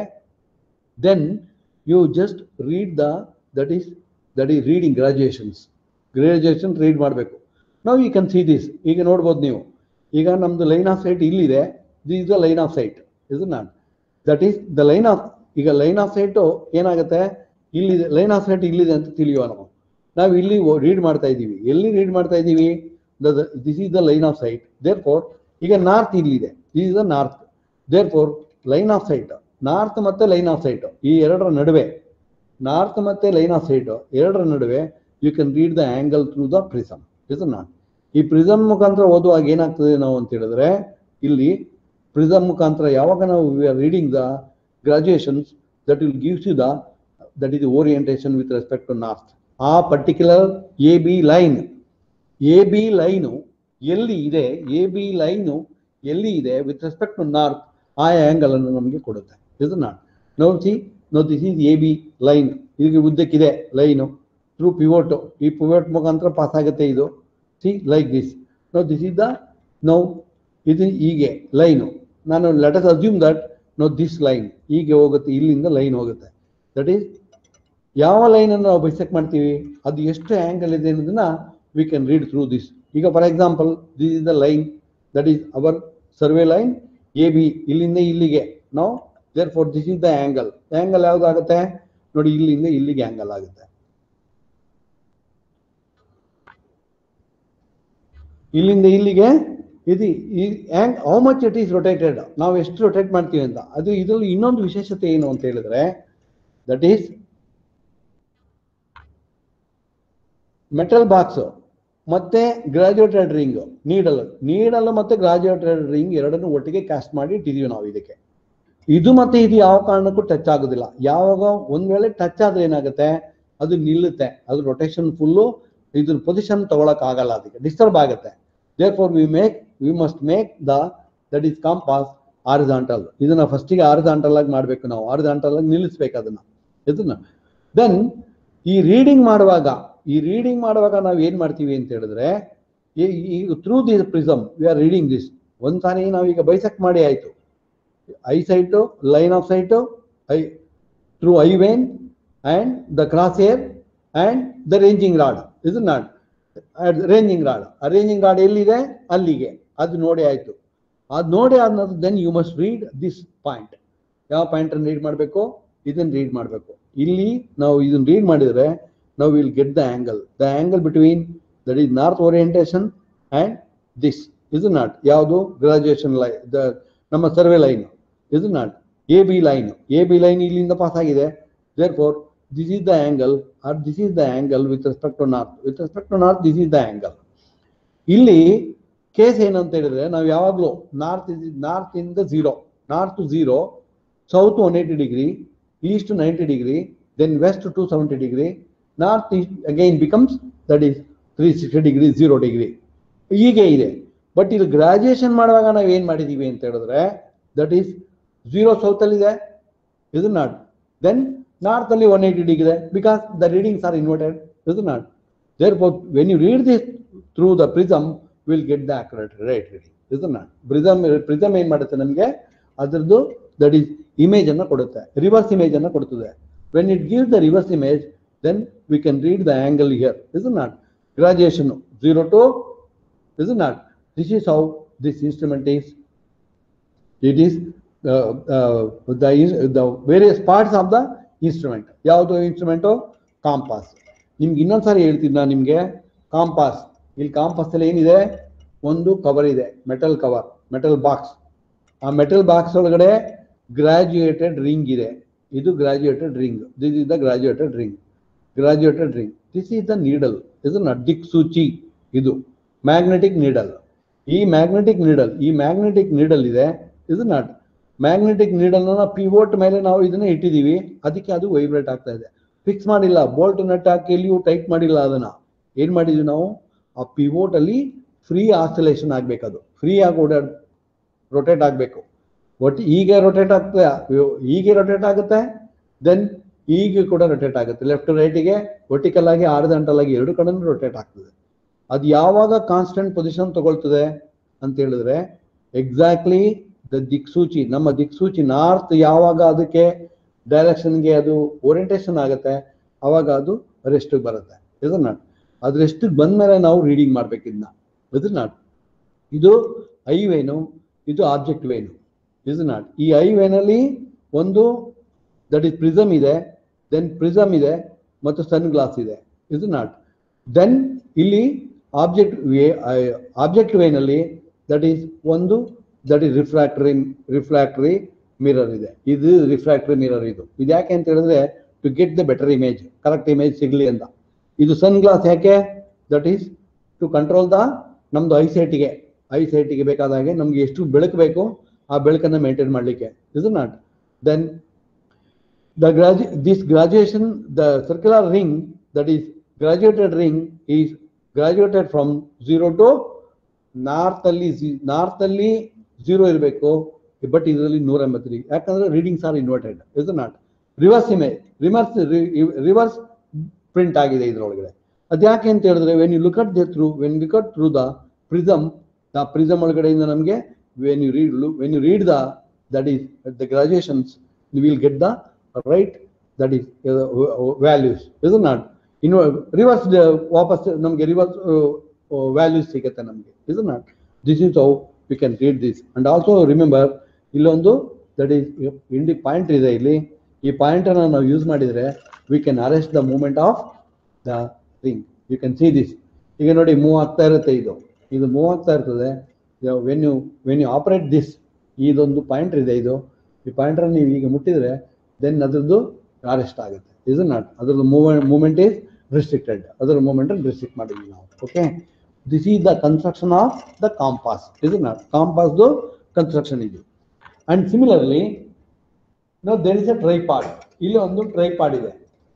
then you just read the that is that is reading graduations graduation read ಮಾಡಬೇಕು ನಾವು ಯು ಕ್ಯಾನ್ ಸಿ ದಿಸ್ ಈಗ ನೋಡ್ಬೋದು ನೀವು ಈಗ ನಮ್ದು ಲೈನ್ ಆಫ್ ಸೈಟ್ ಇಲ್ಲಿದೆ this the line of sight ಇದು not that is the line of ಈಗ ಲೈನ್ ಆಫ್ ಸೈಟು ಏನಾಗುತ್ತೆ ಇಲ್ಲಿದೆ ಲೈನ್ ಆಫ್ ಸೈಟ್ ಇಲ್ಲಿದೆ ಅಂತ ತಿಳಿಯುವ ನಾವು ನಾವು ಇಲ್ಲಿ ರೀಡ್ ಮಾಡ್ತಾ ಇದ್ದೀವಿ ಎಲ್ಲಿ ರೀಡ್ ಮಾಡ್ತಾ ಇದ್ದೀವಿ this is the line of sight therefore ಈಗ ನಾರ್ತ್ ಇಲ್ಲಿದೆ this is the north therefore line of sight north ಮತ್ತೆ ಲೈನ್ ಆಫ್ ಸೈಟ್ ಈ ಎರಡರ ನಡುವೆ ನಾರ್ತ್ ಮತ್ತೆ ಲೈನ್ ಆಫ್ ಸೈಟ್ ಎರಡರ ನಡುವೆ you can read the angle through the prism is not ಈ ಪ್ರಿಸಮ್ ಮುಖಾಂತರ ಓದುವಾಗ ಏನಾಗ್ತದೆ ನಾವು ಅಂತ ಹೇಳಿದ್ರೆ ಇಲ್ಲಿ ಪ್ರಿಸಮ್ ಮುಖಾಂತರ ಯಾವಾಗ ನಾವು we are reading the graduations that will gives you the that is orientation with respect to north ಆ particular A B line A B line ಎಲ್ಲಿ ಇದೆ ಎ ಬಿ ಲೈನು ಎಲ್ಲಿ ಇದೆ ವಿತ್ ರೆಸ್ಪೆಕ್ಟ್ ಟು ನಾರ್ತ್ ಆ angle ಅನ್ನು ನಮಗೆ ಕೊಡುತ್ತೆ ಇದು not no see no this is A B line ಇದಕ್ಕೆ ಉದ್ದಕ್ಕಿದೆ ಲೈನು ಥ್ರೂ ಪಿವೋಟು ಈ ಪಿವೋಟ್ ಮುಖಾಂತರ ಪಾಸ್ ಆಗುತ್ತೆ ಇದು see like this no this is the no ಇದು ಹೀಗೆ ಲೈನು ನಾನು let us assume that no this line ಹೀಗೆ ಹೋಗುತ್ತೆ ಇಲ್ಲಿಂದ ಲೈನ್ ಹೋಗುತ್ತೆ ದಟ್ ಈಸ್ ಯಾವ ಲೈನ್ ಅನ್ನು ನಾವು ಬೈಸೆಕ್ಟ್ ಮಾಡ್ತೀವಿ ಅದು ಎಷ್ಟು ಆಂಗಲ್ ಇದೆ ಅನ್ನೋದನ್ನ we can read through this ಈಗ for example this is the line that is our survey line A B ಇಲ್ಲಿಂದ ಇಲ್ಲಿಗೆ ನಾವು therefore this is the angle angle ಯಾವ್ದಾಗುತ್ತೆ ನೋಡಿ ಇಲ್ಲಿಂದ ಇಲ್ಲಿಗೆ ಆಂಗಲ್ ಆಗುತ್ತೆ ಇಲ್ಲಿಂದ ಇಲ್ಲಿಗೆ ಇದು ಈ and how much it is rotated ನಾವು ಎಷ್ಟು ರೊಟೇಟ್ ಮಾಡ್ತೀವಿ ಅಂತ ಅದು ಇದರಲ್ಲಿ ಇನ್ನೊಂದು ವಿಶೇಷತೆ ಏನು ಅಂತ ಹೇಳಿದ್ರೆ ದಟ್ ಈಸ್ ಮೆಟಲ್ ಬಾಕ್ಸ್ ಮತ್ತೆ ಗ್ರಾಜುಯೇಟೆಡ್ ರಿಂಗ್ ನೀಡಲ್ ನೀಡಲ್ ಮತ್ತೆ ಗ್ರಾಜುಯೇಟೆಡ್ ರಿಂಗ್ ಎರಡನ್ನು ಒಟ್ಟಿಗೆ ಕ್ಯಾಸ್ಟ್ ಮಾಡಿ ಇಟ್ಟಿದೀವಿ ನಾವು ಇದಕ್ಕೆ ಇದು ಮತ್ತೆ ಇದು ಯಾವ ಕಾರಣಕ್ಕೂ ಟಚ್ ಆಗೋದಿಲ್ಲ ಯಾವಾಗ ಒಂದ್ ವೇಳೆ ಟಚ್ ಆದ್ರೆ ಏನಾಗುತ್ತೆ ಅದು ನಿಲ್ಲುತ್ತೆ ಅದು ರೊಟೇಷನ್ ಫುಲ್ಲು ಇದ್ರ ಪೊಸಿಷನ್ ತಗೊಳಕ್ ಆಗಲ್ಲ ಅದಕ್ಕೆ ಡಿಸ್ಟರ್ಬ್ ಆಗುತ್ತೆ therefore we make we must make the that is compass horizontal ಇದನ್ನ ಫಸ್ಟಿಗೆ ಆರಿಜಾಂಟಲ್ ಆಗಿ ಮಾಡಬೇಕು ನಾವು ಆರಿಜಾಂಟಲ್ ಆಗಿ ನಿಲ್ಲಿಸ್ಬೇಕು ಅದನ್ನ ಇದನ್ನ ದೆನ್ ಈ ರೀಡಿಂಗ್ ಮಾಡುವಾಗ ಈ ರೀಡಿಂಗ್ ಮಾಡುವಾಗ ನಾವು ಏನ್ ಮಾಡ್ತೀವಿ ಅಂತ ಹೇಳಿದ್ರೆ ಈಗ through this prism we are reading this ಒಂದ್ ಸಾರಿ ನಾವೀಗ ಬೈಸೆಕ್ಟ್ ಮಾಡಿ ಆಯ್ತು eye sight line of sight eye through eye vane and the cross hair and the ranging rod ಇದು ನಾಟ್ ರೇಂಜಿಂಗ್ ರಾಡ್ ಆ ರೇಂಜಿಂಗ್ ರಾಡ್ ಎಲ್ಲಿದೆ ಅಲ್ಲಿಗೆ ಅದು ನೋಡಿ ಆಯ್ತು ಅದು ನೋಡಿ ಆದ then you must read this point ಯಾವ ಪಾಯಿಂಟ್ ಅನ್ನು ರೀಡ್ ಮಾಡಬೇಕು ಇದನ್ನ ರೀಡ್ ಮಾಡಬೇಕು ಇಲ್ಲಿ ನಾವು ಇದನ್ನ ರೀಡ್ ಮಾಡಿದ್ರೆ ನಾವು will get the angle the angle between that is north orientation and this ಇದು ನಾಟ್ ಯಾವುದು ಗ್ರಾಜುಯೇಷನ್ ಲೈನ್ ದ ನಮ್ಮ ಸರ್ವೆ ಲೈನ್ ಇದು not A B line A B line ಇಲ್ಲಿಂದ ಪಾಸ್ ಆಗಿದೆ therefore this is the angle or this is the angle with respect to north with respect to north this is the angle ಇಲ್ಲಿ case ಏನಂತ ಹೇಳಿದ್ರೆ ನಾವು ಯಾವಾಗಲೂ north is north ಇಂದ zero north zero south one eighty degree east ninety degree then west two seventy degree north east again becomes that is three sixty degree zero degree ಹೀಗೆ ಇದೆ but ಇಲ್ಲಿ graduation ಮಾಡುವಾಗ ನಾವು ಏನು ಮಾಡಿದ್ದೀವಿ ಅಂತ ಹೇಳಿದ್ರೆ ದಟ್ ಈಸ್ ಝೀರೋ ಸೌತಲ್ಲಿದೆ ಇದು ನಾಟ್ ದೆನ್ ನಾರ್ತಲ್ಲಿ ಒನ್ ಏಯ್ಟಿ ಡಿಗ್ರಿ ಇದೆ because the readings are inverted ಇದು not there when you read this through the prism will get the accurate right reading ಇದು ನಾಟ್ ಪ್ರಿಸಮ್ ಪ್ರಿಸಮ್ ಏನು ಮಾಡುತ್ತೆ ನಮಗೆ ಅದರದ್ದು ದಟ್ ಈಸ್ ಇಮೇಜ್ ಅನ್ನು ಕೊಡುತ್ತೆ ರಿವರ್ಸ್ ಇಮೇಜ್ ಅನ್ನು ಕೊಡ್ತದೆ when it give the reverse image then we can read the angle here ಇದು not graduation zero to is it not? This is how this instrument is. It is uh, uh, the, the various parts of the instrument. ಯಾವುದು instrument compass ನಿಮ್ಗೆ ಇನ್ನೊಂದ್ಸಾರಿ ಹೇಳ್ತೀನಿ ನಾನು ನಿಮಗೆ compass ಇಲ್ಲಿ compass ಅಲ್ಲಿ ಏನಿದೆ ಒಂದು ಕವರ್ ಇದೆ ಮೆಟಲ್ ಕವರ್ ಮೆಟಲ್ ಬಾಕ್ಸ್ ಆ ಮೆಟಲ್ ಬಾಕ್ಸ್ ಒಳಗಡೆ ಗ್ರಾಜುಯೇಟೆಡ್ ರಿಂಗ್ ಇದೆ ಇದು graduated ring this is the graduated ring graduated ring this is the needle ಇದು ದಿಕ್ಸೂಚಿ ಇದು ಮ್ಯಾಗ್ನೆಟಿಕ್ ನೀಡಲ್ ಈ ಮ್ಯಾಗ್ನೆಟಿಕ್ ನೀಡಲ್ ಈ ಮ್ಯಾಗ್ನೆಟಿಕ್ ನೀಡಲ್ ಇದೆ ಇದು ನಾಟ್ ಮ್ಯಾಗ್ನೆಟಿಕ್ ನೀಡಲ್ನ ಪಿವೋಟ್ ಮೇಲೆ ನಾವು ಇದನ್ನ ಇಟ್ಟಿದ್ದೀವಿ ಅದಕ್ಕೆ ಅದು ವೈಬ್ರೇಟ್ ಆಗ್ತಾ ಇದೆ ಫಿಕ್ಸ್ ಮಾಡಿಲ್ಲ ಬೋಲ್ಟ್ ನಟ್ ಹಾಕಿ ಎಲ್ಲಿಯೂ ಟೈಟ್ ಮಾಡಿಲ್ಲ ಅದನ್ನ ಏನ್ ಮಾಡಿದ್ವಿ ನಾವು ಆ ಪಿವೋಟ್ ಅಲ್ಲಿ ಫ್ರೀ ಆಸಿಲೇಷನ್ ಆಗ್ಬೇಕದು ಫ್ರೀ ಆಗಿ ಓಡಾಡ್ ರೊಟೇಟ್ ಆಗಬೇಕು ಒಟ್ಟು ಹೀಗೆ ರೊಟೇಟ್ ಆಗ್ತದೆ ಹೀಗೆ ರೊಟೇಟ್ ಆಗುತ್ತೆ ದೆನ್ ಹೀಗೆ ಕೂಡ ರೊಟೇಟ್ ಆಗುತ್ತೆ ಲೆಫ್ಟ್ ರೈಟಿಗೆ ವರ್ಟಿಕಲ್ ಆಗಿ ಆರ್ದಂಟಲ್ ಆಗಿ ಎರಡು ಕಡೆನೂ ರೊಟೇಟ್ ಆಗ್ತದೆ ಅದು ಯಾವಾಗ ಕಾನ್ಸ್ಟೆಂಟ್ ಪೊಸಿಷನ್ ತಗೊಳ್ತದೆ ಅಂತ ಹೇಳಿದ್ರೆ ಎಕ್ಸಾಕ್ಟ್ಲಿ ದ ದಿಕ್ಸೂಚಿ ನಮ್ಮ ದಿಕ್ಸೂಚಿ ನಾರ್ತ್ ಯಾವಾಗ ಅದಕ್ಕೆ ಡೈರೆಕ್ಷನ್ಗೆ ಅದು ಓರಿಯಂಟೇಷನ್ ಆಗುತ್ತೆ ಅವಾಗ ಅದು ರೆಸ್ಟ್ ಬರುತ್ತೆ ಇದು ನಾಟ್ ಅದು ರೆಸ್ಟ್ ಬಂದ್ಮೇಲೆ ನಾವು ರೀಡಿಂಗ್ ಮಾಡ್ಬೇಕು ಇದನ್ನ ಇದು ನಾಟ್ ಇದು ಐ ವೇನು ಇದು ಆಬ್ಜೆಕ್ಟ್ ವೇನು ಇದು ನಾಟ್ ಈ ಐ ವೇನಲ್ಲಿ ಒಂದು ದಟ್ ಇಸ್ ಪ್ರಿಸಮ್ ಇದೆ ದೆನ್ ಪ್ರಿಸಮ್ ಇದೆ ಮತ್ತು ಸನ್ ಗ್ಲಾಸ್ ಇದೆ ಇದು ನಾಟ್ ದೆನ್ ಇಲ್ಲಿ ಆಬ್ಜೆಕ್ಟ್ ವೇ ಆಬ್ಜೆಕ್ಟ್ ವೇನಲ್ಲಿ ದಟ್ ಈಸ್ ಒಂದು that is refractory refractory mirror ಇದೆ ಇದು ರಿಫ್ರಾಕ್ಟರಿ ಮಿರರ್ ಇದು ಇದು ಯಾಕೆ ಅಂತ ಹೇಳಿದ್ರೆ to get the better image correct image ಸಿಗ್ಲಿ ಅಂತ ಇದು ಸನ್ ಗ್ಲಾಸ್ ಯಾಕೆ that is to control the ನಮ್ದು ಐಸೈಟಿಗೆ ಐಸೈಟಿಗೆ ಬೇಕಾದ ಹಾಗೆ ನಮ್ಗೆ ಎಷ್ಟು ಬೆಳಕು ಬೇಕು ಆ ಬೆಳಕನ್ನು ಮೇಂಟೈನ್ ಮಾಡಲಿಕ್ಕೆ is not then the gradu- this graduation the circular ring that is graduated ring is graduated from 0 to north ಅಲ್ಲಿ ನಾರ್ತ್ ಅಲ್ಲಿ ಝೀರೋ ಇರಬೇಕು ಬಟ್ ಇದರಲ್ಲಿ ನೂರ ಎಂಬತ್ತು ಡಿಗ್ರಿ ಯಾಕಂದ್ರೆ readings are inverted is not reverse image reverse reverse print ಆಗಿದೆ ಇದರೊಳಗಡೆ ಅದ್ಯಾಕೆ ಅಂತ ಹೇಳಿದ್ರೆ when you look at the through when look at through the prism the prism ಒಳಗಡೆಯಿಂದ ನಮಗೆ when you read when you read the that is the graduations you will get the right that is values ಇದು not ಇನ್ನು reverse ವಾಪಸ್ ನಮಗೆ reverse values ಸಿಗುತ್ತೆ ನಮಗೆ ಇದು not this is how we can read this and also remember ಇಲ್ಲೊಂದು that is ಇಂಡಿ point ಇದೆ ಇಲ್ಲಿ ಈ ಪಾಯಿಂಟ್ ಅನ್ನು ನಾವು ಯೂಸ್ ಮಾಡಿದ್ರೆ we can arrest the movement of the ring you can see this ಈಗ ನೋಡಿ ಮೂವ್ ಆಗ್ತಾ ಇರುತ್ತೆ ಇದು ಇದು ಮೂವ್ ಆಗ್ತಾ ಇರ್ತದೆ when you when you operate this ಇದೊಂದು ಪಾಯಿಂಟ್ ಇದೆ ಇದು ಈ ಪಾಯಿಂಟರ್ ನೀವು ಈಗ ಮುಟ್ಟಿದ್ರೆ ದೆನ್ ಅದ್ರದ್ದು ಅರೆಸ್ಟ್ ಆಗುತ್ತೆ ಇಸ್ ನಾಟ್ ಅದ್ರದ್ದು ಮೂವ್ಮೆಂಟ್ ಮೂವ್ಮೆಂಟ್ ಈಸ್ ರಿಸ್ಟ್ರಿಕ್ಟೆಡ್ ಅದರ ಮೂವ್ಮೆಂಟ್ ರಿಸ್ಟ್ರಿಕ್ಟ್ ಮಾಡಿದ್ವಿ ನಾವು okay this is the construction of the compass is not ಕಾಂಪಾಸ್ದು ಕನ್ಸ್ಟ್ರಕ್ಷನ್ ಇದು and similarly no there is a tripod ಇಲ್ಲಿ ಒಂದು ಟ್ರೈಪಾಡ್ ಇದೆ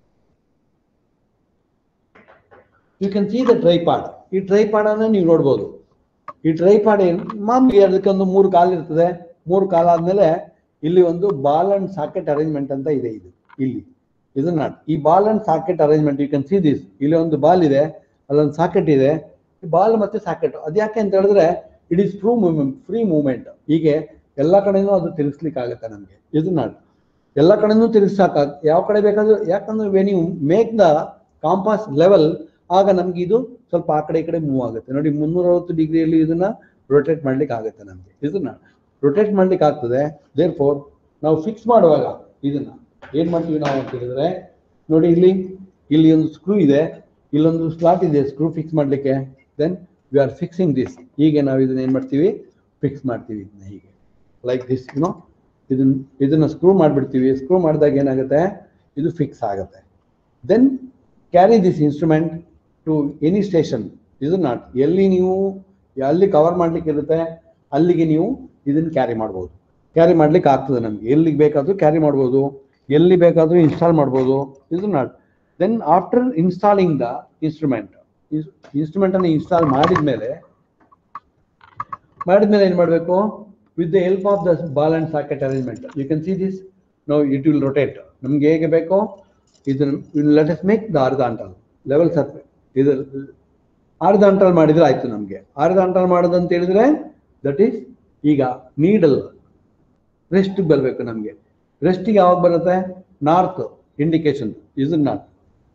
you can see the tripod ಈ ಟ್ರೈಪಾಡ್ ಅನ್ನ ನೀವು ನೋಡ್ಬೋದು ಈ ಟ್ರೈಪಾಡ್ ಏನು ಮಾಮೂಲಿ ಅದಕ್ಕೊಂದು ಮೂರು ಕಾಲು ಇರ್ತದೆ ಮೂರು ಕಾಲ ಆದ್ಮೇಲೆ ಇಲ್ಲಿ ಒಂದು ಬಾಲ್ ಅಂಡ್ ಸಾಕೆಟ್ ಅರೇಂಜ್ಮೆಂಟ್ ಅಂತ ಇದೆ ಇದು ಇಲ್ಲಿ ಇದು ನಾಟ್ ಈ ball and socket arrangement you can see this ಇಲ್ಲಿ ಒಂದು ಬಾಲ್ ಇದೆ ಅಲ್ಲೊಂದು ಸಾಕೆಟ್ ಇದೆ ಬಾಲ್ ಮತ್ತೆ ಸಾಕೆಟ್ ಅದ್ಯಾಕೆ ಅಂತ ಹೇಳಿದ್ರೆ it is free movement free movement ಹೀಗೆ ಎಲ್ಲ ಕಡೆನೂ ಅದು ತಿರ್ಗಿಸ್ಲಿಕ್ಕೆ ಆಗುತ್ತೆ ನಮಗೆ ಇದು ನಾಟ್ ಎಲ್ಲ ಕಡೆನೂ ತಿರ್ಗಿಸಾಕ ಯಾವ ಕಡೆ ಬೇಕಾದ್ರೂ ಯಾಕಂದ್ರೆ when you make the compass level ಆಗ ನಮ್ಗೆ ಇದು ಸ್ವಲ್ಪ ಆ ಕಡೆ ಈ ಕಡೆ ಮೂವ್ ಆಗುತ್ತೆ ನೋಡಿ ಮುನ್ನೂರ ಅರವತ್ತು ಡಿಗ್ರಿಯಲ್ಲಿ ಇದನ್ನ ರೊಟೇಟ್ ಮಾಡ್ಲಿಕ್ಕೆ ಆಗುತ್ತೆ ನಮಗೆ ಇದನ್ನ ರೊಟೇಟ್ ಮಾಡ್ಲಿಕ್ಕೆ ಆಗ್ತದೆ ದೇರ್ ಫೋರ್ ನಾವು ಫಿಕ್ಸ್ ಮಾಡುವಾಗ ಇದನ್ನ ಏನ್ ಮಾಡ್ತೀವಿ ನಾವು ಅಂತ ಹೇಳಿದ್ರೆ ನೋಡಿ ಇಲ್ಲಿ ಇಲ್ಲಿ ಒಂದು ಸ್ಕ್ರೂ ಇದೆ ಇಲ್ಲೊಂದು ಸ್ಲಾಟ್ ಇದೆ ಸ್ಕ್ರೂ ಫಿಕ್ಸ್ ಮಾಡ್ಲಿಕ್ಕೆ then we are fixing this ಹೀಗೆ ನಾವು ಇದನ್ನ ಏನ್ ಮಾಡ್ತೀವಿ ಫಿಕ್ಸ್ ಮಾಡ್ತೀವಿ ಇದನ್ನ ಹೀಗೆ ಲೈಕ್ ದಿಸ್ ಯುನೋ ಇದನ್ನ ಇದನ್ನ ಸ್ಕ್ರೂ ಮಾಡಿಬಿಡ್ತೀವಿ ಸ್ಕ್ರೂ ಮಾಡಿದಾಗ ಏನಾಗುತ್ತೆ ಇದು ಫಿಕ್ಸ್ ಆಗುತ್ತೆ then carry this instrument to any station ಇದು ನಾಟ್ ಎಲ್ಲಿ ನೀವು ಎಲ್ಲಿ ಕವರ್ ಮಾಡ್ಲಿಕ್ಕೆ ಇರುತ್ತೆ ಅಲ್ಲಿಗೆ ನೀವು ಇದನ್ನ ಕ್ಯಾರಿ ಮಾಡ್ಬೋದು ಕ್ಯಾರಿ ಮಾಡ್ಲಿಕ್ಕೆ ಆಗ್ತದೆ ನಮ್ಗೆ ಎಲ್ಲಿಗೆ ಬೇಕಾದ್ರೂ ಕ್ಯಾರಿ ಮಾಡ್ಬೋದು ಎಲ್ಲಿ ಬೇಕಾದ್ರೂ ಇನ್ಸ್ಟಾಲ್ ಮಾಡ್ಬೋದು ಇದು not then after installing the instrument instrument ಅನ್ನು ಇನ್ಸ್ಟಾಲ್ ಮಾಡಿದ್ಮೇಲೆ ಮಾಡಿದ್ಮೇಲೆ ಏನ್ ಮಾಡಬೇಕು with the help of the ball and socket arrangement you can see this no it will rotate ನಮ್ಗೆ ಹೇಗೆ ಬೇಕೋ ಇದನ್ನ let us make the horizontal level surf ಇದು ಆರ್ದಾಂಟಲ್ ಮಾಡಿದ್ರೆ ಆಯ್ತು ನಮಗೆ ಆರ್ದಾಂಟಲ್ ಮಾಡೋದಂತ ಹೇಳಿದ್ರೆ ದಟ್ ಈಸ್ ಈಗ ನೀಡಲ್ ರೆಸ್ಟ್ ಬರಬೇಕು ನಮಗೆ ರೆಸ್ಟಿಗೆ ಯಾವಾಗ ಬರುತ್ತೆ north indication is north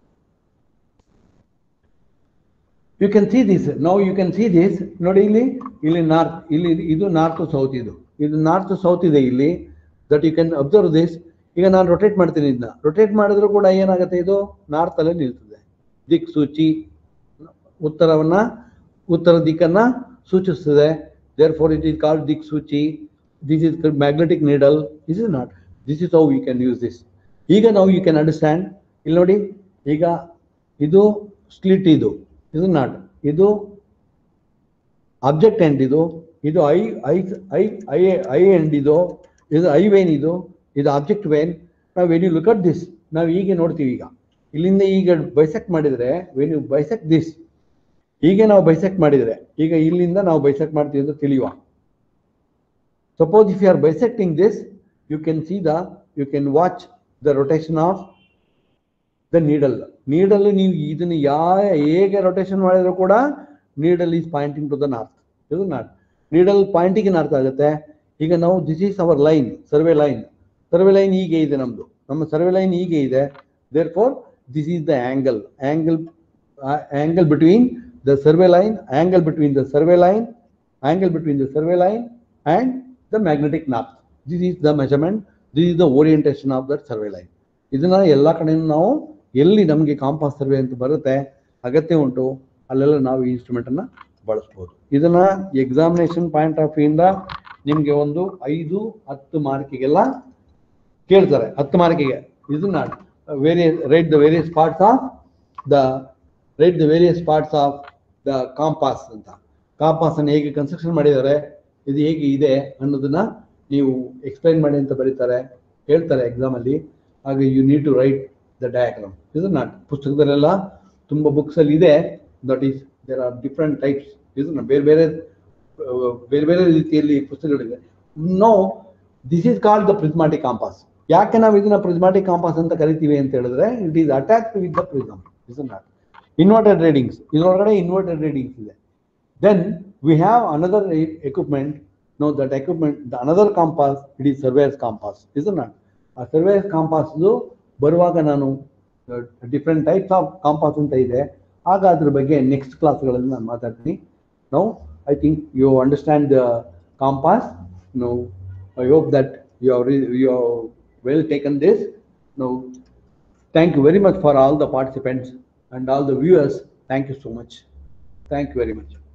you can see this now you can see this ನೋಡಿ ಇಲ್ಲಿ ಇಲ್ಲಿ ನಾರ್ತ್ ಇಲ್ಲಿ ಇದು ನಾರ್ತ್ ಸೌತ್ ಇದು ಇದು ನಾರ್ತ್ ಸೌತ್ ಇದೆ ಇಲ್ಲಿ that you can observe this ಈಗ ನಾನು ರೊಟೇಟ್ ಮಾಡ್ತೀನಿ ಇದನ್ನ ರೊಟೇಟ್ ಮಾಡಿದ್ರು ಕೂಡ ಏನಾಗುತ್ತೆ ಇದು ನಾರ್ತ್ ಅಲ್ಲೇ ನಿಲ್ತದೆ ದಿಕ್ ಸೂಚಿ ಉತ್ತರವನ್ನ ಉತ್ತರ ದಿಕ್ಕನ್ನ ಸೂಚಿಸ್ತದೆ therefore it is called ದಿಕ್ ಸೂಚಿ this is magnetic needle this is not this is how you can use this ಈಗ ನಾವು ಯು ಕ್ಯಾನ್ ಅಂಡರ್ಸ್ಟ್ಯಾಂಡ್ ಇಲ್ಲಿ ನೋಡಿ ಈಗ ಇದು ಸ್ಲಿಟ್ ಇದು ಇದು ನಾಟ್ ಇದು ಆಬ್ಜೆಕ್ಟ್ ಎಂಡ್ ಇದು ಇದು eye eye eye eye eye end ಇದು ಇದು ಐ ವೇನ್ ಇದು ಇದು ಆಬ್ಜೆಕ್ಟ್ ವೇನ್ ನಾವು when you look at this ನಾವು ಹೀಗೆ ನೋಡ್ತೀವಿ ಈಗ ಇಲ್ಲಿಂದ ಈಗ ಬೈಸೆಕ್ಟ್ ಮಾಡಿದ್ರೆ ವೆನ್ ಯು ಬೈಸೆಕ್ಟ್ ದಿಸ್ ಹೀಗೆ ನಾವು ಬೈಸೆಕ್ಟ್ ಮಾಡಿದ್ರೆ ಈಗ ಇಲ್ಲಿಂದ ನಾವು ಬೈಸೆಕ್ಟ್ ಮಾಡ್ತೀವಿ ಅಂತ ತಿಳಿಯುವ suppose if you are bisecting this you can see the you can watch the rotation of the needle needle ನೀವು ಇದನ್ನ ಯಾ ಹೇಗೆ ರೊಟೇಷನ್ ಮಾಡಿದ್ರು ಕೂಡ needle is pointing to the north ಇದು ನಾರ್ತ್ ನೀಡಲ್ ಪಾಯಿಂಟಿಗೆ ನಾರ್ತ್ ಆಗುತ್ತೆ ಈಗ ನಾವು this is our line survey line survey line ಹೀಗೆ ಇದೆ ನಮ್ದು ನಮ್ಮ ಸರ್ವೆ ಲೈನ್ ಹೀಗೆ ಇದೆ therefore this is the angle angle angle between the survey line angle between the survey line angle between the survey line and the magnetic north this is the measurement this is the orientation of that survey line ಇದನ್ನ ಎಲ್ಲ ಕಡೆನೂ ನಾವು ಎಲ್ಲಿ ನಮಗೆ compass survey ಅಂತ ಬರುತ್ತೆ ಅಗತ್ಯ ಉಂಟು ಅಲ್ಲೆಲ್ಲ ನಾವು ಈ ಇನ್ಸ್ಟ್ರೂಮೆಂಟ್ ಅನ್ನ ಬಳಸ್ಬೋದು ಇದನ್ನ ಎಕ್ಸಾಮಿನೇಷನ್ ಪಾಯಿಂಟ್ ಆಫ್ ಇಂದ ನಿಮ್ಗೆ ಒಂದು ಐದು ಹತ್ತು ಮಾರ್ಕಿಗೆಲ್ಲ ಕೇಳ್ತಾರೆ ಹತ್ತು ಮಾರ್ಕಿಗೆ ಇದನ್ನ various write the various parts of the write the various parts of the compass ಅಂತ ಕಾಂಪಾಸ್ ಅನ್ನು ಹೇಗೆ ಕನ್ಸ್ಟ್ರಕ್ಷನ್ ಮಾಡಿದ್ದಾರೆ ಇದು ಹೇಗೆ ಇದೆ ಅನ್ನೋದನ್ನ ನೀವು ಎಕ್ಸ್ಪ್ಲೈನ್ ಮಾಡಿ ಅಂತ ಬರೀತಾರೆ ಹೇಳ್ತಾರೆ ಎಕ್ಸಾಮ್ ಅಲ್ಲಿ ಹಾಗೆ you need to write the diagram ಇದು ನಾಟ್ ಪುಸ್ತಕದಲ್ಲೆಲ್ಲ ತುಂಬ ಬುಕ್ಸ್ ಅಲ್ಲಿ ಇದೆ that is there are different types ಇದನ್ನ ಬೇರೆ ಬೇರೆ ಆ, ಬೇರೆ ಬೇರೆ ರೀತಿಯಲ್ಲಿ ಪುಸ್ತಕಗಳಿದೆ no this is called the prismatic compass ಯಾಕೆ ನಾವು ಇದನ್ನ ಪ್ರಿಸ್ಮಾಟಿಕ್ ಕಾಂಪಾಸ್ ಅಂತ ಕರಿತೀವಿ ಅಂತ ಹೇಳಿದ್ರೆ it is attach with the prism is not inverted readings ಇದರೊಳಗಡೆ ಇನ್ವರ್ಟೆಡ್ ರೀಡಿಂಗ್ಸ್ ಇದೆ then we have another e- equipment no that equipment the another compass it is surveyor's compass isn't it ಆ surveyors compass ಬರುವಾಗ ನಾನು different types of compass ಅಂತ ಇದೆ ಆಗ ಅದ್ರ ಬಗ್ಗೆ ನೆಕ್ಸ್ಟ್ ಕ್ಲಾಸ್ಗಳಲ್ಲಿ ನಾನು ಮಾತಾಡ್ತೀನಿ no I think you understand the compass no I hope that you are you well taken this no thank you very much for all the participants and all the viewers thank you so much thank you very much